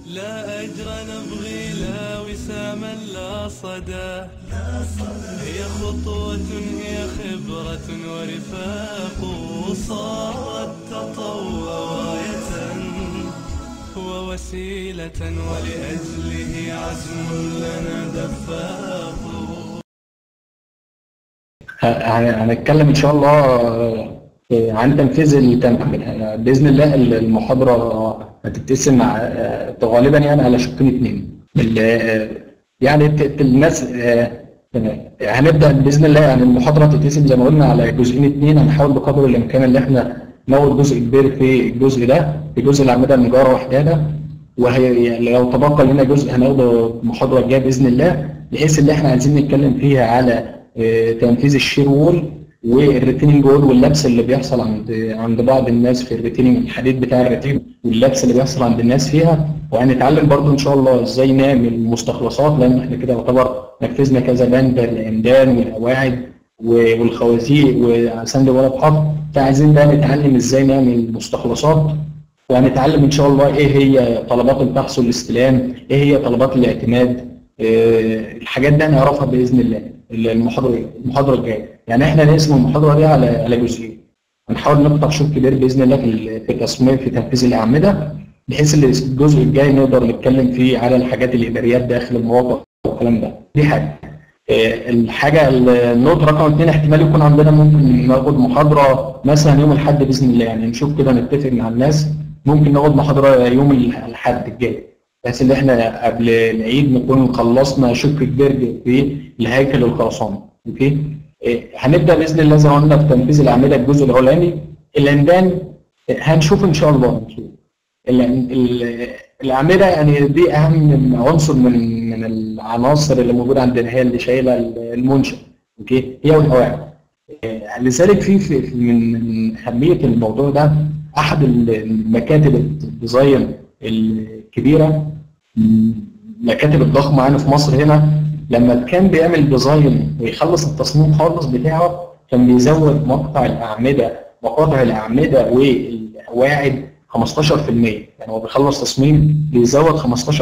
لا أجر نبغي لا وساما لا صدى هي خطوة هي خبرة ورفاق صارت تطوع راية ووسيلة ولأجله عزم لنا دفاق ه- هنتكلم ان شاء الله آه، عن تنفيذ التم... باذن الله المحاضره هتتقسم ع- غالبا يعني على شقين اثنين ال- يعني ت- ت- الناس آه، آه، هنبدا باذن الله يعني المحاضره تتقسم زي ما قلنا على جزئين اثنين هنحاول بقدر الامكان ان احنا ناخد جزء كبير في الجزء ده في جزء الاعمده المجاره وحداده وهي يعني لو تبقى لنا جزء هناخده المحاضره الجايه باذن الله بحيث ان احنا عايزين نتكلم فيها على آه، تنفيذ الشير وول والريتيننج وول واللبس اللي بيحصل عند عند بعض الناس في الريتيننج الحديد بتاع الريتين واللبس اللي بيحصل عند الناس فيها وهنتعلم برضو ان شاء الله ازاي نعمل مستخلصات لان احنا كده يعتبر نفذنا كذا بند العمدان والقواعد و- والخوازيق وسند ورق حط فعايزين بقى نتعلم ازاي نعمل مستخلصات وهنتعلم ان شاء الله ايه هي طلبات البحث والاستلام ايه هي طلبات الاعتماد آه، الحاجات دي هنعرفها باذن الله المحاضره المحاضره الجايه يعني احنا نقسم المحاضره دي على على جزئين هنحاول نقطع شوط كبير باذن الله في ال- في تصميم في تنفيذ الاعمده بحيث ان الجزء الجاي نقدر نتكلم فيه على الحاجات الاداريات داخل المواقع والكلام ده دي حاجه آه، الحاجه النقطه رقم اثنين احتمال يكون عندنا ممكن ناخد محاضره مثلا يوم الاحد باذن الله يعني نشوف كده نتفق مع الناس ممكن ناخد محاضره يوم الاحد الجاي بحيث ان احنا قبل العيد نكون خلصنا شق كبير في الهيكل الخرساني اوكي إيه، هنبدا باذن الله زي ما قلنا في تنفيذ الاعمده الجزء الاولاني العمدان إيه، هنشوف ان شاء الله هنشوف ال- ال- الاعمده يعني دي اهم عنصر من من العناصر اللي موجوده عندنا هي اللي شايله المنشا اوكي هي والقواعد إيه، لذلك في في في من من اهميه الموضوع ده احد المكاتب الديزاين الكبيره المكاتب الضخمه يعني في مصر هنا لما كان بيعمل ديزاين ويخلص التصميم خالص بتاعه كان بيزود مقطع الاعمده مقاطع الاعمده والقواعد 15% يعني هو بيخلص تصميم بيزود 15%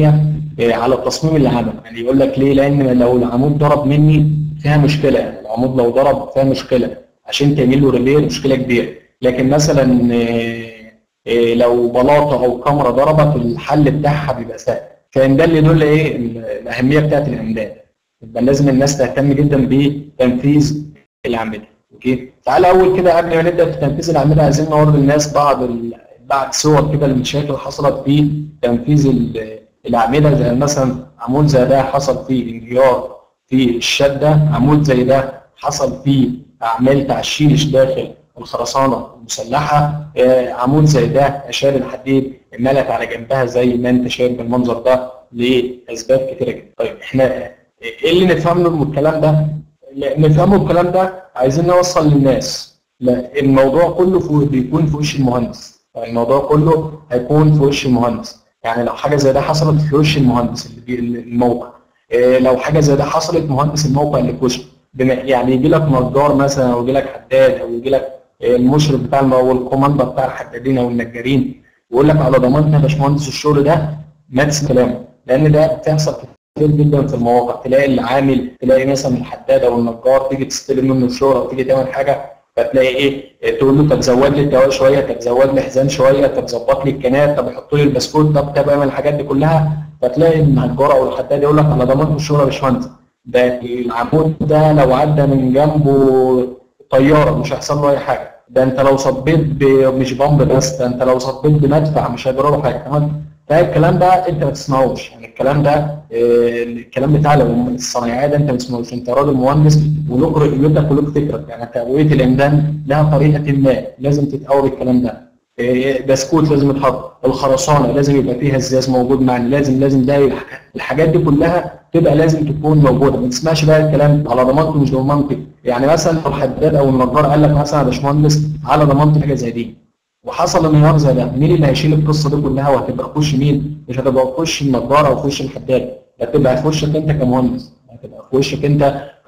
على التصميم اللي عمله يعني يقول لك ليه لان لو العمود ضرب مني فيها مشكله يعني العمود لو ضرب فيها مشكله عشان تعمل له ريبير مشكله كبيره لكن مثلا آه، إيه لو بلاطه او كاميرا ضربت الحل بتاعها بيبقى سهل فان ده اللي يدل ايه ال- الاهميه بتاعت العمدان يبقى لازم الناس تهتم جدا بتنفيذ الاعمده اوكي تعالى اول كده قبل ما نبدا في تنفيذ الاعمده عايزين نوري للناس بعض ال... بعض صور كده المشاكل اللي حصلت في تنفيذ ال- الاعمده زي مثلا عمود زي ده حصل فيه انهيار في الشده عمود زي ده حصل فيه اعمال تعشيش داخل الخرسانه المسلحه آه، عمود زي ده اشار الحديد ملت على جنبها زي ما انت شايف بالمنظر ده لاسباب كتيره جدا طيب احنا ايه اللي نفهمه من الكلام ده لا، نفهمه الكلام ده عايزين نوصل للناس لا الموضوع كله في بيكون في وش المهندس الموضوع كله هيكون في وش المهندس يعني لو حاجه زي ده حصلت في وش المهندس اللي بي الموقع إيه لو حاجه زي ده حصلت مهندس الموقع اللي في وشه بما- يعني يجي لك نجار مثلا او يجي لك حداد او يجي لك المشرف بتاع الم- او الكوماندر بتاع الحدادين او النجارين ويقول لك على ضمانتنا يا باشمهندس الشغل ده ما تسمع كلامه لان ده بتحصل كتير جدا في المواقع تلاقي العامل تلاقي مثلا الحداد او النجار تيجي تستلم منه الشغل او تيجي تعمل حاجه فتلاقي ايه تقول له طب زود لي الدواء شويه طب زود لي حزام شويه طب ظبط لي الكنات طب حط لي البسكوت طب طب اعمل الحاجات دي كلها فتلاقي النجار او الحداد يقول لك على ضمانته الشغل يا باشمهندس ده العمود ده لو عدى من جنبه طياره مش هيحصل له اي حاجه ده انت لو صبيت ب- مش بامب بس ده انت لو صبيت بمدفع مش هيجرى له حاجه تمام فالكلام ده انت ما تسمعوش يعني الكلام ده آه، الكلام بتاع الصنايعيه ده انت ما تسمعوش انت راجل مهندس ولك رؤيتك ولك فكرك يعني تقويه العمدان لها طريقه ما لازم تتقوى بالكلام ده آه، بسكوت لازم يتحط الخرسانه لازم يبقى فيها ازاز موجود معنا لازم لازم ده الح- الحاجات دي كلها تبقى لازم تكون موجوده ما تسمعش بقى الكلام على ضمانته مش ضمانتي يعني مثلا لو الحداد او النجار قال لك مثلا يا باشمهندس على ضمانتي حاجه زي دي وحصل انهيار زي ده مين اللي هيشيل القصه دي كلها وهتبقى في وش مين؟ مش هتبقى في وش النجار او في وش الحداد هتبقى في وشك انت كمهندس هتبقى في وشك انت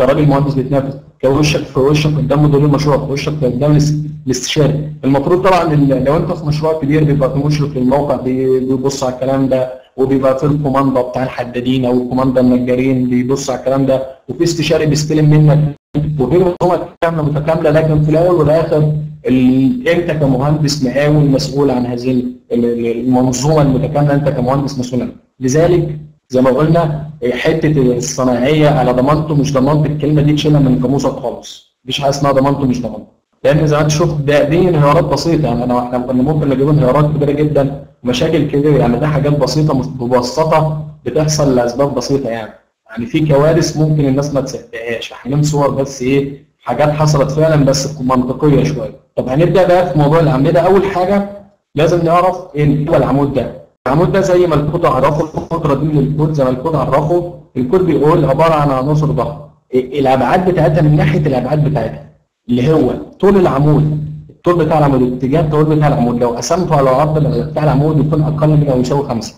كراجل مهندس بيتنافس كوشك في وشك قدام مدير المشروع في وشك قدام الاس- الاستشاري المفروض طبعا ال- لو انت في مشروع كبير بيبقى في مشرف للموقع بي- بيبص على الكلام ده وبيبقى في الكوماندا بتاع الحدادين او الكوماندا النجارين بيبص على الكلام ده وفي استشاري بيستلم منك وفي منظومه كامله متكامله لكن في الاول والاخر ال- انت كمهندس مقاول مسؤول عن هذه ال- ال- المنظومه المتكامله انت كمهندس مسؤول عنها لذلك زي ما قلنا حته الصناعيه على ضمانته مش ضمانته الكلمه دي تشيلها من قاموسك خالص مفيش حاجه اسمها ضمانته مش ضمانته لان زي ما انت شفت ده دي انهيارات بسيطه يعني انا احنا كنا ممكن نجيب انهيارات كبيره جدا ومشاكل كبيره يعني ده حاجات بسيطه مس- مبسطه بتحصل لاسباب بسيطه يعني يعني في كوارث ممكن الناس ما تصدقهاش احنا صور بس ايه حاجات حصلت فعلا بس منطقيه شويه طب هنبدا بقى في موضوع الاعمده اول حاجه لازم نعرف ايه هو العمود ده العمود ده زي ما الكود عرفه الفتره دي من الكود زي ما الكود عرفه الكود بيقول عباره عن عناصر ضغط إيه الابعاد بتاعتها من ناحيه الابعاد بتاعتها اللي هو طول العمود الطول بتاع العمود اتجاه الطول بتاع العمود لو قسمته على العرض بتاع العمود يكون اقل من او يساوي 5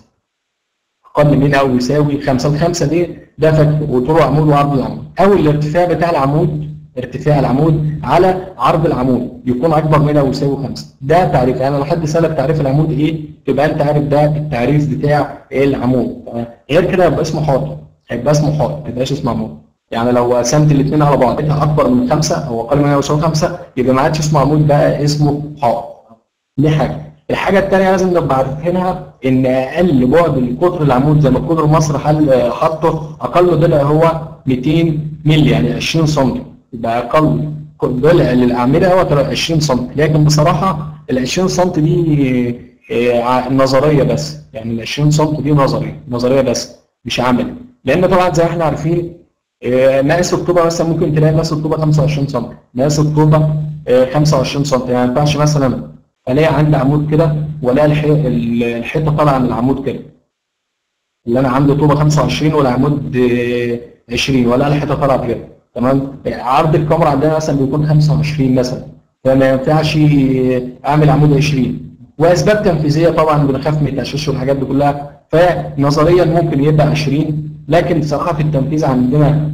اقل من او يساوي 5 الخمسه دي ده فك وطول العمود وعرض العمود او الارتفاع بتاع العمود ارتفاع العمود على عرض العمود يكون اكبر من او يساوي 5 ده تعريف يعني لو حد سالك تعريف العمود ايه تبقى انت عارف ده التعريف بتاع ايه العمود تمام غير كده يبقى اسمه حائط هيبقى اسمه حائط ما يبقاش اسمه عمود يعني لو قسمت الاثنين على بعض لقيتها اكبر من خمسه او اقل من او يساوي خمسه يبقى ما عادش اسمه عمود بقى اسمه حائط دي حاجه الحاجه الثانيه لازم نبقى عارفينها ان اقل بعد لقطر العمود زي ما القطر مصر حل حاطه اقل ضلع هو 200 مللي يعني 20 سم يبقى اقل ضلع للاعمده هو 20 سم لكن بصراحه ال 20 سم دي آه، نظريه بس يعني ال 20 سم دي نظريه نظريه بس مش عملي لان طبعا زي ما احنا عارفين آه، مقاس الطوبه مثلا ممكن تلاقي مقاس الطوبه 25 سم مقاس الطوبه آه، 25 سم يعني ما ينفعش مثلا الاقي عندي عمود كده والاقي الحي- ال- الحيطه طالعه من العمود كده اللي انا عندي طوبه 25 والعمود آه، 20 ولا الحيطه طالعه كده تمام عرض الكاميرا عندنا مثلا بيكون 25 مثلا فما ينفعش اعمل عمود 20 واسباب تنفيذيه طبعا بنخاف من التشويش والحاجات دي كلها فنظريا ممكن يبقى 20 لكن صراحه في التنفيذ عندنا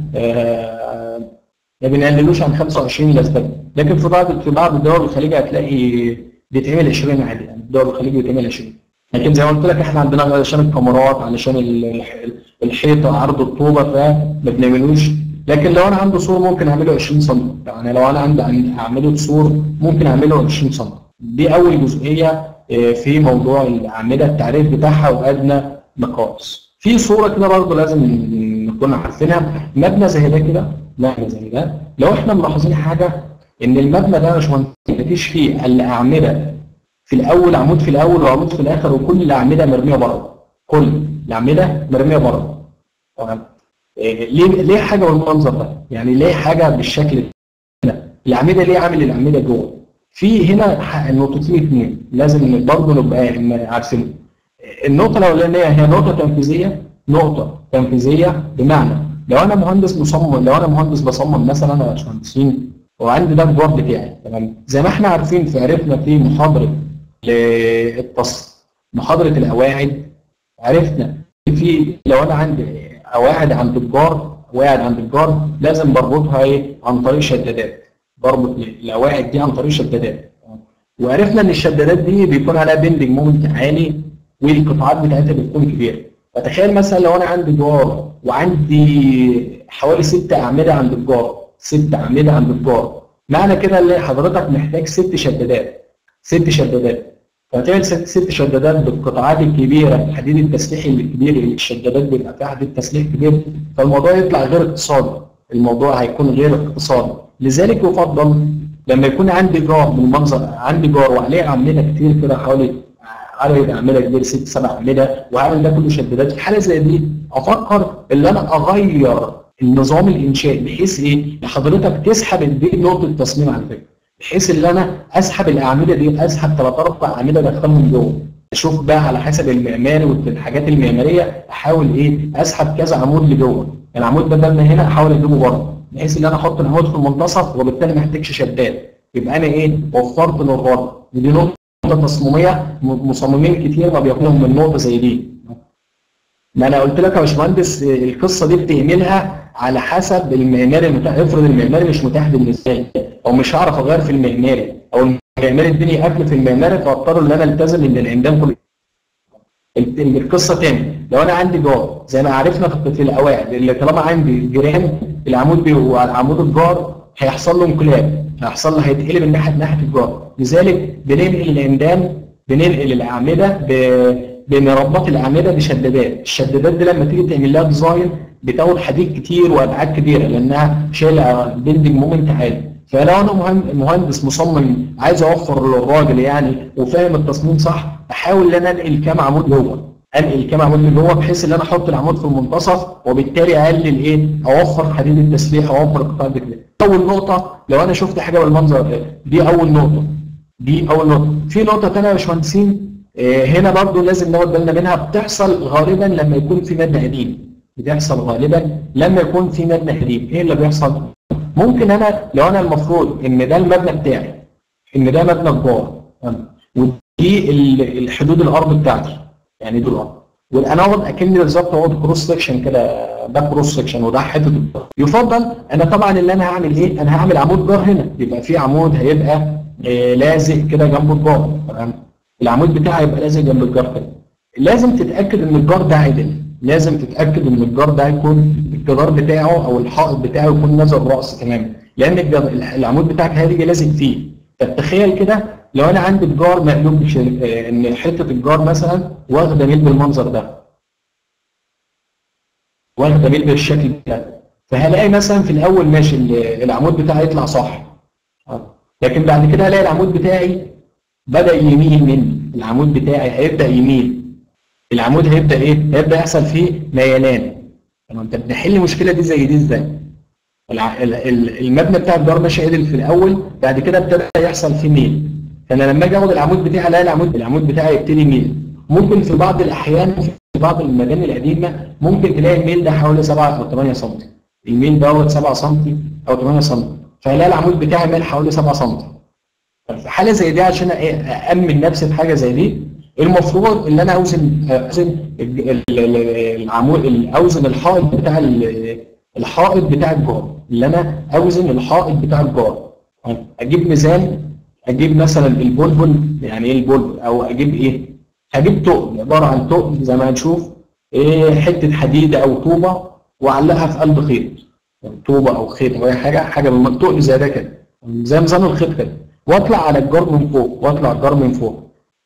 آه، ما بنقللوش عن 25 لاسباب لكن في بعض في بعض الدول الخليج هتلاقي بيتعمل 20 عادي يعني الدول الخليج بيتعمل 20 لكن زي ما قلت لك احنا عندنا علشان الكاميرات علشان ال- الحيطه عرض الطوبه فما بنعملوش لكن لو انا عندي سور ممكن اعمله 20 سم يعني لو انا عندي عن- اعمله سور ممكن اعمله 20 سم دي اول جزئيه آه، في موضوع الاعمده التعريف بتاعها وادنى مقاس في صوره كده برضه لازم نكون عارفينها مبنى زي ده كده مبنى زي ده لو احنا ملاحظين حاجه ان المبنى ده يا باشمهندس مفيش فيه الا اعمده في الاول عمود في الاول وعمود في الاخر وكل الاعمده مرميه بره كل الاعمده مرميه بره تمام إيه، ليه ليه حاجه بالمنظر ده يعني ليه حاجه بالشكل ده الاعمده ليه عامل الاعمده جوه في هنا ح- نقطتين اثنين لازم برضه نبقى عارفين النقطه الاولانيه هي نقطه تنفيذيه نقطه تنفيذيه بمعنى لو انا مهندس مصمم لو انا مهندس بصمم مثلا انا باشمهندسين وعندي ده الجواب بتاعي تمام زي ما احنا عارفين في عرفنا في محاضره للتص محاضره القواعد عرفنا في لو انا عندي قواعد عند الجار قواعد عند الجار لازم بربطها ايه عن طريق شدادات بربط القواعد دي عن طريق شدادات وعرفنا ان الشدادات دي بيكون عليها بندنج مومنت عالي والقطاعات بتاعتها بتكون كبيره فتخيل مثلا لو انا عندي جار وعندي حوالي ست اعمده عند الجار ست اعمده عند الجار معنى كده ان حضرتك محتاج ست شدادات ست شدادات فهتعمل ست, ست شدادات بالقطاعات الكبيره الحديد التسليحي الكبير الشدادات بيبقى فيها حديد تسليح كبير فالموضوع يطلع غير اقتصادي الموضوع هيكون غير اقتصادي لذلك يفضل لما يكون عندي جار بالمنظر عندي جار وعليه اعمده كتير كده حوالي عدد اعمده كبير ست سبع اعمده وعامل ده كله شدادات في حاله زي دي افكر ان انا اغير النظام الانشائي بحيث ايه حضرتك تسحب دي نقطه تصميم على فكره بحيث ان انا اسحب الاعمده دي اسحب ثلاث اربع اعمده ادخلهم جوه اشوف بقى على حسب المعماري والحاجات المعماريه احاول ايه اسحب كذا عمود لجوه العمود بدل ما هنا احاول اجيبه بره بحيث ان انا احط العمود في المنتصف وبالتالي ما احتاجش شداد يبقى انا ايه وفرت للرد دي نقطه تصميميه م- مصممين كتير ما بياخدوهم من نقطه زي دي ما انا قلت لك يا باشمهندس القصه دي بتعملها على حسب المعماري المتاح افرض المعماري مش متاح بالنسبه لي او مش هعرف اغير في المعماري او المعماري اديني اكل في المعماري فاضطر ان انا التزم ان العمدان كله القصه تاني لو انا عندي جار زي ما عرفنا في الاوائل اللي طالما عندي جيران العمود بي عمود الجار هيحصل له انقلاب هيحصل له هيتقلب من ناحيه ناحيه الجار لذلك بننقل العمدان بننقل الاعمده بنربط الاعمده بشدادات الشدادات دي لما تيجي تعمل لها ديزاين بتاخد حديد كتير وابعاد كبيره لانها شايله بيلدنج مومنت عالي فلو انا مهندس مصمم عايز اوفر للراجل يعني وفاهم التصميم صح احاول ان انا انقل كام عمود جوه انقل كام عمود جوه بحيث ان انا احط العمود في المنتصف وبالتالي اقلل ايه اوفر حديد التسليح اوفر قطاع الدخل اول نقطه لو انا شفت حاجه بالمنظر ده دي اول نقطه دي اول نقطه في نقطه ثانيه يا باشمهندسين آه، هنا برضو لازم ناخد بالنا منها بتحصل غالبا لما يكون في مبنى قديم بتحصل غالبا لما يكون في مبنى قديم ايه اللي بيحصل ممكن انا لو انا المفروض ان ده المبنى بتاعي ان ده مبنى كبار ودي الحدود الارض بتاعتي يعني دي الارض والاناوض اكن بالظبط هو كروس سكشن كده ده كروس سكشن وده حته يفضل انا طبعا اللي انا هعمل ايه انا هعمل عمود جار هنا يبقى في عمود هيبقى آه لازق كده جنب الجار تمام العمود بتاعي يبقى لازق جنب الجار كده لازم تتاكد ان الجار ده عدل لازم تتاكد ان الجار ده يكون الجدار بتاعه او الحائط بتاعه يكون نازل راس تماما لان العمود بتاعك هيجي لازق فيه فتخيل كده لو انا عندي الجار مقلوب آه، ان حته الجار مثلا واخده ميل بالمنظر ده واخده ميل بالشكل ده فهلاقي مثلا في الاول ماشي العمود بتاعي يطلع صح لكن بعد كده هلاقي العمود بتاعي بدا يميل مني العمود بتاعي هيبدا يميل العمود هيبدا ايه هيبدا يحصل فيه ميلان تمام طب نحل المشكله دي زي دي ازاي المبنى بتاع الدار ماشي عدل في الاول بعد كده ابتدى يحصل فيه ميل فانا لما اجي اخد العمود بتاعي الاقي العمود العمود بتاعي يبتدي يميل ممكن في بعض الاحيان في بعض المباني القديمه ممكن تلاقي الميل ده حوالي 7 او 8 سم الميل دوت 7 سم او 8 سم فهلاقي العمود بتاعي ميل حوالي 7 سم في حاله زي دي عشان امن نفسي في حاجه زي دي المفروض ان انا اوزن اوزن العمود اوزن الحائط بتاع الحائط بتاع الجار اللي انا اوزن الحائط بتاع الجار اجيب ميزان اجيب مثلا البلبل يعني ايه البلبل او اجيب ايه هجيب تقل عباره عن تقل زي ما هنشوف ايه حته حديده او طوبه واعلقها في قلب خيط طوبه او خيط او اي حاجه حاجه من تقل زي ده كده زي ميزان الخيط كده واطلع على الجار من فوق واطلع الجار من فوق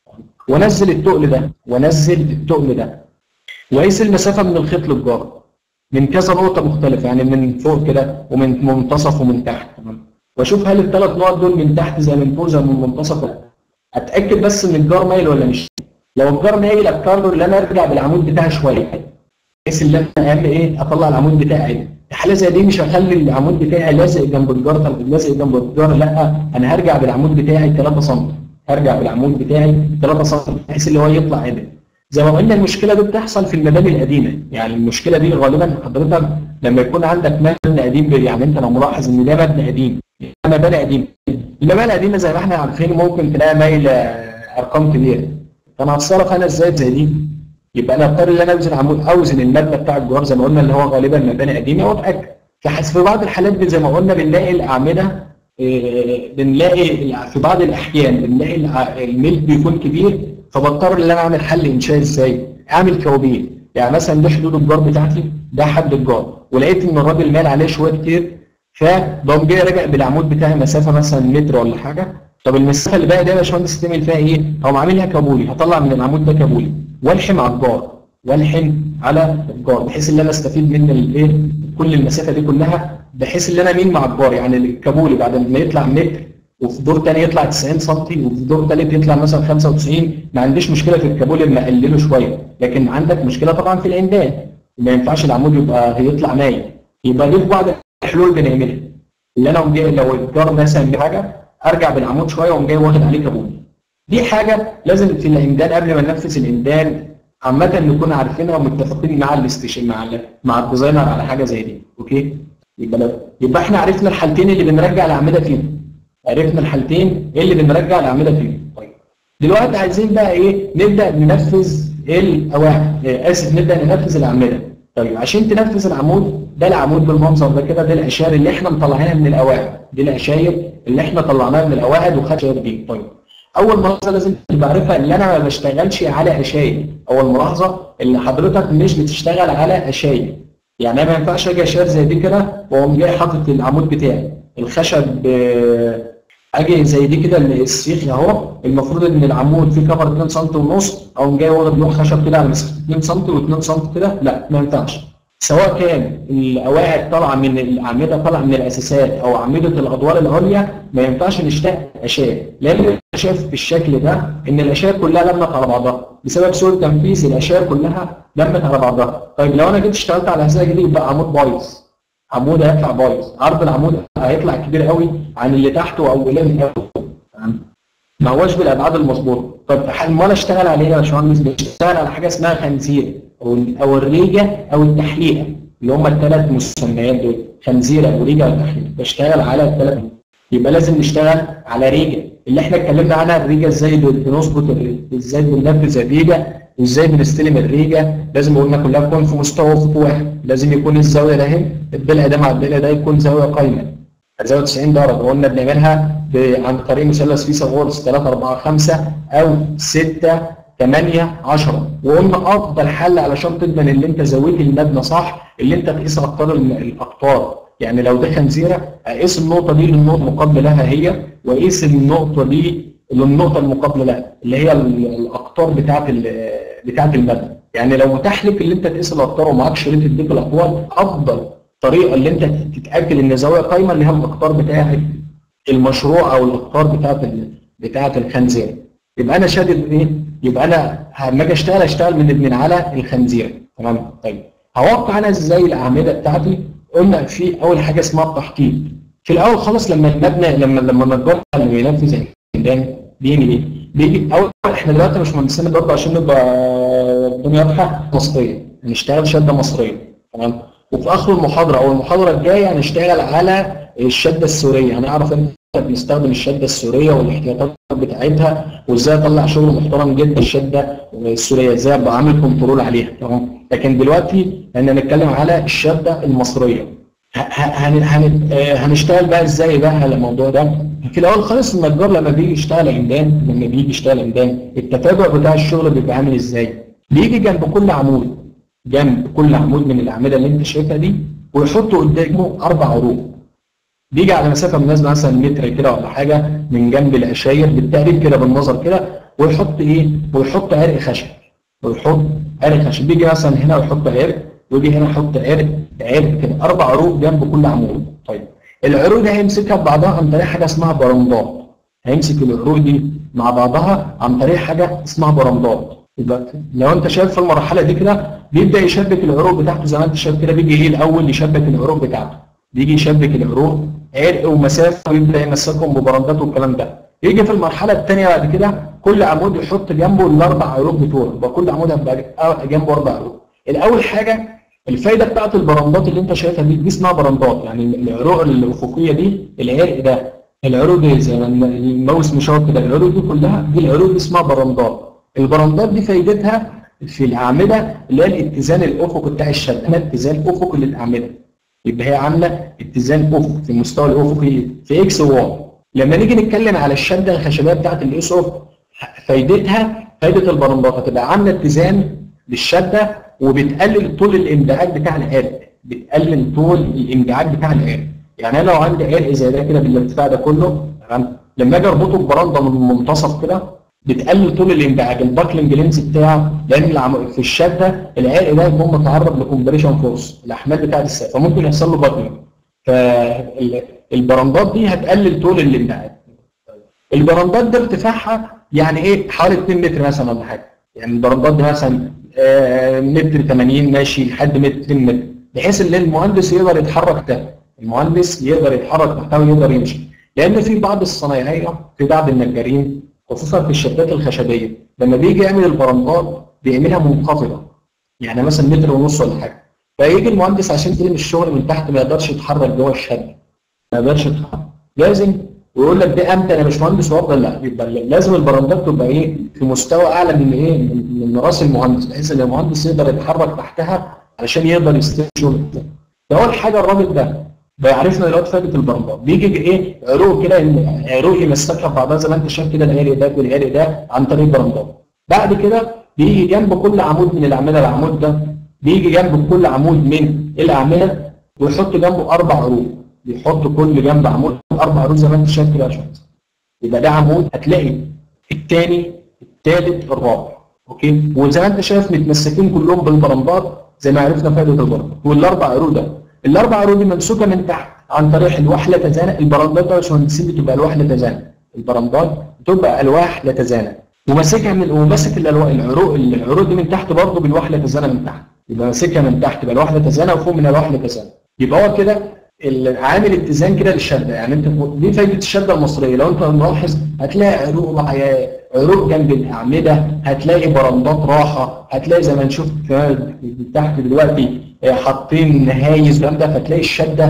وانزل التقل ده وانزل التقل ده واقيس المسافه من الخيط للجار من كذا نقطه مختلفه يعني من فوق كده ومن منتصف ومن تحت تمام واشوف هل الثلاث نقط دول من تحت زي من فوق زي من منتصف ولا اتاكد بس ان الجار مايل ولا مش لو الجار مايل اضطر ان انا ارجع بالعمود بتاعي شويه بحيث ان انا اعمل ايه اطلع العمود بتاعي في حاله زي دي مش هخلي العمود بتاعي لازق جنب الجار طب لازق جنب الجار لا انا هرجع بالعمود بتاعي 3 سم هرجع بالعمود بتاعي 3 سم بحيث اللي هو يطلع عدل زي ما قلنا المشكله دي بتحصل في المباني القديمه يعني المشكله دي غالبا حضرتك لما يكون عندك مبنى قديم يعني انت لو ملاحظ ان ده مبنى قديم مباني قديمه المباني القديمه زي ما احنا عارفين ممكن تلاقي مايله ارقام كبيره فانا هتصرف انا ازاي زي دي يبقى انا اضطر ان انا اوزن عمود اوزن المبنى بتاع الجوار زي ما قلنا اللي هو غالبا مباني قديمه واتاكد في بعض الحالات زي ما قلنا بنلاقي الاعمده آه، بنلاقي في بعض الاحيان بنلاقي الملك بيكون كبير فبضطر ان انا اعمل حل انشائي ازاي؟ اعمل كوابير يعني مثلا ده حدود الجار بتاعتي ده حد الجار ولقيت ان الراجل مال عليه شويه كتير فبقوم جاي راجع بالعمود بتاعي مسافه مثلا متر ولا حاجه طب المسافه اللي باقي دي يا باشمهندس تعمل فيها ايه؟ هقوم عاملها كابولي هطلع من العمود ده كابولي والحم على الجار والحم على الجار بحيث ان انا استفيد من الايه؟ كل المسافه دي كلها بحيث ان انا مين مع الجار يعني الكابولي بعد ما يطلع متر وفي دور ثاني يطلع 90 سم وفي دور ثالث يطلع مثلا 95 ما عنديش مشكله في الكابولي لما اقلله شويه لكن عندك مشكله طبعا في العمدان ما ينفعش العمود يبقى هيطلع نايم يبقى دي في بعض الحلول بنعملها اللي انا جاي لو الجار مثلا حاجه ارجع بالعمود شويه واقوم جاي واخد عليه كابول دي حاجه لازم في الامدان قبل ما ننفذ الامدان عامه نكون عارفينها ومتفقين مع الاستشن مع مع الديزاينر على حاجه زي دي اوكي يبقى يبقى احنا عرفنا الحالتين اللي بنرجع الاعمده فيهم عرفنا الحالتين اللي بنرجع الاعمده فيهم طيب دلوقتي عايزين بقى ايه نبدا ننفذ القواعد آه، اسف نبدا ننفذ الاعمده طيب عشان تنفذ العمود ده العمود بالمنظر ده كده ده الاشياء اللي احنا مطلعينها من القواعد دي الاشاير اللي احنا طلعناها من القواعد وخدنا دي طيب اول ملاحظه لازم تبقى عارفها ان انا ما بشتغلش على اشاير اول ملاحظه ان حضرتك مش بتشتغل على اشاير يعني انا ما ينفعش اجي اشير زي دي كده واقوم جاي حاطط العمود بتاعي الخشب آه، اجي زي دي كده السيخ اهو المفروض ان العمود فيه كفر 2 سم ونص اقوم جاي واخد لوح خشب كده على مسافه 2 سم و2 سم كده لا ما ينفعش سواء كان القواعد طالعه من الاعمده طالعه من الاساسات او اعمده الادوار العليا ما ينفعش نشتغل اشياء لان انا شايف بالشكل ده ان الاشياء كلها لمت على بعضها بسبب سوء تنفيذ الاشياء كلها لمت على بعضها طيب لو انا جيت اشتغلت على اساس جديد يبقى عمود بايظ عمود هيطلع بايظ عرض العمود هيطلع كبير قوي عن اللي تحته او قليل قوي تمام؟ ما هوش بالابعاد المظبوطه طب امال اشتغل عليه يا باشمهندس بشتغل على حاجه اسمها خنزير او او الريجه او التحليقه اللي هم الثلاث مسميات دول خنزيره او ريجه او تحليقه بشتغل على الثلاث يبقى لازم نشتغل على ريجه اللي احنا اتكلمنا عنها الريجه ازاي بنظبط الريجة، ازاي بننفذ الريجه وازاي بنستلم الريجه لازم قلنا كلها تكون في مستوى افق واحد لازم يكون الزاويه ده اهي الضلع ده مع الضلع ده يكون زاويه قايمه زاويه 90 درجه قلنا بنعملها ب- عن طريق مثلث فيثاغورس 3 4 5 او 6 8 10 وقلنا افضل حل علشان تضمن اللي انت زاويه المبنى صح اللي انت تقيس اقطار الم- الاقطار يعني لو ده خنزيره اقيس النقطه دي للنقطه المقابله لها هي واقيس النقطه دي للنقطه المقابله لها اللي هي ال- الاقطار بتاعه ال- بتاعه المبنى يعني لو متاح لك اللي انت تقيس الاقطار ومعاك شريط يديك الاقوال افضل طريقه اللي انت تتاكد ان زاويه قايمه اللي هي الاقطار بتاعه المشروع او الاقطار بتاعه ال- بتاعه الخنزير يبقى انا شادد ايه؟ يبقى انا لما اجي اشتغل اشتغل من من على الخنزير تمام طيب هوقع انا ازاي الاعمده بتاعتي قلنا في اول حاجه اسمها التحقيق في الاول خالص لما المبنى لما لما النجار اللي بينفذ البلان بيعمل ايه؟ بيجي اول احنا دلوقتي مش مهندسين برضه عشان نبقى الدنيا واضحه مصريه هنشتغل شده مصريه تمام وفي اخر المحاضره او المحاضره الجايه هنشتغل على الشده السوريه هنعرف امتى بنستخدم الشده السوريه والاحتياطات بتاعتها وازاي اطلع شغل محترم جدا الشده السوريه ازاي ابقى عامل كنترول عليها تمام لكن دلوقتي احنا هنتكلم على الشده المصريه ه- ه- هن- هن- آه، هنشتغل بقى ازاي بقى على الموضوع ده في الاول خالص النجار لما بيجي يشتغل عمدان لما بيجي يشتغل عمدان التتابع بتاع الشغل بيبقى عامل ازاي بيجي جنب كل عمود جنب كل عمود من الاعمده اللي انت شايفها دي ويحط قدامه اربع عروق بيجي على مسافه مناسبه مثلا متر كده ولا حاجه من جنب العشاير بالتقريب كده بالنظر كده ويحط ايه؟ ويحط عرق خشب ويحط عرق خشب بيجي مثلا هنا ويحط عرق ويجي هنا يحط عرق عرق كده اربع عروق جنب كل عمود طيب العروق دي هيمسكها ببعضها عن طريق حاجه اسمها برندات هيمسك العروق دي مع بعضها عن طريق حاجه اسمها برندات يبقى لو انت شايف في المرحله دي كده بيبدا يشبك العروق بتاعته زي ما انت شايف كده بيجي ايه الاول يشبك العروق بتاعته بيجي يشبك العروق عرق ومسافه ويبدا يمسكهم ببرندات والكلام ده يجي في المرحله الثانيه بعد كده كل عمود يحط جنبه الاربع عروق بتوعه يبقى كل عمود هيبقى جنبه اربع عروق الاول حاجه الفايده بتاعت البرندات اللي انت شايفها دي دي اسمها برندات يعني العروق الافقيه دي العرق ده العروق دي زي ما الماوس مشاور كده العروق دي كلها دي العروق دي اسمها برندات البرندات دي فايدتها في الاعمده اللي هي الاتزان الافقي بتاع الشبكه اتزان افقي للاعمده يبقى هي عامله اتزان افق في المستوى الافقي في اكس وواي لما نيجي نتكلم على الشده الخشبيه بتاعت الاس اوف فايدتها فايده البرندات هتبقى عامله اتزان للشده وبتقلل طول الانبعاج بتاع العرق بتقلل طول الانبعاج بتاع العرق يعني انا لو عندي عرق زي ده كده بالارتفاع ده كله تمام لما اجي اربطه ببرندة من المنتصف كده بتقلل طول الانبعاج الباكلينج لينز بتاعه لان العم- في الشده العرق ده يكون متعرض لكمبريشن فورس الاحمال بتاعه السقف فممكن يحصل له باكلينج فالبرندات دي هتقلل طول الانبعاج البرندات ده ارتفاعها يعني ايه حوالي 2 متر مثلا ولا حاجه يعني البرندات دي مثلا آه، متر 80 ماشي لحد متر 2 متر بحيث ان المهندس يقدر يتحرك تحت المهندس يقدر يتحرك تحتها ويقدر يمشي لان في بعض الصنايعيه في بعض النجارين خصوصا في الشدات الخشبيه لما بيجي يعمل البرندات بيعملها منخفضه يعني مثلا متر ونص ولا حاجه فيجي المهندس عشان يلم الشغل من تحت ما يقدرش يتحرك جوه الشد ما يقدرش يتحرك لازم ويقول لك ده امتى يا باشمهندس وافضل لا يبقى لازم البراندات تبقى ايه في مستوى اعلى من ايه من من راس المهندس بحيث ان المهندس يقدر يتحرك تحتها علشان يقدر يستلم شغل ده اول حاجه الراجل ده بيعرفنا دلوقتي فائده البرمجه بيجي ايه عروق كده إن- عروق يمسكها في بعضها زي ما انت شايف كده الاري ده والاري ده عن طريق البرمجات بعد كده بيجي جنب كل عمود من الاعمده العمود ده بيجي جنب كل عمود من الاعمده ويحط جنبه اربع عروق بيحط كل جنب عمود اربع عروق زي ما انت شايف كده يا باشمهندس يبقى ده عمود هتلاقي الثاني الثالث الرابع اوكي وزي ما انت شايف متمسكين كلهم بالبرمبات زي ما عرفنا فائده البرمبات والاربع عروق ده الاربع عروق دي ممسوكه من تحت عن طريق الواح لا تزانق البرمبات ده يا باشمهندسين بتبقى الواح لا تزانق البرمبات بتبقى الواح لا تزانق وماسكها من وماسك الالواح العروق العروق دي من تحت برضه بالواح لا تزانق من تحت يبقى ماسكها من تحت يبقى الواح لا تزانق وفوق من الواح لا تزانق يبقى هو كده عامل اتزان كده للشده يعني انت دي فايده الشده المصريه لو انت ملاحظ هتلاقي عروق وعيا- عروق جنب الاعمده هتلاقي برندات راحه هتلاقي زي ما نشوف كمان تحت دلوقتي آه، حاطين نهايز والكلام ده فتلاقي الشده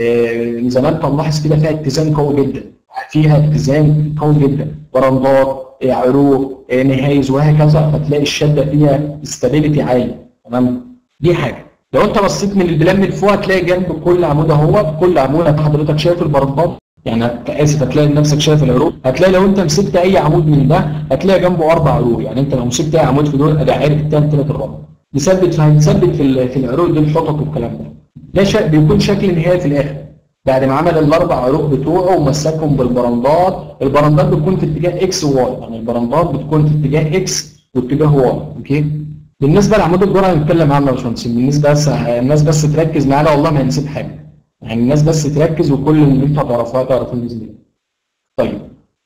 آه، زي ما انت ملاحظ كده فيها اتزان قوي جدا فيها اتزان قوي جدا برندات آه، عروق آه، نهايز وهكذا فتلاقي الشده فيها استابيليتي عالي تمام دي حاجه لو انت بصيت من البلان من فوق هتلاقي جنب كل عمود اهو كل عمود حضرتك شايف البرباط يعني هت- اسف هتلاقي نفسك شايف العروق هتلاقي لو انت مسكت اي عمود من ده هتلاقي جنبه اربع عروق يعني انت لو مسكت اي عمود في دول ادي عارف الثالث الثالث الرابع نثبت فهنثبت في ال- في العروق دي الحطط والكلام ده ده شا... بيكون شكل نهائي في الاخر بعد ما عمل الاربع عروق بتوعه ومسكهم بالبرندات البرندات بتكون في اتجاه اكس وواي يعني البرندات بتكون في اتجاه اكس واتجاه واي اوكي بالنسبه لعمود الجرعه هنتكلم عنه يا باشمهندسين بالنسبه بس الناس بس تركز معانا والله ما هنسيب حاجه يعني الناس بس تركز وكل اللي انت تعرفها تعرفه باذن الله طيب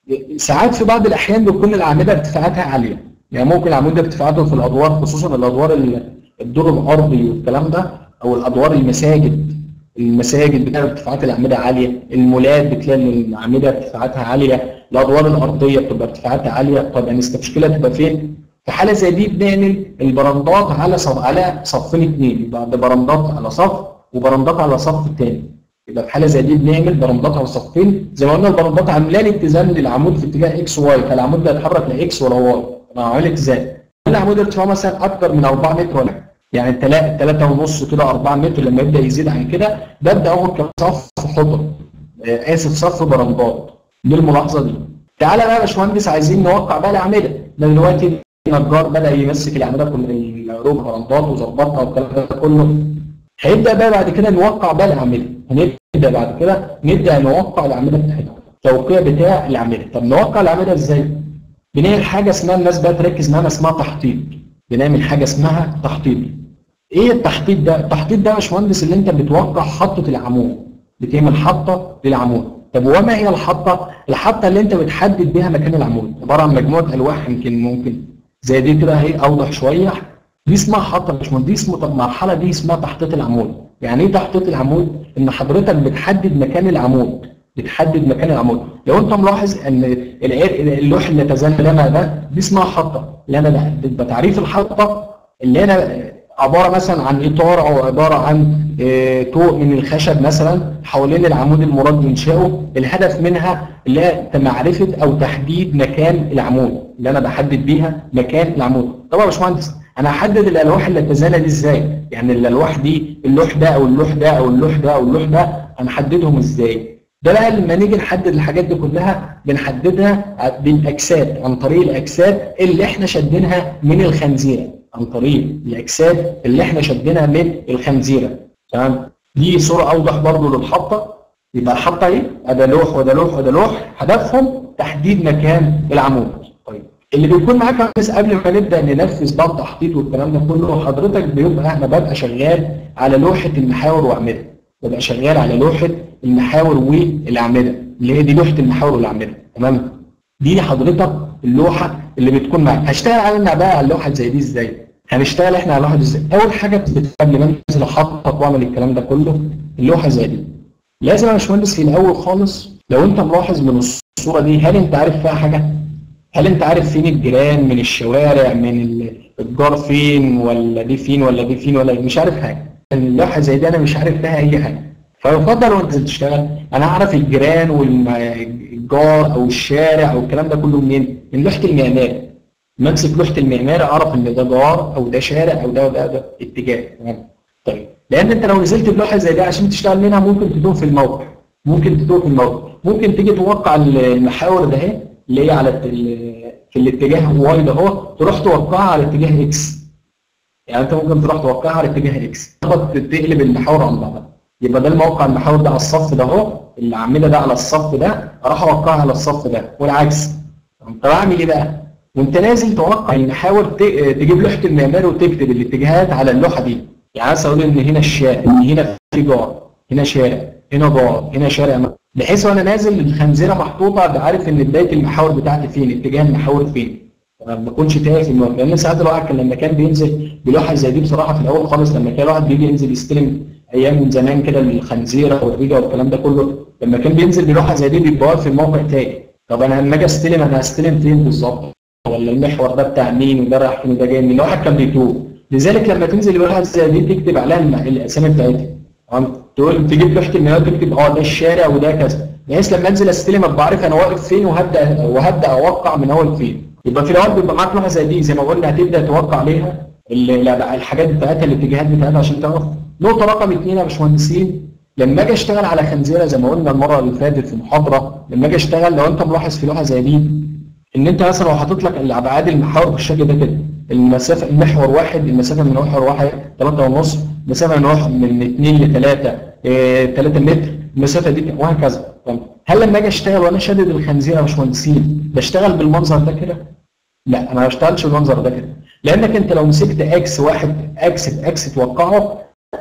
ساعات في بعض الاحيان بتكون الاعمده ارتفاعاتها عاليه يعني ممكن العمود ده ارتفاعاته في الادوار خصوصا الادوار ال- الدور الارضي والكلام ده او الادوار المساجد المساجد بتلاقي ارتفاعات الاعمده عاليه المولات بتلاقي الاعمده ارتفاعاتها عاليه الادوار الارضيه بتبقى ارتفاعاتها عاليه طب يعني المشكله تبقى فين في حاله زي دي بنعمل البرندات على صف على صفين اثنين يبقى ده برندات على صف وبرندات على صف الثاني يبقى في حاله زي دي بنعمل برندات على صفين زي ما قلنا البرندات عامله لي اتزان للعمود في اتجاه اكس واي فالعمود ده يتحرك لا اكس ولا واي انا عامل اتزان العمود ارتفاعه مثلا اكتر من 4 متر ولا حاجة. يعني 3 3 ونص كده 4 متر لما يبدا يزيد عن كده ببدا اخد كصف حضر آه، اسف صف برندات دي الملاحظه دي تعالى بقى يا باشمهندس عايزين نوقع بقى الاعمده ده دلوقتي النجار بدا يمسك الاعمده كل العروق برندات وظبطها والكلام ده كله هيبدا بقى بعد كده نوقع بقى الاعمده هنبدا بعد كده نبدا نوقع الاعمده بتاعتنا التوقيع بتاع الاعمده طب نوقع الاعمده ازاي؟ بنعمل حاجه اسمها الناس بقى تركز معانا اسمها تحطيط بنعمل حاجه اسمها تحطيط ايه التحطيط ده؟ التحطيط ده يا باشمهندس اللي انت بتوقع حطه العمود بتعمل حطه للعمود طب وما هي الحطه؟ الحطه اللي انت بتحدد بيها مكان العمود عباره عن مجموعه الواح يمكن ممكن زي دي كده اهي اوضح شويه دي اسمها حطه يا باشمهندس دي اسمها المرحله دي اسمها تحطيط العمود يعني ايه تحطيط العمود؟ ان حضرتك بتحدد مكان العمود بتحدد مكان العمود لو انت ملاحظ ان العرق اللوح اللي تزال لنا ده دي اسمها حطه لنا ده بيبقى تعريف الحطه اللي انا عباره مثلا عن اطار او عباره عن آه، طوق من الخشب مثلا حوالين العمود المراد انشاؤه الهدف منها اللي هي معرفه او تحديد مكان العمود اللي انا بحدد بيها مكان العمود طبعا يا باشمهندس انا هحدد الالواح اللي تزال دي ازاي يعني الالواح دي اللوح ده او اللوح ده او اللوح ده او اللوح ده هنحددهم ازاي ده بقى لما نيجي نحدد الحاجات دي كلها بنحددها بالاجساد عن طريق الاجساد اللي احنا شدينها من الخنزيره عن طريق الاجساد اللي احنا شدينها من الخنزيره تمام دي صوره اوضح برضو للحطه يبقى الحطه ايه ده لوح وده لوح وده لوح هدفهم تحديد مكان العمود طيب اللي بيكون معاك يا مهندس قبل ما نبدا ننفذ بقى التخطيط والكلام ده كله حضرتك بيبقى انا ببقى شغال على لوحه المحاور واعمده ببقى شغال على لوحه المحاور والاعمده اللي هي دي لوحه المحاور والاعمده تمام دي حضرتك اللوحه اللي بتكون معاك هشتغل على بقى على اللوحه زي دي ازاي هنشتغل احنا على اللوحه دي ازاي اول حاجه بت- قبل ما انزل اخطط واعمل الكلام ده كله اللوحه زي دي لازم يا باشمهندس في الاول خالص لو انت ملاحظ من الصوره دي هل انت عارف فيها حاجه هل انت عارف فين الجيران من الشوارع من ال- الجار فين ولا دي فين ولا دي فين ولا مش عارف حاجه اللوحه زي دي انا مش عارف فيها اي حاجه فيفضل وانت تشتغل انا اعرف الجيران والجار او الشارع او الكلام ده كله منين؟ من لوحه المعمار لما امسك لوحه المعمار اعرف ان ده جار او ده شارع او ده ده, ده اتجاه تمام طيب لان انت لو نزلت بلوحه زي دي عشان تشتغل منها ممكن تدوم في الموقع ممكن تدوم في الموقع ممكن تيجي توقع المحاور ده اهي اللي هي على في الاتجاه واي ده اهو تروح توقعها على اتجاه اكس يعني انت ممكن تروح توقعها على اتجاه اكس تقلب المحاور عن بعضها يبقى ده الموقع المحاور ده على الصف ده اهو اللي عامله ده على الصف ده اروح اوقعها على الصف ده والعكس طب اعمل ايه بقى؟ وانت نازل توقع يعني حاول تجيب لوحه المعمار وتكتب الاتجاهات على اللوحه دي يعني عايز اقول ان هنا الشارع ان هنا في جار هنا شارع هنا جار هنا شارع بحيث وانا نازل الخنزيره محطوطه ابقى عارف ان بدايه المحاور بتاعتي فين اتجاه المحاور فين ما بكونش تايه في الموقع لان ساعات الواحد كان لما كان بينزل بلوحه زي دي بصراحه في الاول خالص لما كان الواحد بيجي ينزل يستلم ايام من زمان كده الخنزيره والريجه والكلام ده كله لما كان بينزل بلوحه زي دي بيبقى واقف في الموقع تاني طب انا لما اجي استلم انا هستلم فين بالظبط ولا المحور ده بتاع مين وده رايح فين وده جاي منين الواحد كان بيتوه لذلك لما تنزل بلوحه زي دي تكتب عليها الاسامي بتاعتها تمام تقول تجيب لوحه الميلاد تكتب اه ده الشارع وده كذا بحيث لما انزل استلم ابقى عارف انا واقف فين وهبدا وهبدا اوقع من اول فين يبقى في الاول بيبقى معاك لوحه زي دي زي ما قلنا هتبدا توقع عليها الحاجات بتاعتها الاتجاهات بتاعتها عشان تعرف نقطه رقم اثنين يا باشمهندسين لما اجي اشتغل على خنزيره زي ما قلنا المره اللي فاتت في المحاضره لما اجي اشتغل لو انت ملاحظ في لوحه زي دي ان انت مثلا لو حاطط لك الابعاد المحور بالشكل ده كده المسافه المحور واحد المسافه من محور واحد 3 ونص المسافه من من 2 ل 3 3 متر المسافه دي وهكذا هل لما اجي اشتغل وانا شادد الخنزيره يا باشمهندسين بشتغل بالمنظر ده كده؟ لا انا ما بشتغلش بالمنظر ده كده لانك انت لو مسكت اكس واحد اكس باكس توقعه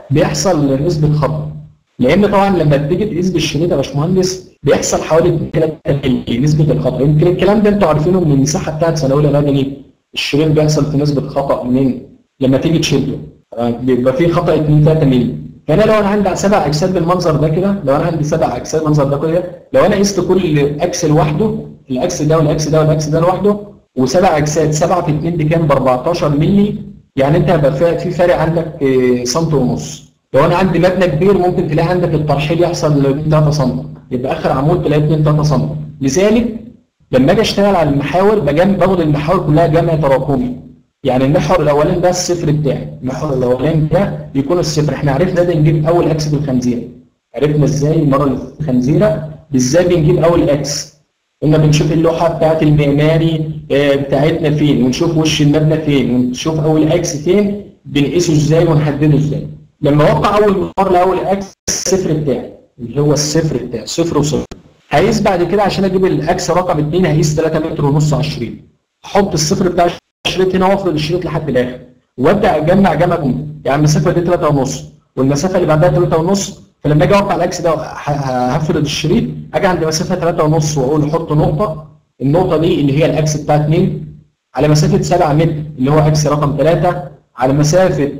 بيحصل نسبه خطا لان طبعا لما تيجي تقيس بالشريط يا باشمهندس بيحصل حوالي 3 نسبه الخطا يمكن الكلام ده انتوا عارفينه من المساحه بتاعت ثانويه مدني الشريط بيحصل في نسبه خطا من لما تيجي تشده بيبقى فيه خطا 2 3 مللي فانا لو انا عندي سبع اجساد بالمنظر ده كده لو انا عندي سبع اجساد بالمنظر ده كده لو انا قست كل اكس لوحده الاكس ده والاكس ده والاكس ده لوحده وسبع اجساد 7 في 2 دي كام ب 14 مللي يعني انت هيبقى في فرق عندك سم ونص لو انا عندي مبنى كبير ممكن تلاقي عندك الترحيل يحصل 3 سم يبقى اخر عمود تلاقي 2 3 سم لذلك لما اجي اشتغل على المحاور بجمع باخد المحاور كلها جمع تراكمي يعني المحور الاولاني ده الصفر بتاعي المحور الاولاني ده بيكون الصفر احنا عرفنا ده نجيب اول اكس في الخنزيره عرفنا ازاي المره اللي في الخنزيره ازاي بنجيب اول اكس قلنا بنشوف اللوحه بتاعت المعماري بتاعتنا فين ونشوف وش المبنى فين ونشوف اول اكس فين بنقيسه ازاي ونحدده ازاي لما اوقع اول محور لاول اكس الصفر بتاعي اللي هو الصفر بتاعي صفر وصفر هقيس بعد كده عشان اجيب الاكس رقم 2 هقيس 3 متر ونص على الشريط احط الصفر بتاع الشريط هنا وافرد الشريط لحد الاخر وابدا اجمع جمع يعني المسافه دي 3 ونص والمسافه اللي بعدها 3 ونص فلما اجي اوقع الاكس ده هفرد الشريط اجي عند مسافه 3 ونص واقول احط نقطه النقطه دي اللي هي الاكس بتاع 2 على مسافه 7 متر اللي هو اكس رقم 3 على مسافه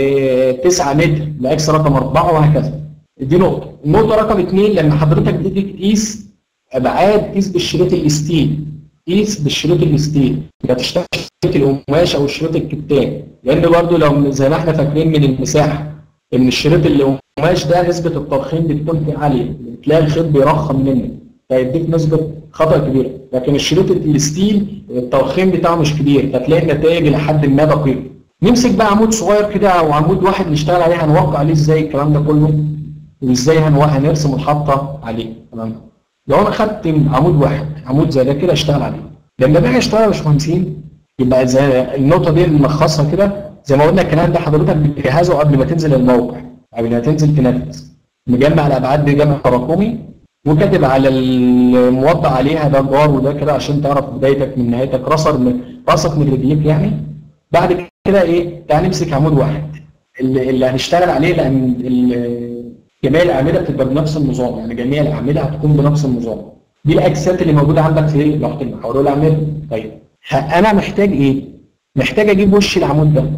9 متر لاكس رقم 4 وهكذا دي نقطه النقطه رقم 2 لما حضرتك تيجي تقيس ابعاد قيس بالشريط الستيل قيس بالشريط الستيل ما تشتغلش شريط القماش او الشريط الكتان لان برضو لو زي ما احنا فاكرين من المساحه ان الشريط القماش ده نسبه التضخيم بتكون فيه عاليه بتلاقي الخيط بيرخم منك فيديك نسبه خطا كبيره لكن الشريط الستيل التضخيم بتاعه مش كبير فتلاقي النتائج لحد ما دقيقه نمسك بقى عمود صغير كده او عمود واحد نشتغل عليه هنوقع عليه ازاي الكلام ده كله وازاي هنرسم الخطه عليه تمام لو انا خدت عمود واحد عمود زي ده كده اشتغل عليه لما باجي اشتغل يا باشمهندسين يبقى زي النقطه دي ملخصها كده زي ما قلنا الكلام ده حضرتك بتجهزه قبل ما تنزل الموقع قبل ما تنزل تنفذ مجمع الابعاد دي جمع تراكمي وكاتب على الموضع عليها ده جار وده كده عشان تعرف بدايتك من نهايتك راسك من راسك من رجليك يعني بعد كده ايه تعال نمسك عمود واحد اللي, اللي هنشتغل عليه لان جميع الاعمده بتبقى بنفس النظام يعني جميع الاعمده هتكون بنفس النظام دي الاجساد اللي موجوده عندك في لوحه المحور والاعمده طيب انا محتاج ايه محتاج اجيب وش العمود ده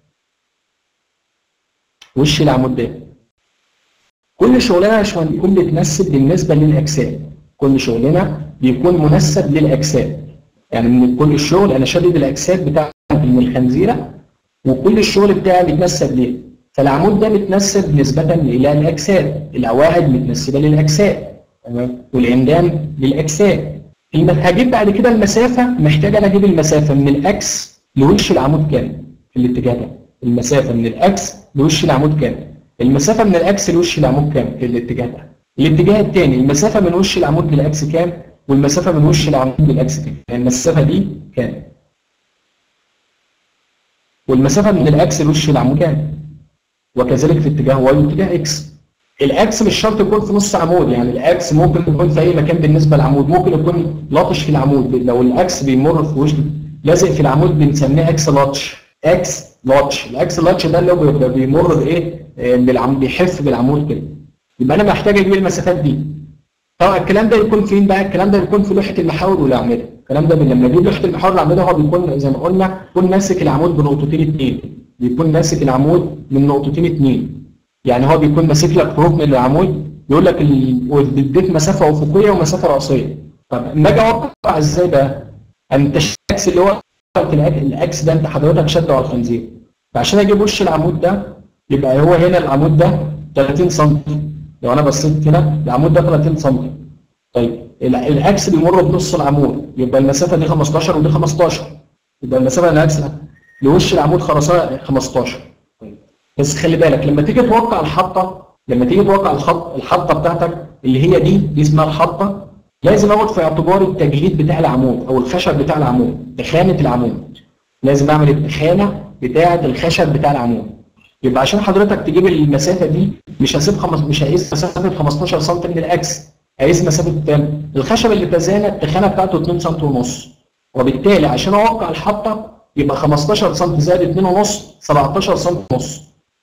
وش العمود ده كل شغلنا يا باشمهندس بيكون بيتنسب بالنسبه للاجساد كل شغلنا بيكون منسب للاجساد يعني من كل الشغل انا شادد الاجساد بتاعتي من الخنزيره وكل الشغل بتاعي بيتنسب ليه فالعمود ده متنسب نسبة إلى الأجساد القواعد متنسبة للأجساد تمام والعمدان للأجساد الم- هجيب بعد كده المسافة محتاج أنا أجيب المسافة من الأكس لوش العمود كام في الاتجاه ده المسافة من الأكس لوش العمود كام المسافة من الأكس لوش العمود كام في الاتجاه ده الاتجاه الثاني المسافة من وش العمود للأكس كام والمسافة من وش العمود للأكس كام يعني المسافة دي كام والمسافة من الأكس لوش العمود كام وكذلك في اتجاه واي واتجاه اكس الاكس مش شرط يكون في نص عمود يعني الاكس ممكن يكون في اي مكان بالنسبه للعمود ممكن يكون لطش في العمود لو الاكس بيمر في وش لازق في العمود بنسميه اكس لاتش اكس لاتش الاكس لاتش ده اللي هو بيبقى بيمر بايه آه، بالعمود بيحف بالعمود كده يبقى انا محتاج اجيب المسافات دي طبعا الكلام ده يكون فين بقى الكلام ده يكون في لوحه المحاور والاعمده الكلام ده لما اجيب لوحه المحاور والاعمده هو بيكون زي ما قلنا بيكون ماسك العمود بنقطتين اثنين بيكون ماسك العمود من نقطتين اثنين يعني هو بيكون ماسك لك حروف من العمود يقول لك ال- اديت مسافه افقيه ومسافه راسيه طب اما اجي اوقع ازاي بقى؟ انت الاكس اللي هو الأك- الاكس ده انت حضرتك شده على الخنزير فعشان اجيب وش العمود ده يبقى هو هنا العمود ده 30 سم لو انا بصيت هنا العمود ده 30 سم طيب ال- الاكس بيمر بنص العمود يبقى المسافه دي 15 ودي 15 يبقى المسافه الاكس لوش العمود خرسانه 15 بس خلي بالك لما تيجي توقع الحطه لما تيجي توقع الخط الحطه بتاعتك اللي هي دي دي اسمها الحطه لازم اخد في اعتبار التجليد بتاع العمود او الخشب بتاع العمود تخانه العمود لازم اعمل التخانه بتاعه الخشب بتاع العمود يبقى عشان حضرتك تجيب المسافه دي مش هسيب خمس مش هقيس مسافه 15 سم من الاكس هقيس مسافه كام؟ الخشب اللي تزانى التخانه بتاعته 2 سم ونص وبالتالي عشان اوقع الحطه يبقى 15 سم زائد 2 ونص 17 سم ونص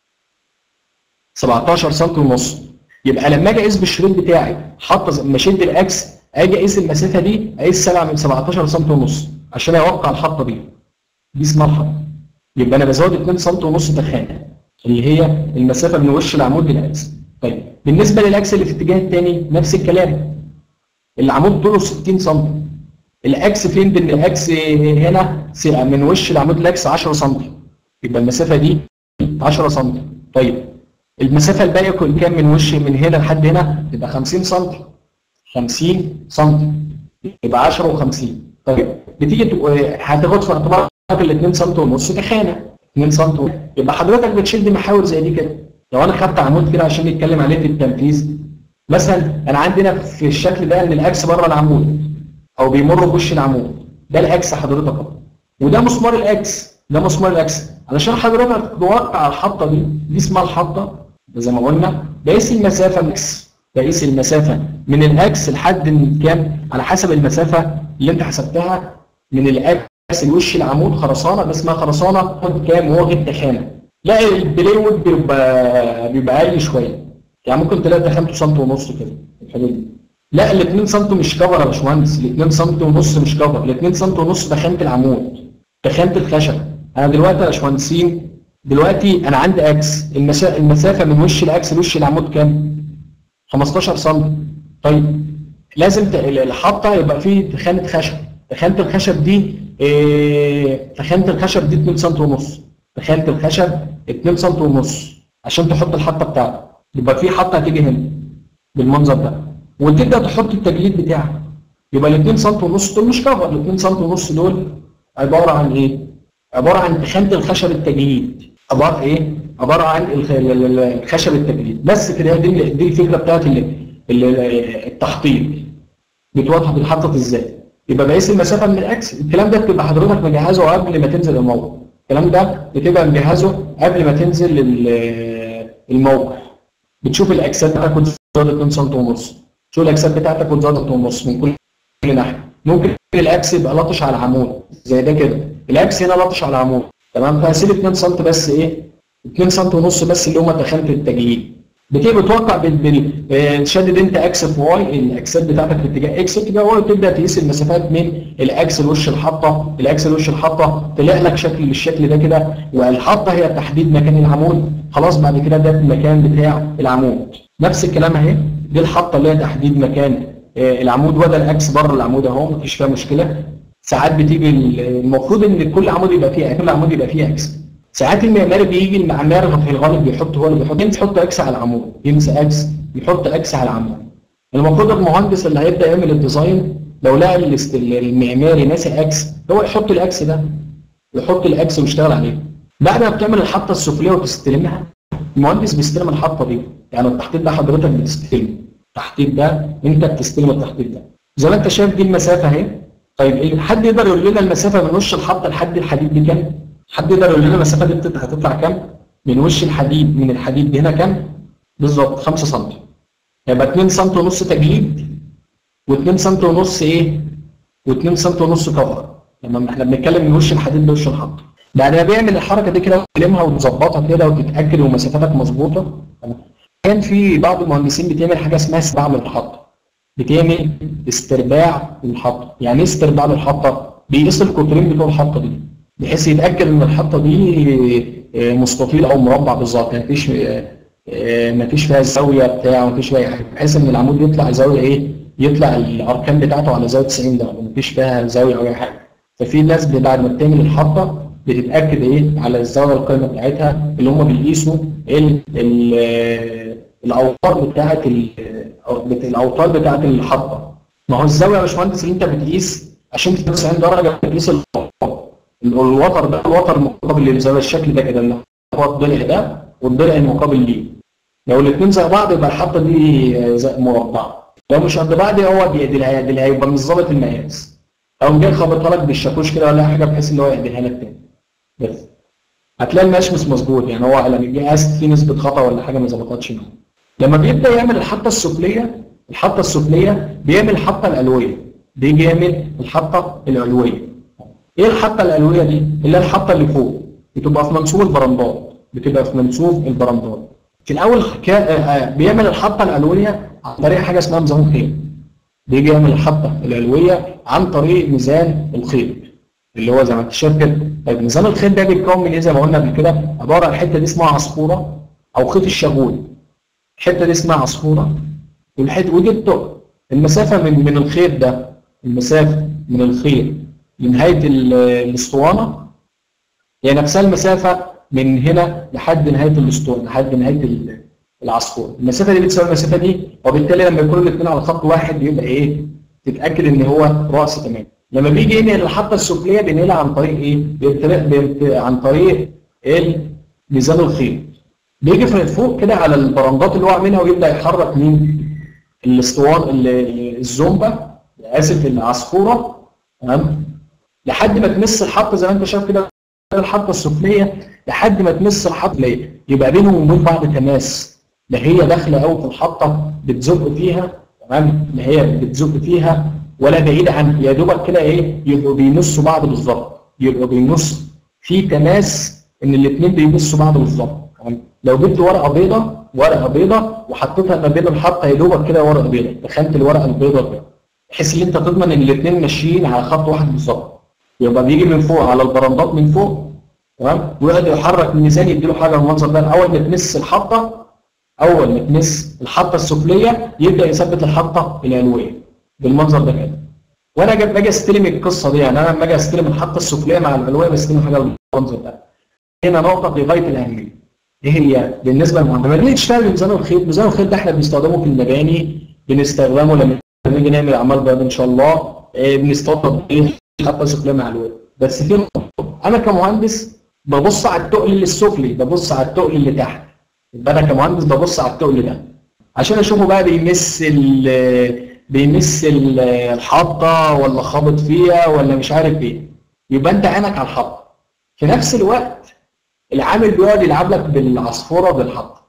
17 سم ونص يبقى لما اجي اقيس بالشريط بتاعي حاطه لما اشد الاكس اجي اقيس المسافه دي اقيس 7 من 17 سم ونص عشان اوقع الحطه دي دي اسمها الحطه يبقى انا بزود 2 سم ونص تخانه اللي هي المسافه من وش العمود للاكس طيب بالنسبه للاكس اللي في الاتجاه الثاني نفس الكلام العمود طوله 60 سم الاكس فين بين الاكس هنا س- من وش العمود للاكس 10 سم يبقى المسافه دي 10 سم طيب المسافه الباقيه كل كام من وش من هنا لحد هنا تبقى 50 سم 50 سم يبقى 10 و50 طيب بتيجي تق- هتاخد في اعتبارك ال 2 سم ونص تخانه 2 سم يبقى حضرتك بتشد محاور زي دي كده لو انا خدت عمود كده عشان نتكلم عليه في التنفيذ مثلا انا عندنا في الشكل ده ان الاكس بره العمود او بيمر بوش العمود ده الاكس حضرتك اهو وده مسمار الاكس ده مسمار الاكس علشان حضرتك توقع الحطه دي دي اسمها الحطه زي ما قلنا بقيس المسافه من اكس بقيس المسافه من الاكس لحد كام على حسب المسافه اللي انت حسبتها من الاكس لوش العمود خرسانه ده اسمها خرسانه خد كام وهو غير تخانه لا البلايوود بيبقى بيبقى اقل شويه يعني ممكن تلاقي تخانته سم ونص كده الحدود دي لا ال 2 سم مش كفر يا باشمهندس ال 2 سم ونص مش كفر ال 2 سم ونص تخانه العمود تخانه الخشب انا دلوقتي يا باشمهندسين دلوقتي انا عندي اكس المسا- المسافه من وش الاكس لوش العمود كام 15 سم طيب لازم ت- ال- الحطه يبقى فيه تخانه خشب تخانه الخشب دي إيه تخانه الخشب دي 2 سم ونص تخانه الخشب 2 سم ونص عشان تحط الحطه بتاعتك يبقى في حطه هتيجي هنا بالمنظر ده وتبدا تحط التجليد بتاعك يبقى ال 2 سم ونص دول مش كفر ال 2 سم ونص دول عباره عن ايه؟ عباره عن تخانه الخشب التجليد عباره ايه؟ عباره عن الخ- ال- ال- الخشب التجليد بس كده دي دي الفكره بتاعت ال- ال- التحطيط بتوضح بتحطط ازاي يبقى بقيس المسافه من الاكس الكلام ده بتبقى حضرتك مجهزه قبل ما تنزل الموقع الكلام ده بتبقى مجهزه قبل ما تنزل ال- الموقع بتشوف الاجساد بتاعتك وتزود 2 سم ونص شوف الاجساد بتاعتك وتزود 2 ونص من كل كل ناحيه ممكن الاكس يبقى لطش على العمود زي ده كده الاكس هنا لطش على العمود تمام فهسيب 2 سم بس ايه 2 سم ونص بس اللي هم تخانه التجليد بتيجي بتوقع بال بال- آه، تشدد انت اكس في واي الاكسات بتاعتك في اتجاه اكس اتجاه واي وتبدا تقيس المسافات من الاكس لوش الحطه الاكس لوش الحطه تلاقي لك شكل بالشكل ده كده والحطه هي تحديد مكان العمود خلاص بعد كده ده المكان بتاع العمود نفس الكلام اهي دي الحطه اللي هي تحديد مكان آه، العمود وده الاكس بره العمود اهو مفيش فيها مشكله ساعات بتيجي ال- المفروض ان كل عمود يبقى فيه كل عمود يبقى فيه اكس ساعات المعماري بيجي المعماري في الغالب بيحط هو اللي بيحط ينسى يحط اكس على العمود ينسى اكس يحط اكس على العمود المفروض المهندس اللي هيبدا يعمل الديزاين لو لقى الاست- المعماري ناسي اكس هو يحط الاكس ده يحط الاكس ويشتغل عليه بعد ما بتعمل الحطه السفليه وتستلمها المهندس بيستلم الحطه دي يعني التحطيط ده حضرتك بتستلمه التحطيط ده انت بتستلم التحطيط ده زي ما انت شايف دي المسافه اهي طيب إيه- حد يقدر يقول لنا المسافه من وش الحطه لحد الحديد دي كام؟ حد يقدر يقول لنا المسافه دي بتت- هتطلع كام؟ من وش الحديد من الحديد دي هنا كام؟ بالظبط 5 سم يبقى 2 سم ونص تجليد و2 سم ونص ايه؟ و2 سم ونص كفر لما احنا بنتكلم من وش الحديد لوش الحطه بعد ما بيعمل الحركه دي كده وتلمها وتظبطها كده وتتاكد ومسافاتك مظبوطه كان في بعض المهندسين بتعمل حاجه اسمها استرباع للحطه بتعمل استرباع للحطه يعني ايه استرباع للحطه بيقيس القطرين بتوع الحطه دي بحيث يتاكد ان الحطه دي آه، مستطيل او مربع بالظبط يعني مفيش آه، آه، مفيش فيها الزاويه بتاعه مفيش فيها أي حاجه بحيث ان العمود يطلع زاويه ايه يطلع الاركان بتاعته على زاويه 90 درجه مفيش فيها زاويه او اي حاجه ففي ناس بعد ما بتعمل الحطه بتتاكد ايه على الزاويه القائمه بتاعتها اللي هم بيقيسوا ال- ال- الاوتار بتاعت ال- أو بت- الاوتار بتاعت الحطه ما هو الزاويه يا باشمهندس اللي انت بتقيس عشان 90 درجه بتقيس الوتر الوتر ده الوتر المقابل للزاويه الشكل ده كده اللي هو الضلع ده والضلع المقابل ليه لو الاثنين زي بعض يبقى الحطه دي زي مربعه لو مش قد بعض هو بيعدلها يعدلها يبقى مش ظابط المقاس او جاي خابطها لك بالشاكوش كده ولا حاجه بحيث ان هو يعدلها لك تاني بس هتلاقي المقاس مش مظبوط يعني هو لما يجي قاس في نسبه خطا ولا حاجه ما ظبطتش معاه لما بيبدا يعمل الحطه السفليه الحطه السفليه بيعمل الحطه العلويه بيجي يعمل الحطه العلويه ايه الحطه العلويه دي اللي هي الحطه اللي فوق بتبقى في منسوب البرندات بتبقى في منسوب البرندات في الاول كا- آه، آه، بيعمل الحطه العلويه عن طريق حاجه اسمها ميزان خيل بيجي يعمل الحطه العلويه عن طريق ميزان الخيل اللي هو زي ما انت شايف كده طيب ميزان الخيل ده بيتكون من ايه زي ما قلنا قبل كده عباره عن الحته دي اسمها عصفوره او خيط الشغول الحته دي اسمها عصفوره والحته ودي التقل المسافه من من الخيط ده المسافه من الخيط لنهايه ال- الاسطوانه هي نفسها المسافه من هنا لحد نهايه الاسطوانه لحد نهايه ال- العصفور المسافه دي بتساوي المسافه دي وبالتالي لما يكونوا الاثنين على خط واحد يبقى ايه تتاكد ان هو راس تمام لما بيجي ينقل الحطه السفليه بينقلها عن طريق ايه بينتقل- بينت- عن طريق ال- ميزان الخيط بيجي في فوق كده على البرندات اللي هو عاملها ويبدا يحرك مين الاسطوان ال- الزومبا اسف العصفوره تمام لحد ما تمس الحطه زي ما انت شايف كده الحطه السفليه لحد ما تمس الحطه العليا. يبقى بينهم وبين بعض تماس لا هي داخله قوي في الحطه بتزق فيها تمام لا هي بتزق فيها ولا بعيد عن يا دوبك كده ايه يبقوا بيمسوا بعض بالظبط يبقوا بيمس في تماس ان الاثنين بيمسوا بعض بالظبط تمام لو جبت ورقه بيضه ورقه بيضه وحطيتها ما بين الحطه يا دوبك كده ورقه بيضه دخلت الورقه البيضه كده بحيث ان انت تضمن ان الاثنين ماشيين على خط واحد بالظبط يبقى بيجي من فوق على البرندات من فوق تمام ويقعد يحرك الميزان يديله حاجه بالمنظر ده اول ما تمس الحطه اول ما تمس الحطه السفليه يبدا يثبت الحطه العلويه بالمنظر ده كده وانا جا- باجي استلم القصه دي يعني انا لما اجي استلم الحطه السفليه مع العلويه بستلم حاجه بالمنظر ده هنا نقطه في غايه الاهميه ايه هي بالنسبه للمهندس لما نيجي نشتغل بميزان الخيط ميزان الخيط ده احنا بنستخدمه في المباني بنستخدمه لما نيجي نعمل اعمال بيضاء ان شاء الله إيه، بنستخدم ايه حتى سفليه مع العلويه بس في نقطه انا كمهندس ببص على التقل اللي السفلي ببص على التقل اللي تحت يبقى انا كمهندس ببص على التقل ده عشان اشوفه بقى بيمس ال بيمس ال- الحطه ولا خابط فيها ولا مش عارف ايه يبقى انت عينك على الحطه في نفس الوقت العامل بيقعد يلعب لك بالعصفوره بالحطه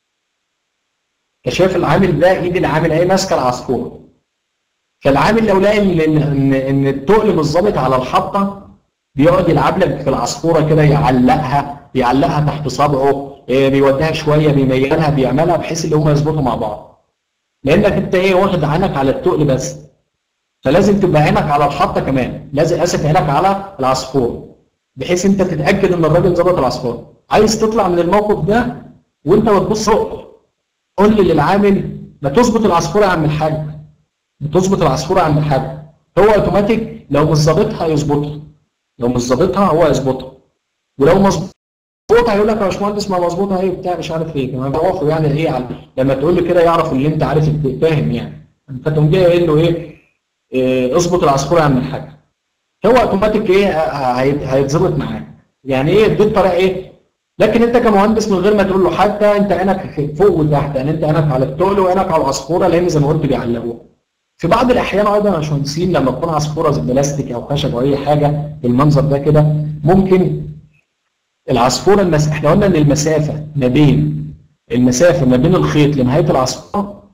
انت شايف العامل ده ايد العامل اهي ماسكه العصفوره فالعامل لو لقى ان ان ان التقل مش ظابط على الحطه بيقعد يلعب لك في العصفوره كده يعلقها يعلقها تحت صبعه إيه، بيوديها شويه بيميلها بيعملها بحيث ان هم يظبطوا مع بعض لانك انت ايه واخد عينك على التقل بس فلازم تبقى عينك على الحطه كمان لازم اسف عينك على العصفوره بحيث انت تتاكد ان الراجل ظبط العصفوره عايز تطلع من الموقف ده وانت بتبص قول لي للعامل ما تظبط العصفوره يا عم الحاج بتظبط العصفوره يا عم الحاج هو اوتوماتيك لو مش ظابطها يظبطها لو مش ظابطها هو يظبطها ولو مظبوط مظبوطه هيقول لك يا باشمهندس ما مظبوطه ايه بتاع مش عارف ايه كمان بيعرفوا يعني ايه على لما تقول له كده يعرف اللي انت عارف فاهم يعني انت تقوم جاي قايل له ايه, إيه اظبط العصفوره يا عم الحاج هو اوتوماتيك ايه هي- هيتظبط معاك يعني ايه دي الطريقه ايه لكن انت كمهندس من غير ما تقول له حتى انت عينك فوق وتحت يعني انت عينك على التقل وعينك على العصفوره لان زي ما قلت بيعلقوها في بعض الاحيان ايضا يا باشمهندسين لما تكون عصفوره زي بلاستيك او خشب او اي حاجه بالمنظر ده كده ممكن العصفوره المس... احنا قلنا ان المسافه ما بين المسافه ما بين الخيط لنهايه العصفوره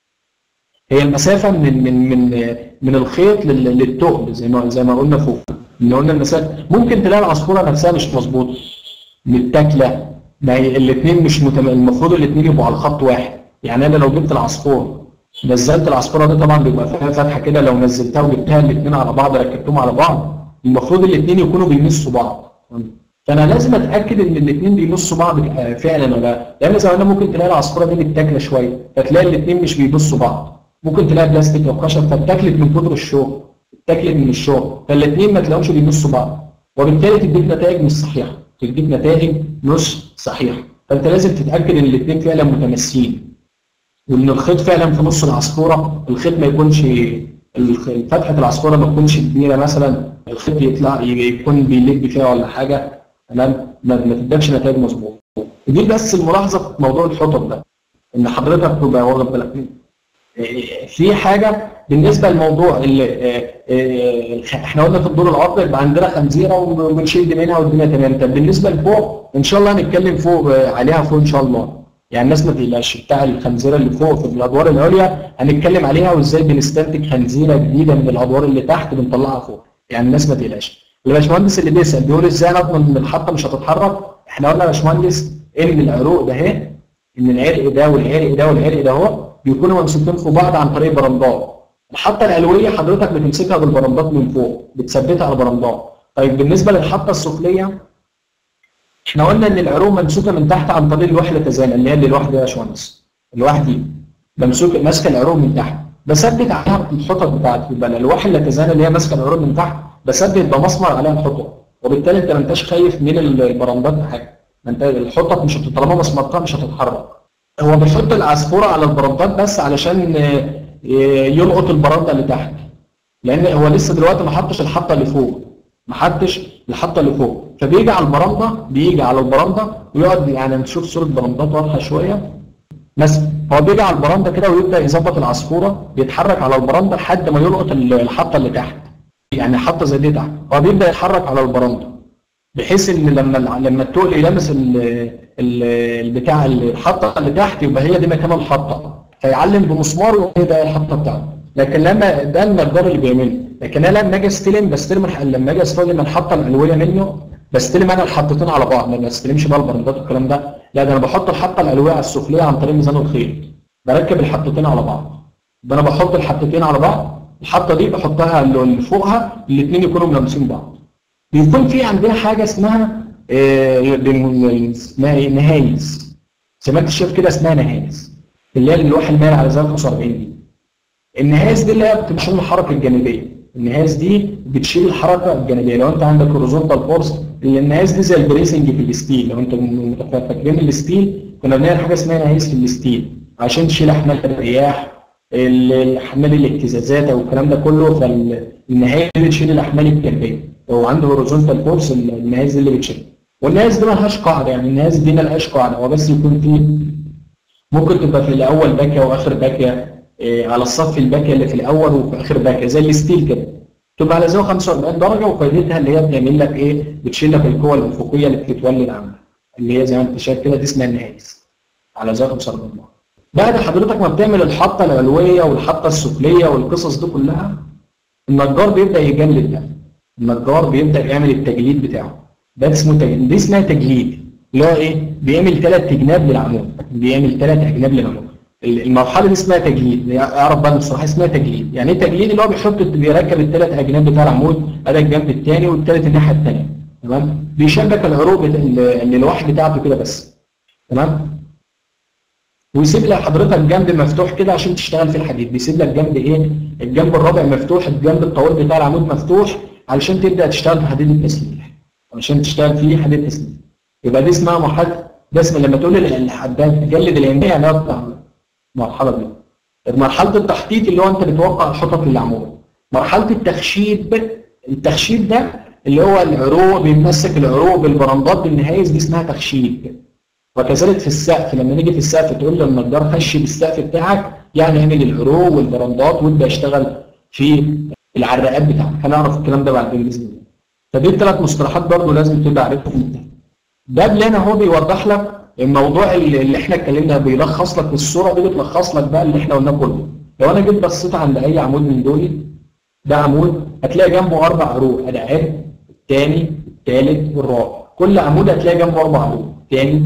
هي المسافه من من من من الخيط لل- للثقب زي ما زي ما قلنا فوق ان قلنا المسافه ممكن تلاقي العصفوره نفسها مش مظبوطه متاكله ما هي الاثنين مش متم... المفروض الاثنين يبقوا على خط واحد يعني انا لو جبت العصفوره نزلت العصفوره دي طبعا بيبقى فيها فتحه كده لو نزلتها وجبتها الاثنين على بعض ركبتهم على بعض المفروض الاثنين يكونوا بيمسوا بعض فانا لازم اتاكد ان الاثنين بيبصوا بعض آه، فعلا ولا لا لان زي ما قلنا ممكن تلاقي العصفوره دي متاكله شويه فتلاقي الاثنين مش بيبصوا بعض ممكن تلاقي بلاستيك او خشب فاتاكلت من كتر الشغل اتاكلت من الشغل فالاثنين ما تلاقوش بيبصوا بعض وبالتالي تديك نتائج مش صحيحه تديك نتائج مش صحيحه فانت لازم تتاكد ان الاثنين فعلا متماسكين وان الخيط فعلا في نص العصفوره الخيط ما يكونش الخ- فتحه العصفوره ما تكونش كبيره مثلا الخيط يطلع يكون بيلب فيها ولا حاجه تمام ما ما تدكش نتائج مظبوطه دي بس الملاحظه في موضوع الحطب ده ان حضرتك تبقى واخد بالك منه إيه، في حاجه بالنسبه لموضوع ال- إيه، إيه، احنا قلنا في الدور العرضي يبقى عندنا خنزيره وبنشيل منها والدنيا تمام طب بالنسبه لفوق ان شاء الله هنتكلم فوق آه، عليها فوق ان شاء الله يعني الناس ما تقلقش بتاع الخنزيره اللي فوق في الادوار العليا هنتكلم عليها وازاي بنستنتج خنزيره جديده من الادوار اللي تحت بنطلعها فوق يعني الناس ما تقلقش الباشمهندس اللي بيسال بيقول ازاي نضمن ان الحطه مش هتتحرك احنا قلنا يا باشمهندس ان العروق ده اهي ان العرق ده والعرق ده والعرق ده اهو بيكونوا ممسوكين في بعض عن طريق برندات الحطه العلويه حضرتك بتمسكها بالبرندات من فوق بتثبتها على البرندات طيب بالنسبه للحطه السفليه احنا قلنا ان العروق ممسوكه من تحت عن طريق الوحده تزامن اللي هي اللي الواحده يا باشمهندس الواحده دي ممسوكه ماسكه العروق من تحت بثبت عليها الحطط بتاعتي يبقى الواحد اللي تزامن اللي هي ماسكه العروق من تحت بثبت بمسمر عليها الحطط وبالتالي انت ما انتش خايف من البرندات بحاجه ما انت الحطط مش هت- طالما مسمرتها مش هتتحرك هو بيحط العصفوره على البرندات بس علشان آه، آه، يلقط البرندة اللي تحت لان هو لسه دلوقتي ما حطش الحطه اللي فوق ما حطش الحطه اللي فوق فبيجي على البرندة بيجي على البرندة ويقعد يعني نشوف صوره برندات واضحه شويه مثلا هو بيجي على البرندة كده ويبدا يظبط العصفوره بيتحرك على البرندة لحد ما يلقط ال- الحطه اللي تحت يعني حطه زي دي تحت هو بيبدا يتحرك على البرندة بحيث ان لما لما التقل يلمس ال- ال- البتاع الحطه اللي تحت يبقى هي دي مكان الحطه فيعلم بمسمار وهي ده الحطه بتاعته لكن لما ده النجار اللي بيعمله لكن انا لما اجي استلم بستلم الح- لما اجي استلم الحطه العلويه منه بستلم انا الحطتين على بعض ما بستلمش بقى البرندات والكلام ده لا ده انا بحط الحطه العلويه على السفليه عن طريق ميزان الخيط بركب الحطتين على بعض يبقى انا بحط الحطتين على بعض الحطه دي بحطها اللي فوقها الاثنين يكونوا ملامسين بعض بيكون في عندنا حاجه اسمها آه، بن- اسمها ايه نهايز زي ما انت شايف كده اسمها نهايز اللي هي اللوحه المائل على زاويه 45 دي النهايز دي اللي هي بتشيل الحركه الجانبيه النهايز دي بتشيل الحركه الجانبيه لو انت عندك هوريزونتال فورس النهايز دي زي البريسنج في الستيل لو انت م- فاكرين الستيل كنا بنعمل حاجه اسمها نهايز في الستيل عشان تشيل احمال الرياح ال- الاحمال الاهتزازات او الكلام ده كله فالنهايز دي بتشيل الاحمال الجانبيه لو عنده هوريزونتال فورس النهايز دي اللي بتشيل والنهايز دي مالهاش قاعده يعني النهايز دي مالهاش قاعده هو بس يكون فيه ممكن تبقى في الاول باكيه واخر باكيه إيه، على الصف الباكيه اللي في الاول وفي اخر باكيه زي الستيل كده تبقى على زاويه 45 درجه وفائدتها اللي هي بتعمل لك ايه بتشيل لك القوه الافقيه اللي بتتولد عنها اللي هي زي ما انت شايف كده دي اسمها النهايز على زاويه 45 درجه بعد حضرتك ما بتعمل الحطه العلويه والحطه السفليه والقصص دي كلها النجار بيبدا يجلد ده النجار بيبدا يعمل التجليد بتاعه ده اسمه تجليد دي اسمها تجليد اللي هو ايه بيعمل ثلاث اجناب للعمود بيعمل ثلاث اجناب للعمود المرحله دي اسمها تجليد اعرف بقى بصراحه اسمها تجليد يعني ايه تجليد اللي هو بيحط بيركب الثلاث اجناب بتاع العمود ادي الجنب الثاني والثالث الناحيه الثانيه تمام بيشبك العروق بتا... ال- الالواح بتاعته كده بس تمام ويسيب لك حضرتك جنب مفتوح كده عشان تشتغل في الحديد بيسيب لك جنب ايه الجنب الرابع مفتوح الجنب الطويل بتاع العمود مفتوح علشان تبدا تشتغل في حديد التسليح علشان تشتغل فيه حديد تسليح يبقى دي اسمها مرحله ده اسمها لما تقول الحداد تجلد العمدان يعني اطلع المرحله دي مرحله التحطيط اللي هو انت بتوقع الحطط للعمود مرحله التخشيب التخشيب ده اللي هو العروق بيمسك العروق بالبرندات بالنهايز دي اسمها تخشيب وكذلك في السقف لما نيجي في السقف تقول للنجار خشب السقف بتاعك يعني اعمل العروق والبرندات وابدا اشتغل في العراقات بتاعك هنعرف الكلام ده بعدين باذن الله فدي الثلاث مصطلحات برضه لازم تبقى عارفهم ده بلان اهو بيوضح لك الموضوع اللي, اللي احنا اتكلمنا بيلخص لك الصوره دي بتلخص لك بقى اللي احنا قلناه كله لو انا جيت بصيت عند اي عمود من دول ده عمود هتلاقي جنبه اربع عروق العاب الثاني الثالث والرابع كل عمود هتلاقي جنبه اربع عروق ثاني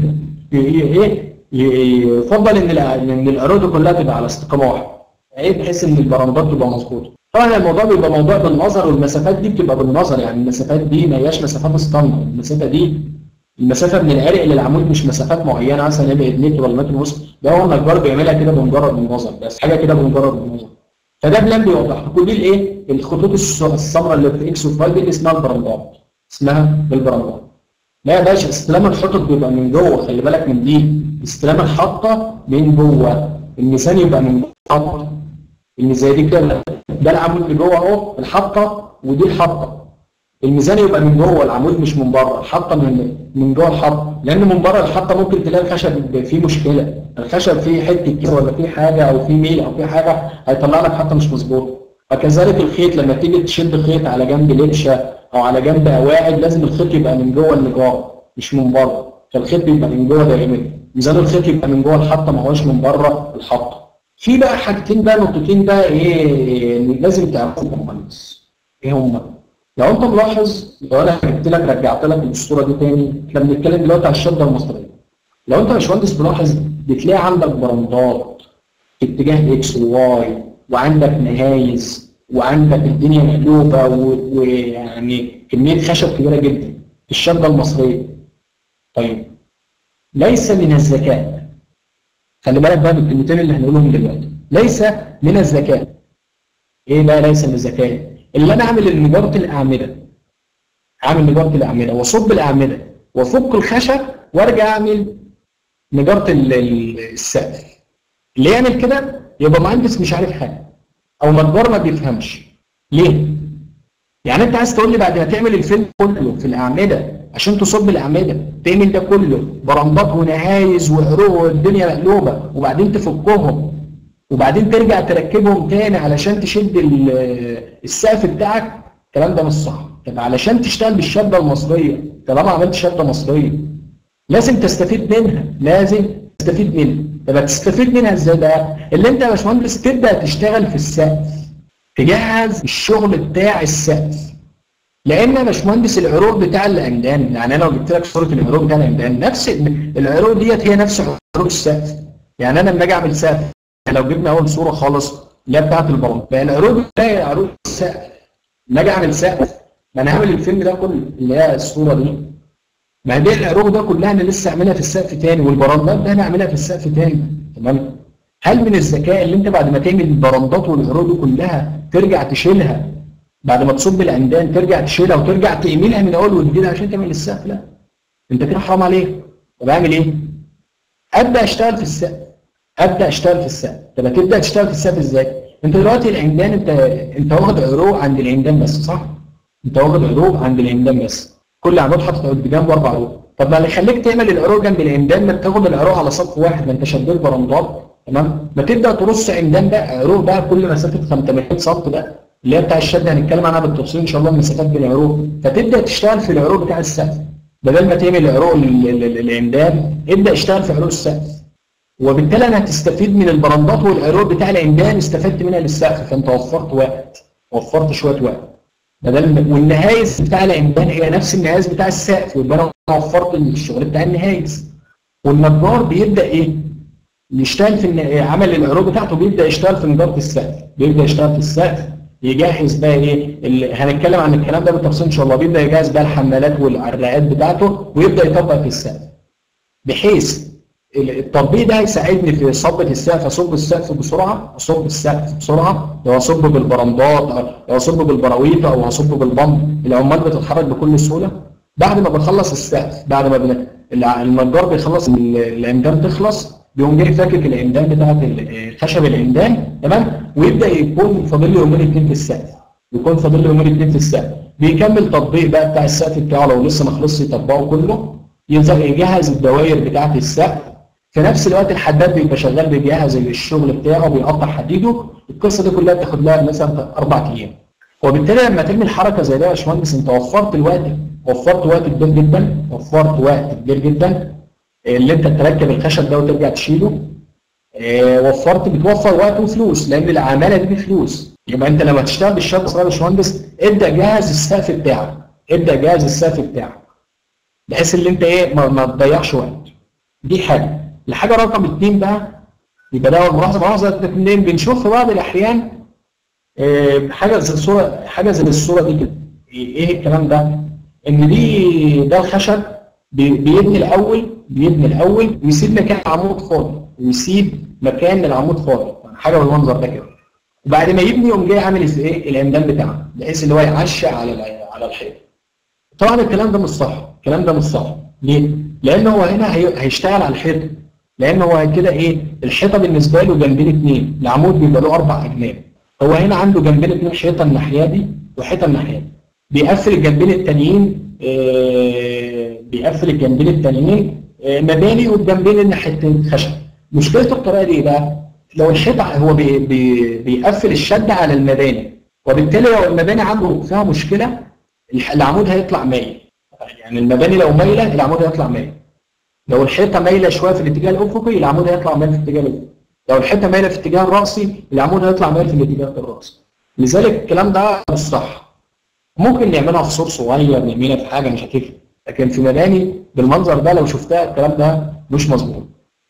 ايه يفضل ان ان العروض كلها تبقى على استقامه واحده ايه بحيث ان البرامجات تبقى مظبوطه طبعا الموضوع بيبقى موضوع بالنظر والمسافات دي بتبقى بالنظر يعني المسافات دي ما هياش مسافات ستاندرد المسافه دي المسافه من العرق للعمود مش مسافات معينه مثلا يبعد متر ولا متر ونص ده هو النجار بيعملها كده بمجرد النظر بس حاجه كده بمجرد النظر فده بلان بيوضح لكم دي الايه الخطوط السمراء اللي في اكس وفاي دي اسمها البرندات اسمها البرندات لا يا باشا استلام الحطط بيبقى من جوه خلي بالك من دي استلام الحطه من جوه الميزان يبقى من جوه الميزان دي كده ده العمود اللي جوه اهو الحطه ودي الحطه الميزان يبقى من جوه العمود مش من بره الحطه من من جوه الحطه لان من بره الحطه ممكن تلاقي الخشب فيه مشكله الخشب فيه حته كيس ولا فيه حاجه او فيه ميل او فيه حاجه هيطلع لك حطه مش مظبوطه وكذلك الخيط لما تيجي تشد خيط على جنب لبشه او على جنب قواعد لازم الخيط يبقى من جوه النجار مش من بره فالخيط بيبقى من جوه دايما ميزان الخيط يبقى من جوه الحطه ما هوش من بره الحطه في بقى حاجتين بقى نقطتين بقى ايه لازم تعرفوهم كويس ايه هم لو انت ملاحظ لو انا جبت لك رجعت لك الصوره دي تاني احنا بنتكلم دلوقتي على الشده المصريه لو انت يا باشمهندس ملاحظ بتلاقي عندك برندات في اتجاه اكس وواي وعندك نهايز وعندك الدنيا مقلوبه ويعني كميه خشب كبيره جدا في الشده المصريه طيب ليس من الذكاء خلي بالك بقى من الكلمتين اللي هنقولهم دلوقتي ليس من الذكاء ايه بقى ليس من الذكاء اللي انا اعمل نجاره الاعمده اعمل نجاره الاعمده واصب الاعمده وافك الخشب وارجع اعمل نجاره السقف اللي يعمل كده يبقى مهندس مش عارف حاجه او نجار ما بيفهمش ليه يعني انت عايز تقول لي بعد ما تعمل الفيلم كله في الاعمده عشان تصب الاعمده تعمل ده كله برمبات ونهايز وعروق والدنيا مقلوبه وبعدين تفكهم وبعدين ترجع تركبهم تاني علشان تشد السقف بتاعك الكلام ده مش صح طب علشان تشتغل بالشده المصريه طالما عملت شده مصريه لازم تستفيد منها لازم تستفيد منها طب هتستفيد منها ازاي بقى؟ اللي انت يا باشمهندس تبدا تشتغل في السقف تجهز الشغل بتاع السقف لان يا باشمهندس العروق بتاع العمدان يعني انا لو جبت لك صوره العروق بتاع العمدان نفس العروق ديت هي نفس عروق السقف يعني انا لما اجي اعمل سقف لو جبنا اول صوره خالص اللي هي بتاعت البرامج بقى العروض بتاعي عروض السقف لما اجي اعمل سقف ما انا هعمل الفيلم ده كله اللي هي الصوره دي ما دي العروق ده كلها انا لسه اعملها في السقف تاني والبراندات ده انا اعملها في السقف تاني تمام هل من الذكاء اللي انت بعد ما تعمل البراندات والعروق دي كلها ترجع تشيلها بعد ما تصب العمدان ترجع تشيلها وترجع تعملها من اول وجديد عشان تعمل السقف لا انت كده حرام عليك طب اعمل ايه؟ ابدا اشتغل في السقف ابدا اشتغل في السقف طب هتبدا تشتغل في السقف ازاي انت دلوقتي العمدان انت انت واخد عروق عند العمدان بس صح انت واخد عروق عند العمدان بس كل عمود حاطط جنبه اربع عروق طب ما اللي يخليك تعمل العروق جنب العمدان ما تاخد العروق على سطح واحد ما انت شديت برندات تمام ما تبدا ترص عمدان بقى عروق بقى كل مسافه 500 سم بقى اللي هي بتاع الشد هنتكلم عنها بالتفصيل ان شاء الله المسافات بين العروق فتبدا تشتغل في العروق بتاع السقف بدل ما تعمل عروق العمدان ابدا اشتغل في عروق السقف وبالتالي انا هتستفيد من البراندات والعروض بتاع العمدان استفدت منها للسقف فانت وفرت وقت وفرت شويه وقت بدل والنهايز بتاع العمدان هي نفس النهايز بتاع السقف يبقى انا وفرت الشغل بتاع النهايز والنجار بيبدا ايه؟ يشتغل في عمل العروض بتاعته بيبدا يشتغل في نجاره السقف بيبدا يشتغل في السقف يجهز بقى ايه هنتكلم عن الكلام ده بالتفصيل ان شاء الله بيبدا يجهز بقى الحمالات والعراقات بتاعته ويبدا يطبق في السقف بحيث التطبيق ده هيساعدني في صبة السقف اصب السقف بسرعه اصب السقف بسرعه لو اصب بالبرندات او اصب بالبراويط او اصب بالبمب العمال بتتحرك بكل سهوله بعد ما بخلص السقف بعد ما بن... النجار بيخلص العمدان تخلص بيقوم جاي فاكك العمدان بتاعت خشب العمدان تمام ويبدا يكون فاضل له يومين اتنين في السقف يكون فاضل له يومين اتنين في السقف بيكمل تطبيق بقى بتاع السقف بتاعه لو لسه ما خلصش يطبقه كله يجهز الدوائر بتاعت السقف في نفس الوقت الحداد بيبقى شغال بيجهز الشغل بتاعه بيقطع حديده القصه دي كلها بتاخد لها مثلا اربع ايام وبالتالي لما تعمل حركه زي ده يا باشمهندس انت وفرت الوقت وفرت وقت كبير جدا وفرت وقت كبير جدا اللي انت تركب الخشب ده وترجع تشيله اه وفرت بتوفر وقت وفلوس لان العماله دي بفلوس يبقى انت لما تشتغل بالشرط يا باشمهندس ابدا جهز السقف بتاعك ابدا جهز السقف بتاعك بحيث ان انت ايه ما, ما تضيعش وقت دي حاجه الحاجه رقم اثنين بقى يبقى ده ملاحظه ملاحظه اثنين بنشوف في بعض الاحيان اه حاجه زي الصوره حاجه زي الصوره دي كده ايه الكلام ده؟ ان دي ده الخشب بيبني الاول بيبني الاول ويسيب مكان العمود فاضي ويسيب مكان العمود فاضي حاجه بالمنظر ده كده وبعد ما يبني يقوم جاي عامل ايه العمدان بتاعه بحيث ان هو يعشق على على الحيط طبعا الكلام ده مش صح الكلام ده مش صح ليه؟ لان هو هنا هيشتغل على الحيط لان هو كده ايه الحيطه بالنسبه له جنبين اثنين العمود بيبقى له اربع اجناب هو هنا عنده جنبين اثنين حيطه الناحيه دي وحيطه الناحيه دي بيقفل الجنبين التانيين آه بيقفل الجنبين التانيين آه مباني والجنبين ناحيتين خشب مشكلته الطريقه دي بقى لو الحيطه هو بي بي بيقفل الشد على المباني وبالتالي لو المباني عنده فيها مشكله العمود هيطلع مايل يعني المباني لو مايله العمود هيطلع مايل لو الحيطه مايله شويه في الاتجاه الافقي العمود هيطلع مايل في الاتجاه الافقي لو الحيطه مايله في الاتجاه الراسي العمود هيطلع مايل في الاتجاه الراسي لذلك الكلام ده مش صح ممكن نعملها في سور صغير نعملها في حاجه مش هتفرق لكن في مباني بالمنظر ده لو شفتها الكلام ده مش مظبوط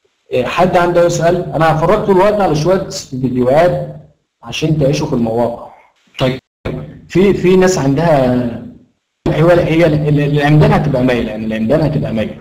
حد عنده يسال انا هفرجكم دلوقتي على شويه فيديوهات عشان تعيشوا في المواقع طيب في في ناس عندها هو هي العمدان هتبقى مايله يعني العمدان هتبقى مايله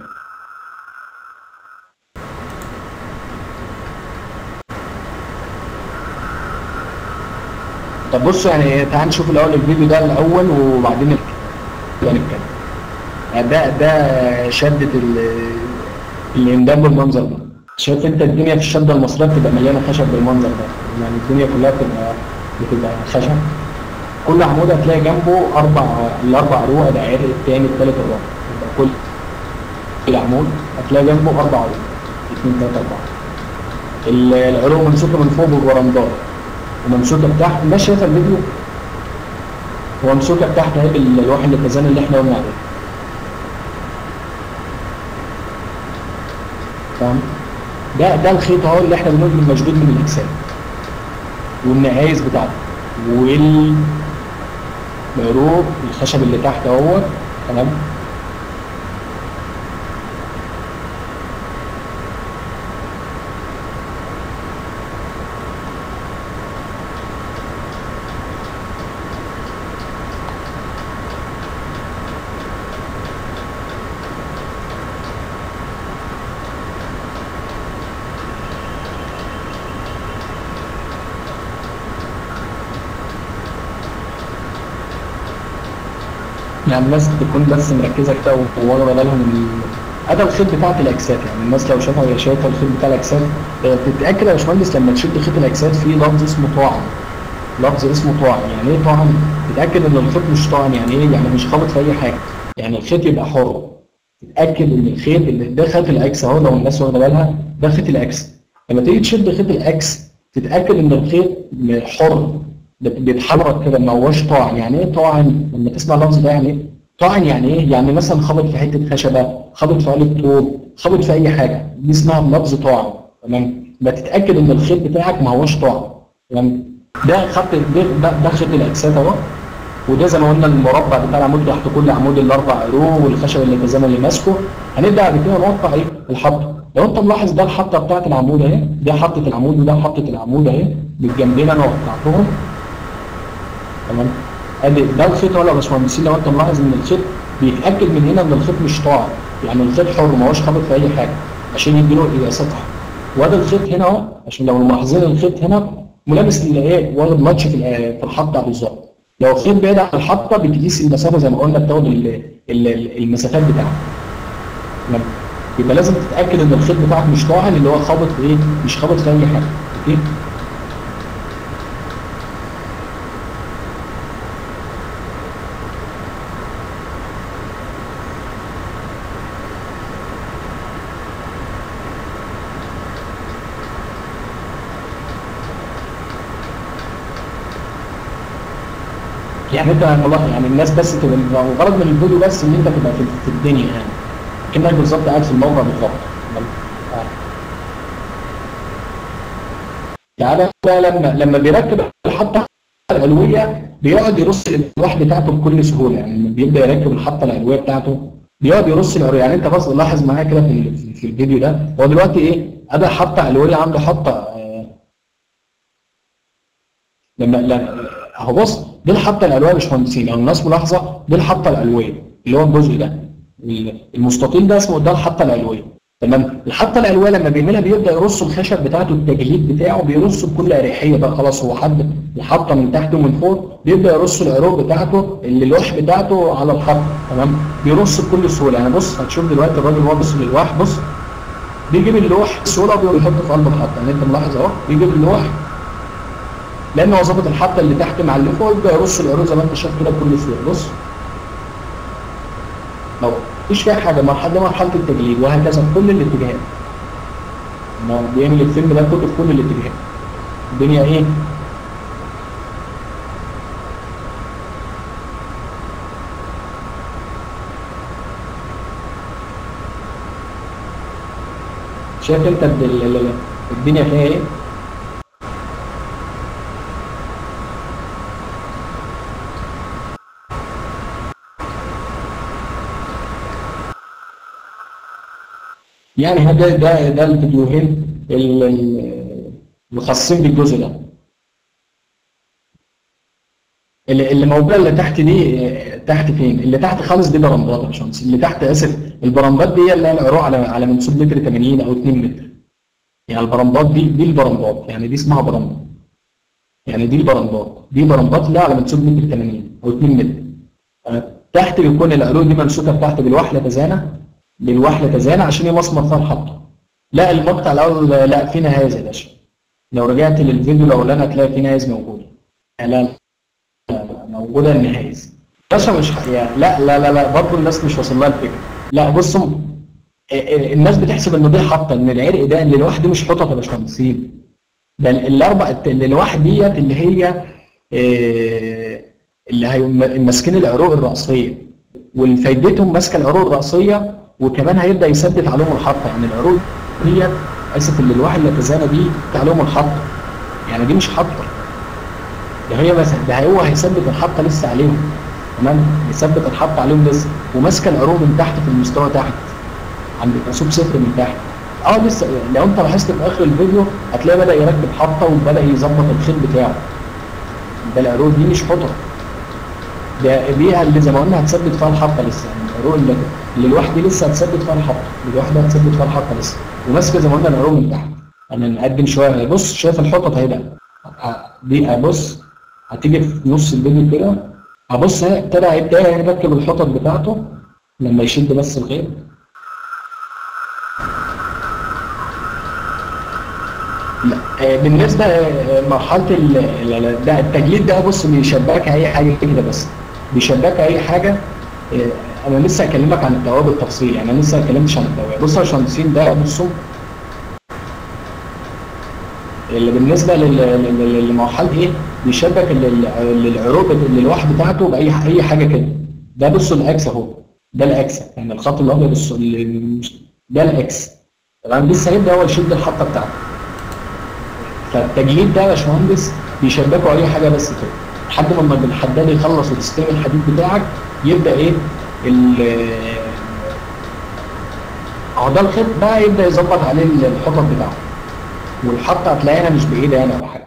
طب بصوا يعني تعال نشوف الاول الفيديو ده الاول وبعدين نتكلم يعني ده ده شده الامداد بالمنظر ده شايف انت الدنيا في الشده المصريه بتبقى مليانه خشب بالمنظر ده يعني الدنيا كلها بتبقى بتبقى خشب كل عمود هتلاقي جنبه اربع الاربع روق ده عرق الثاني الثالث الرابع يبقى كل العمود هتلاقي جنبه اربع عروق اثنين ثلاثه اربعه العروق ممسوكه من فوق بالبرندات وممسوكه تحت الناس شايفه الفيديو هو ممسوكه تحت اهي باللوح الاتزان اللي احنا قلنا عليه فاهم ده ده الخيط اهو اللي احنا بنقول مشدود من الاجسام والنهايز بتاعته والعروق الخشب اللي تحت اهوت تمام يعني الناس تكون بس مركزه كده وواخده بالها من ادى الخيط بتاعت الاجساد يعني الناس لو شافها وهي شايفه الخيط بتاع الاجساد تتاكد يا باشمهندس لما تشد خيط الاجساد في لفظ اسمه طاعن لفظ اسمه طاعن يعني ايه طاعن؟ تتاكد ان الخيط مش طاعن يعني ايه؟ يعني مش خابط في اي حاجه يعني الخيط يبقى حر تتاكد ان الخيط اللي ده خيط الاكس اهو لو الناس واخده بالها ده خيط الاكس لما تيجي تشد خيط الاكس تتاكد ان الخيط حر بيتحرك كده ما هوش طاعن يعني ايه طاعن لما تسمع اللفظ ده يعني ايه طاعن يعني ايه يعني مثلا خبط في حته خشبه خبط في قالب طوب خبط في اي حاجه دي اسمها لفظ طاعن تمام بتتاكد ان الخيط بتاعك ما هوش طاعن تمام ده خط ده ده, ده خيط الاجساد اهو وده زي ما قلنا المربع بتاع العمود تحت كل عمود الاربع عروق والخشب اللي التزام اللي ماسكه هنبدا بعد كده نوقع ايه الحطه لو انت ملاحظ ده الحطه بتاعت العمود اهي ده حطه العمود وده حطه العمود اهي بالجنبين انا وقعتهم تمام ادي ده الخيط ولا يا باشمهندسين لو انت ملاحظ ان الخيط بيتاكد من هنا ان الخيط مش طاعن يعني الخيط حر ما هوش خابط في اي حاجه عشان يديله الى سطح وادي الخيط هنا اهو عشان لو ملاحظين الخيط هنا ملابس ايه واخد ماتش في في الحطه بالظبط لو الخيط بعيد عن الحطه بتقيس المسافه زي ما قلنا بتاخد المسافات بتاعها يبقى لازم تتاكد ان الخيط بتاعك مش طاعن اللي هو خابط في ايه مش خابط في اي حاجه اوكي يعني انت والله يعني الناس بس تبقى الغرض من الفيديو بس ان انت تبقى في, في الدنيا يعني كانك بالظبط قاعد في الموقع بالظبط تعالى بقى لما لما بيركب الحطه العلويه بيقعد يرص الالواح بتاعته بكل سهوله يعني لما بيبدا يركب الحطه العلويه بتاعته بيقعد يرص العلويه يعني انت بص لاحظ معايا كده في, في الفيديو ده هو دلوقتي ايه ادى حطه علويه عنده حطه آه لما لما اهو بص دي الحطه العلويه يا باشمهندسين لو الناس ملاحظه دي الحطه العلويه اللي هو الجزء ده المستطيل ده اسمه ده الحطه العلويه تمام الحطه العلويه لما بيعملها بيبدا يرص الخشب بتاعته التجليد بتاعه بيرصه بكل اريحيه بقى خلاص هو حد الحطه من تحت ومن فوق بيبدا يرص العروق بتاعته اللي اللوح بتاعته على الخط تمام بيرص بكل سهوله يعني بص هتشوف دلوقتي الراجل وهو بيرص اللوح بص بيجيب اللوح بسهوله وبيحطه في قلب الحطه يعني انت ملاحظ اهو بيجيب اللوح لان هو ظابط الحطه اللي تحت مع اللي فوق يبدا يرص العروق زي ما انت شايف كده بكل سهوله بص لو مفيش فيها حاجه مرحله دي مرحله التجليد وهكذا في كل الاتجاهات ما بيعمل الفيلم ده كله في كل الاتجاهات الدنيا ايه شايف انت الدنيا فيها ايه يعني ده ده ده الفيديوهين الخاصين بالجزء ده اللي اللي موجوده اللي تحت دي تحت فين؟ اللي تحت خالص دي برمبات يا باشمهندس اللي تحت اسف البرمبات دي اللي هي العروق على على منسوب متر 80 او 2 متر يعني البرمبات دي دي البرمبات يعني دي اسمها برمبات يعني دي البرمبات دي برمبات اللي على منسوب متر 80 او 2 متر تحت بيكون العروق دي ممسوكه تحت بالوحله تزانه بالوحله تزانه عشان يمسمر فيها الحطه لا المقطع الاول لا في نهايز يا باشا لو رجعت للفيديو الاولاني هتلاقي في نهايز موجوده لا موجوده النهايز باشا مش يعني لا لا لا لا برضه الناس مش واصل لها الفكره لا بصوا الناس بتحسب ان دي حطه ان العرق ده اللي لوحده مش حطط يا باشمهندسين ده الاربع اللي لوحد ديت اللي هي اللي هي ماسكين العروق الراسيه والفايدتهم ماسكه العروق الراسيه وكمان هيبدا يثبت عليهم الحطه يعني العروق ديت اسف اللي الواحد اللي تزانى دي عليهم الحطه يعني دي مش حطه ده هي بس ده هو هيثبت الحطه لسه عليهم تمام يثبت الحطه عليهم لسه وماسكه العروق من تحت في المستوى تحت عند منسوب صفر من تحت اه لسه لو انت لاحظت في اخر الفيديو هتلاقي بدا يركب حطه وبدا يظبط الخيط بتاعه ده العروق دي مش حطه ده بيها اللي زي ما قلنا هتثبت فيها الحطه لسه يعني العروق اللي اللي لوحدي لسه هتثبت فيها الحطه اللي لوحدها هتثبت فيها الحطه لسه وماسكه زي ما قلنا العروق من تحت انا نقدم شويه بص شايف الحطه اهي بقى دي بص هتيجي في نص الفيديو كده هبص اهي ابتدى هيبدا يركب الحطط بتاعته لما يشد بس الخيط بالنسبه لمرحله ده التجليد ده بص بيشبكك اي حاجه كده بس بيشبكك اي حاجه انا لسه هكلمك عن الدواء بالتفصيل يعني انا لسه ما اتكلمتش عن الدواء بص يا باشمهندسين ده بصوا اللي بالنسبه للمرحله ايه بيشبك العروق الالواح بتاعته باي اي حاجه كده ده بصوا الاكس اهو ده الاكس يعني الخط الابيض ده الاكس تمام لسه هيبدا هو يشد الحطه بتاعته فالتجليد ده يا باشمهندس بيشبكوا اي حاجه بس كده لحد ما الحداد يخلص وتستلم الحديد بتاعك يبدا ايه اهو ده الخيط بقى يبدا يظبط عليه الحطب بتاعه والحطه هتلاقيها مش بايدي انا ولا حاجه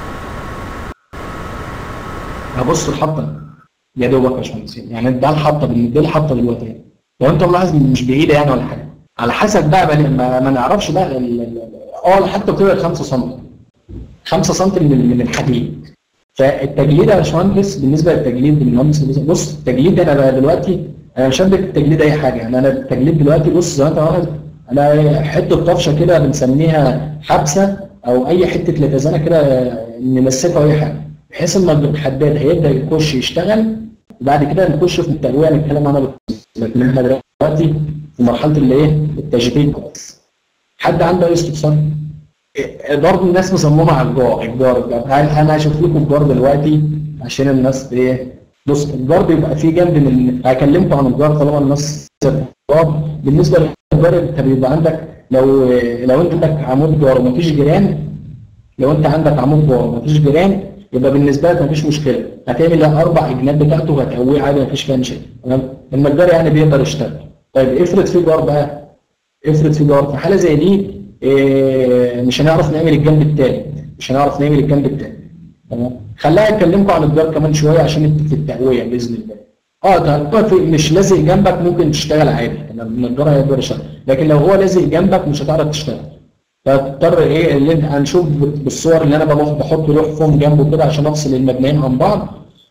هبص الحطه يا دوبك يا باشمهندسين يعني ده الحطه دي الحطه دلوقتي لو انت ملاحظ مش بايدي يعني ولا حاجه على حسب بقى ما, ما نعرفش بقى اه الحطه بتبقى 5 سم 5 سم من من الحديد فالتجليد يا باشمهندس بالنسبه للتجليد بالمهندس بص التجليد انا بقى دلوقتي انا مش هبدأ التجليد اي حاجه يعني انا التجليد دلوقتي بص زي ما انت واخد انا حته طفشه كده بنسميها حبسه او اي حته لتزانه كده نمسكها اي حاجه بحيث ان الحداد هيبدا يخش يشتغل وبعد كده نخش في التقويه نتكلم عنها لكن احنا دلوقتي في مرحله اللي ايه التجديد حد عنده اي استفسار؟ برضه الناس مصممه على الجار الجار انا هشوف لكم الجار دلوقتي عشان الناس ايه بص الجار بيبقى فيه جنب من هكلمكم عن الجار طالما الناس بالنسبه للجار انت بيبقى عندك لو لو انت عندك عمود جار ومفيش جيران لو انت عندك عمود جار ومفيش جيران يبقى بالنسبه لك مفيش مشكله هتعمل اربع اجناب بتاعته وهتقويه عادي مفيش فيها مشاكل تمام النجار يعني بيقدر يشتغل طيب افرض في جار بقى افرض في جار في حاله زي دي إيه مش هنعرف نعمل الجنب الثالث مش هنعرف نعمل الجنب الثالث تمام خلينا اكلمكم عن الجار كمان شويه عشان في التقويه باذن الله اه في مش لازق جنبك ممكن تشتغل عادي النجار هيقدر يشتغل لكن لو هو لازق جنبك مش هتعرف تشتغل فاضطر ايه اللي انت هنشوف بالصور اللي انا بحط لوح فوم جنبه كده عشان افصل المبنيين عن بعض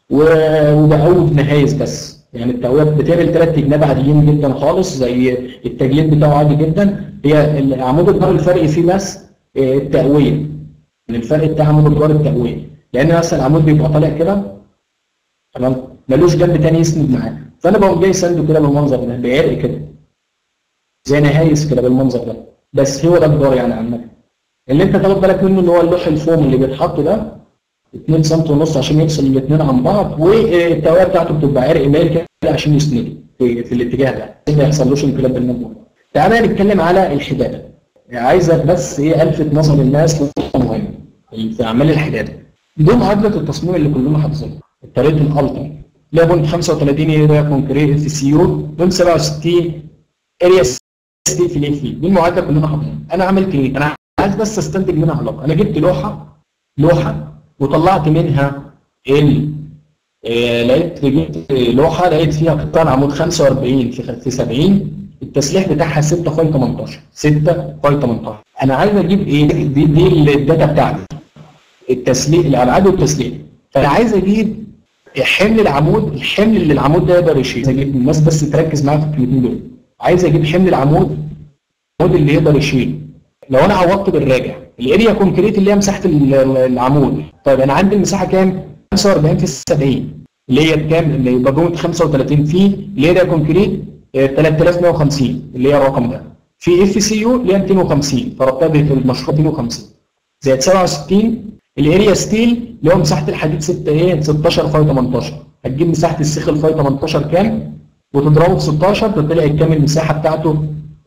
وبقوي نهايز بس يعني التقويه بتعمل ثلاث جناب عاديين جدا خالص زي التجليد بتاعه عادي جدا هي عمود الجار الفرق فيه بس التقويه يعني الفرق بتاع عمود الجار التقويه لان مثلا العمود بيبقى طالع كده تمام ملوش جنب تاني يسند معاه فانا بقوم جاي سنده كده بالمنظر ده بعرق كده زي نهايس كده بالمنظر ده بس هو ده الجار يعني عامه اللي انت تاخد بالك منه اللي هو اللوح الفوم اللي بيتحط ده 2 سم ونص عشان يفصل الاثنين عن بعض والتوايه بتاعته بتبقى عرق مايل كده عشان يسند في, في الاتجاه ده ما يحصلوش انقلاب بالنبض تعالى نتكلم على الحداده عايزك بس ايه الفت نظر الناس لنقطه مهمه في اعمال الحداده دي معادله التصميم اللي كلنا حافظينها طريقه الالتر اللي هي بونت 35 اريا كونكريت في سيو بونت 67 اريا ستي في الاف دي المعادله كلنا حافظينها انا عملت ايه؟ انا عايز بس استنتج منها علاقه انا جبت لوحه لوحه وطلعت منها ال آه لقيت جبت لوحه لقيت فيها قطاع عمود 45 في في 70 التسليح بتاعها 6 فاي 18 6 فاي 18 انا عايز اجيب ايه دي دي الداتا بتاعتي التسليح الابعاد والتسليح فانا عايز اجيب حمل العمود الحمل اللي العمود ده يقدر يشيل اجيب الناس بس تركز معايا في الكلمتين دول عايز اجيب حمل العمود العمود اللي يقدر يشيل لو انا عوضت بالراجع الاريا كونكريت اللي هي مساحه العمود طيب انا عندي المساحه كام 45 في 70 اللي هي بكام اللي يبقى بونت 35 في الاريا كونكريت 3150 اللي هي الرقم ده في اف سي يو اللي هي 250 فربطها في المشروع 250 زائد 67 الاريا ستيل اللي هو مساحه الحديد 6 ايه 16 فاي 18 هتجيب مساحه السيخ الفاي 18 كام وتضربه في 16 تطلع الكام المساحه بتاعته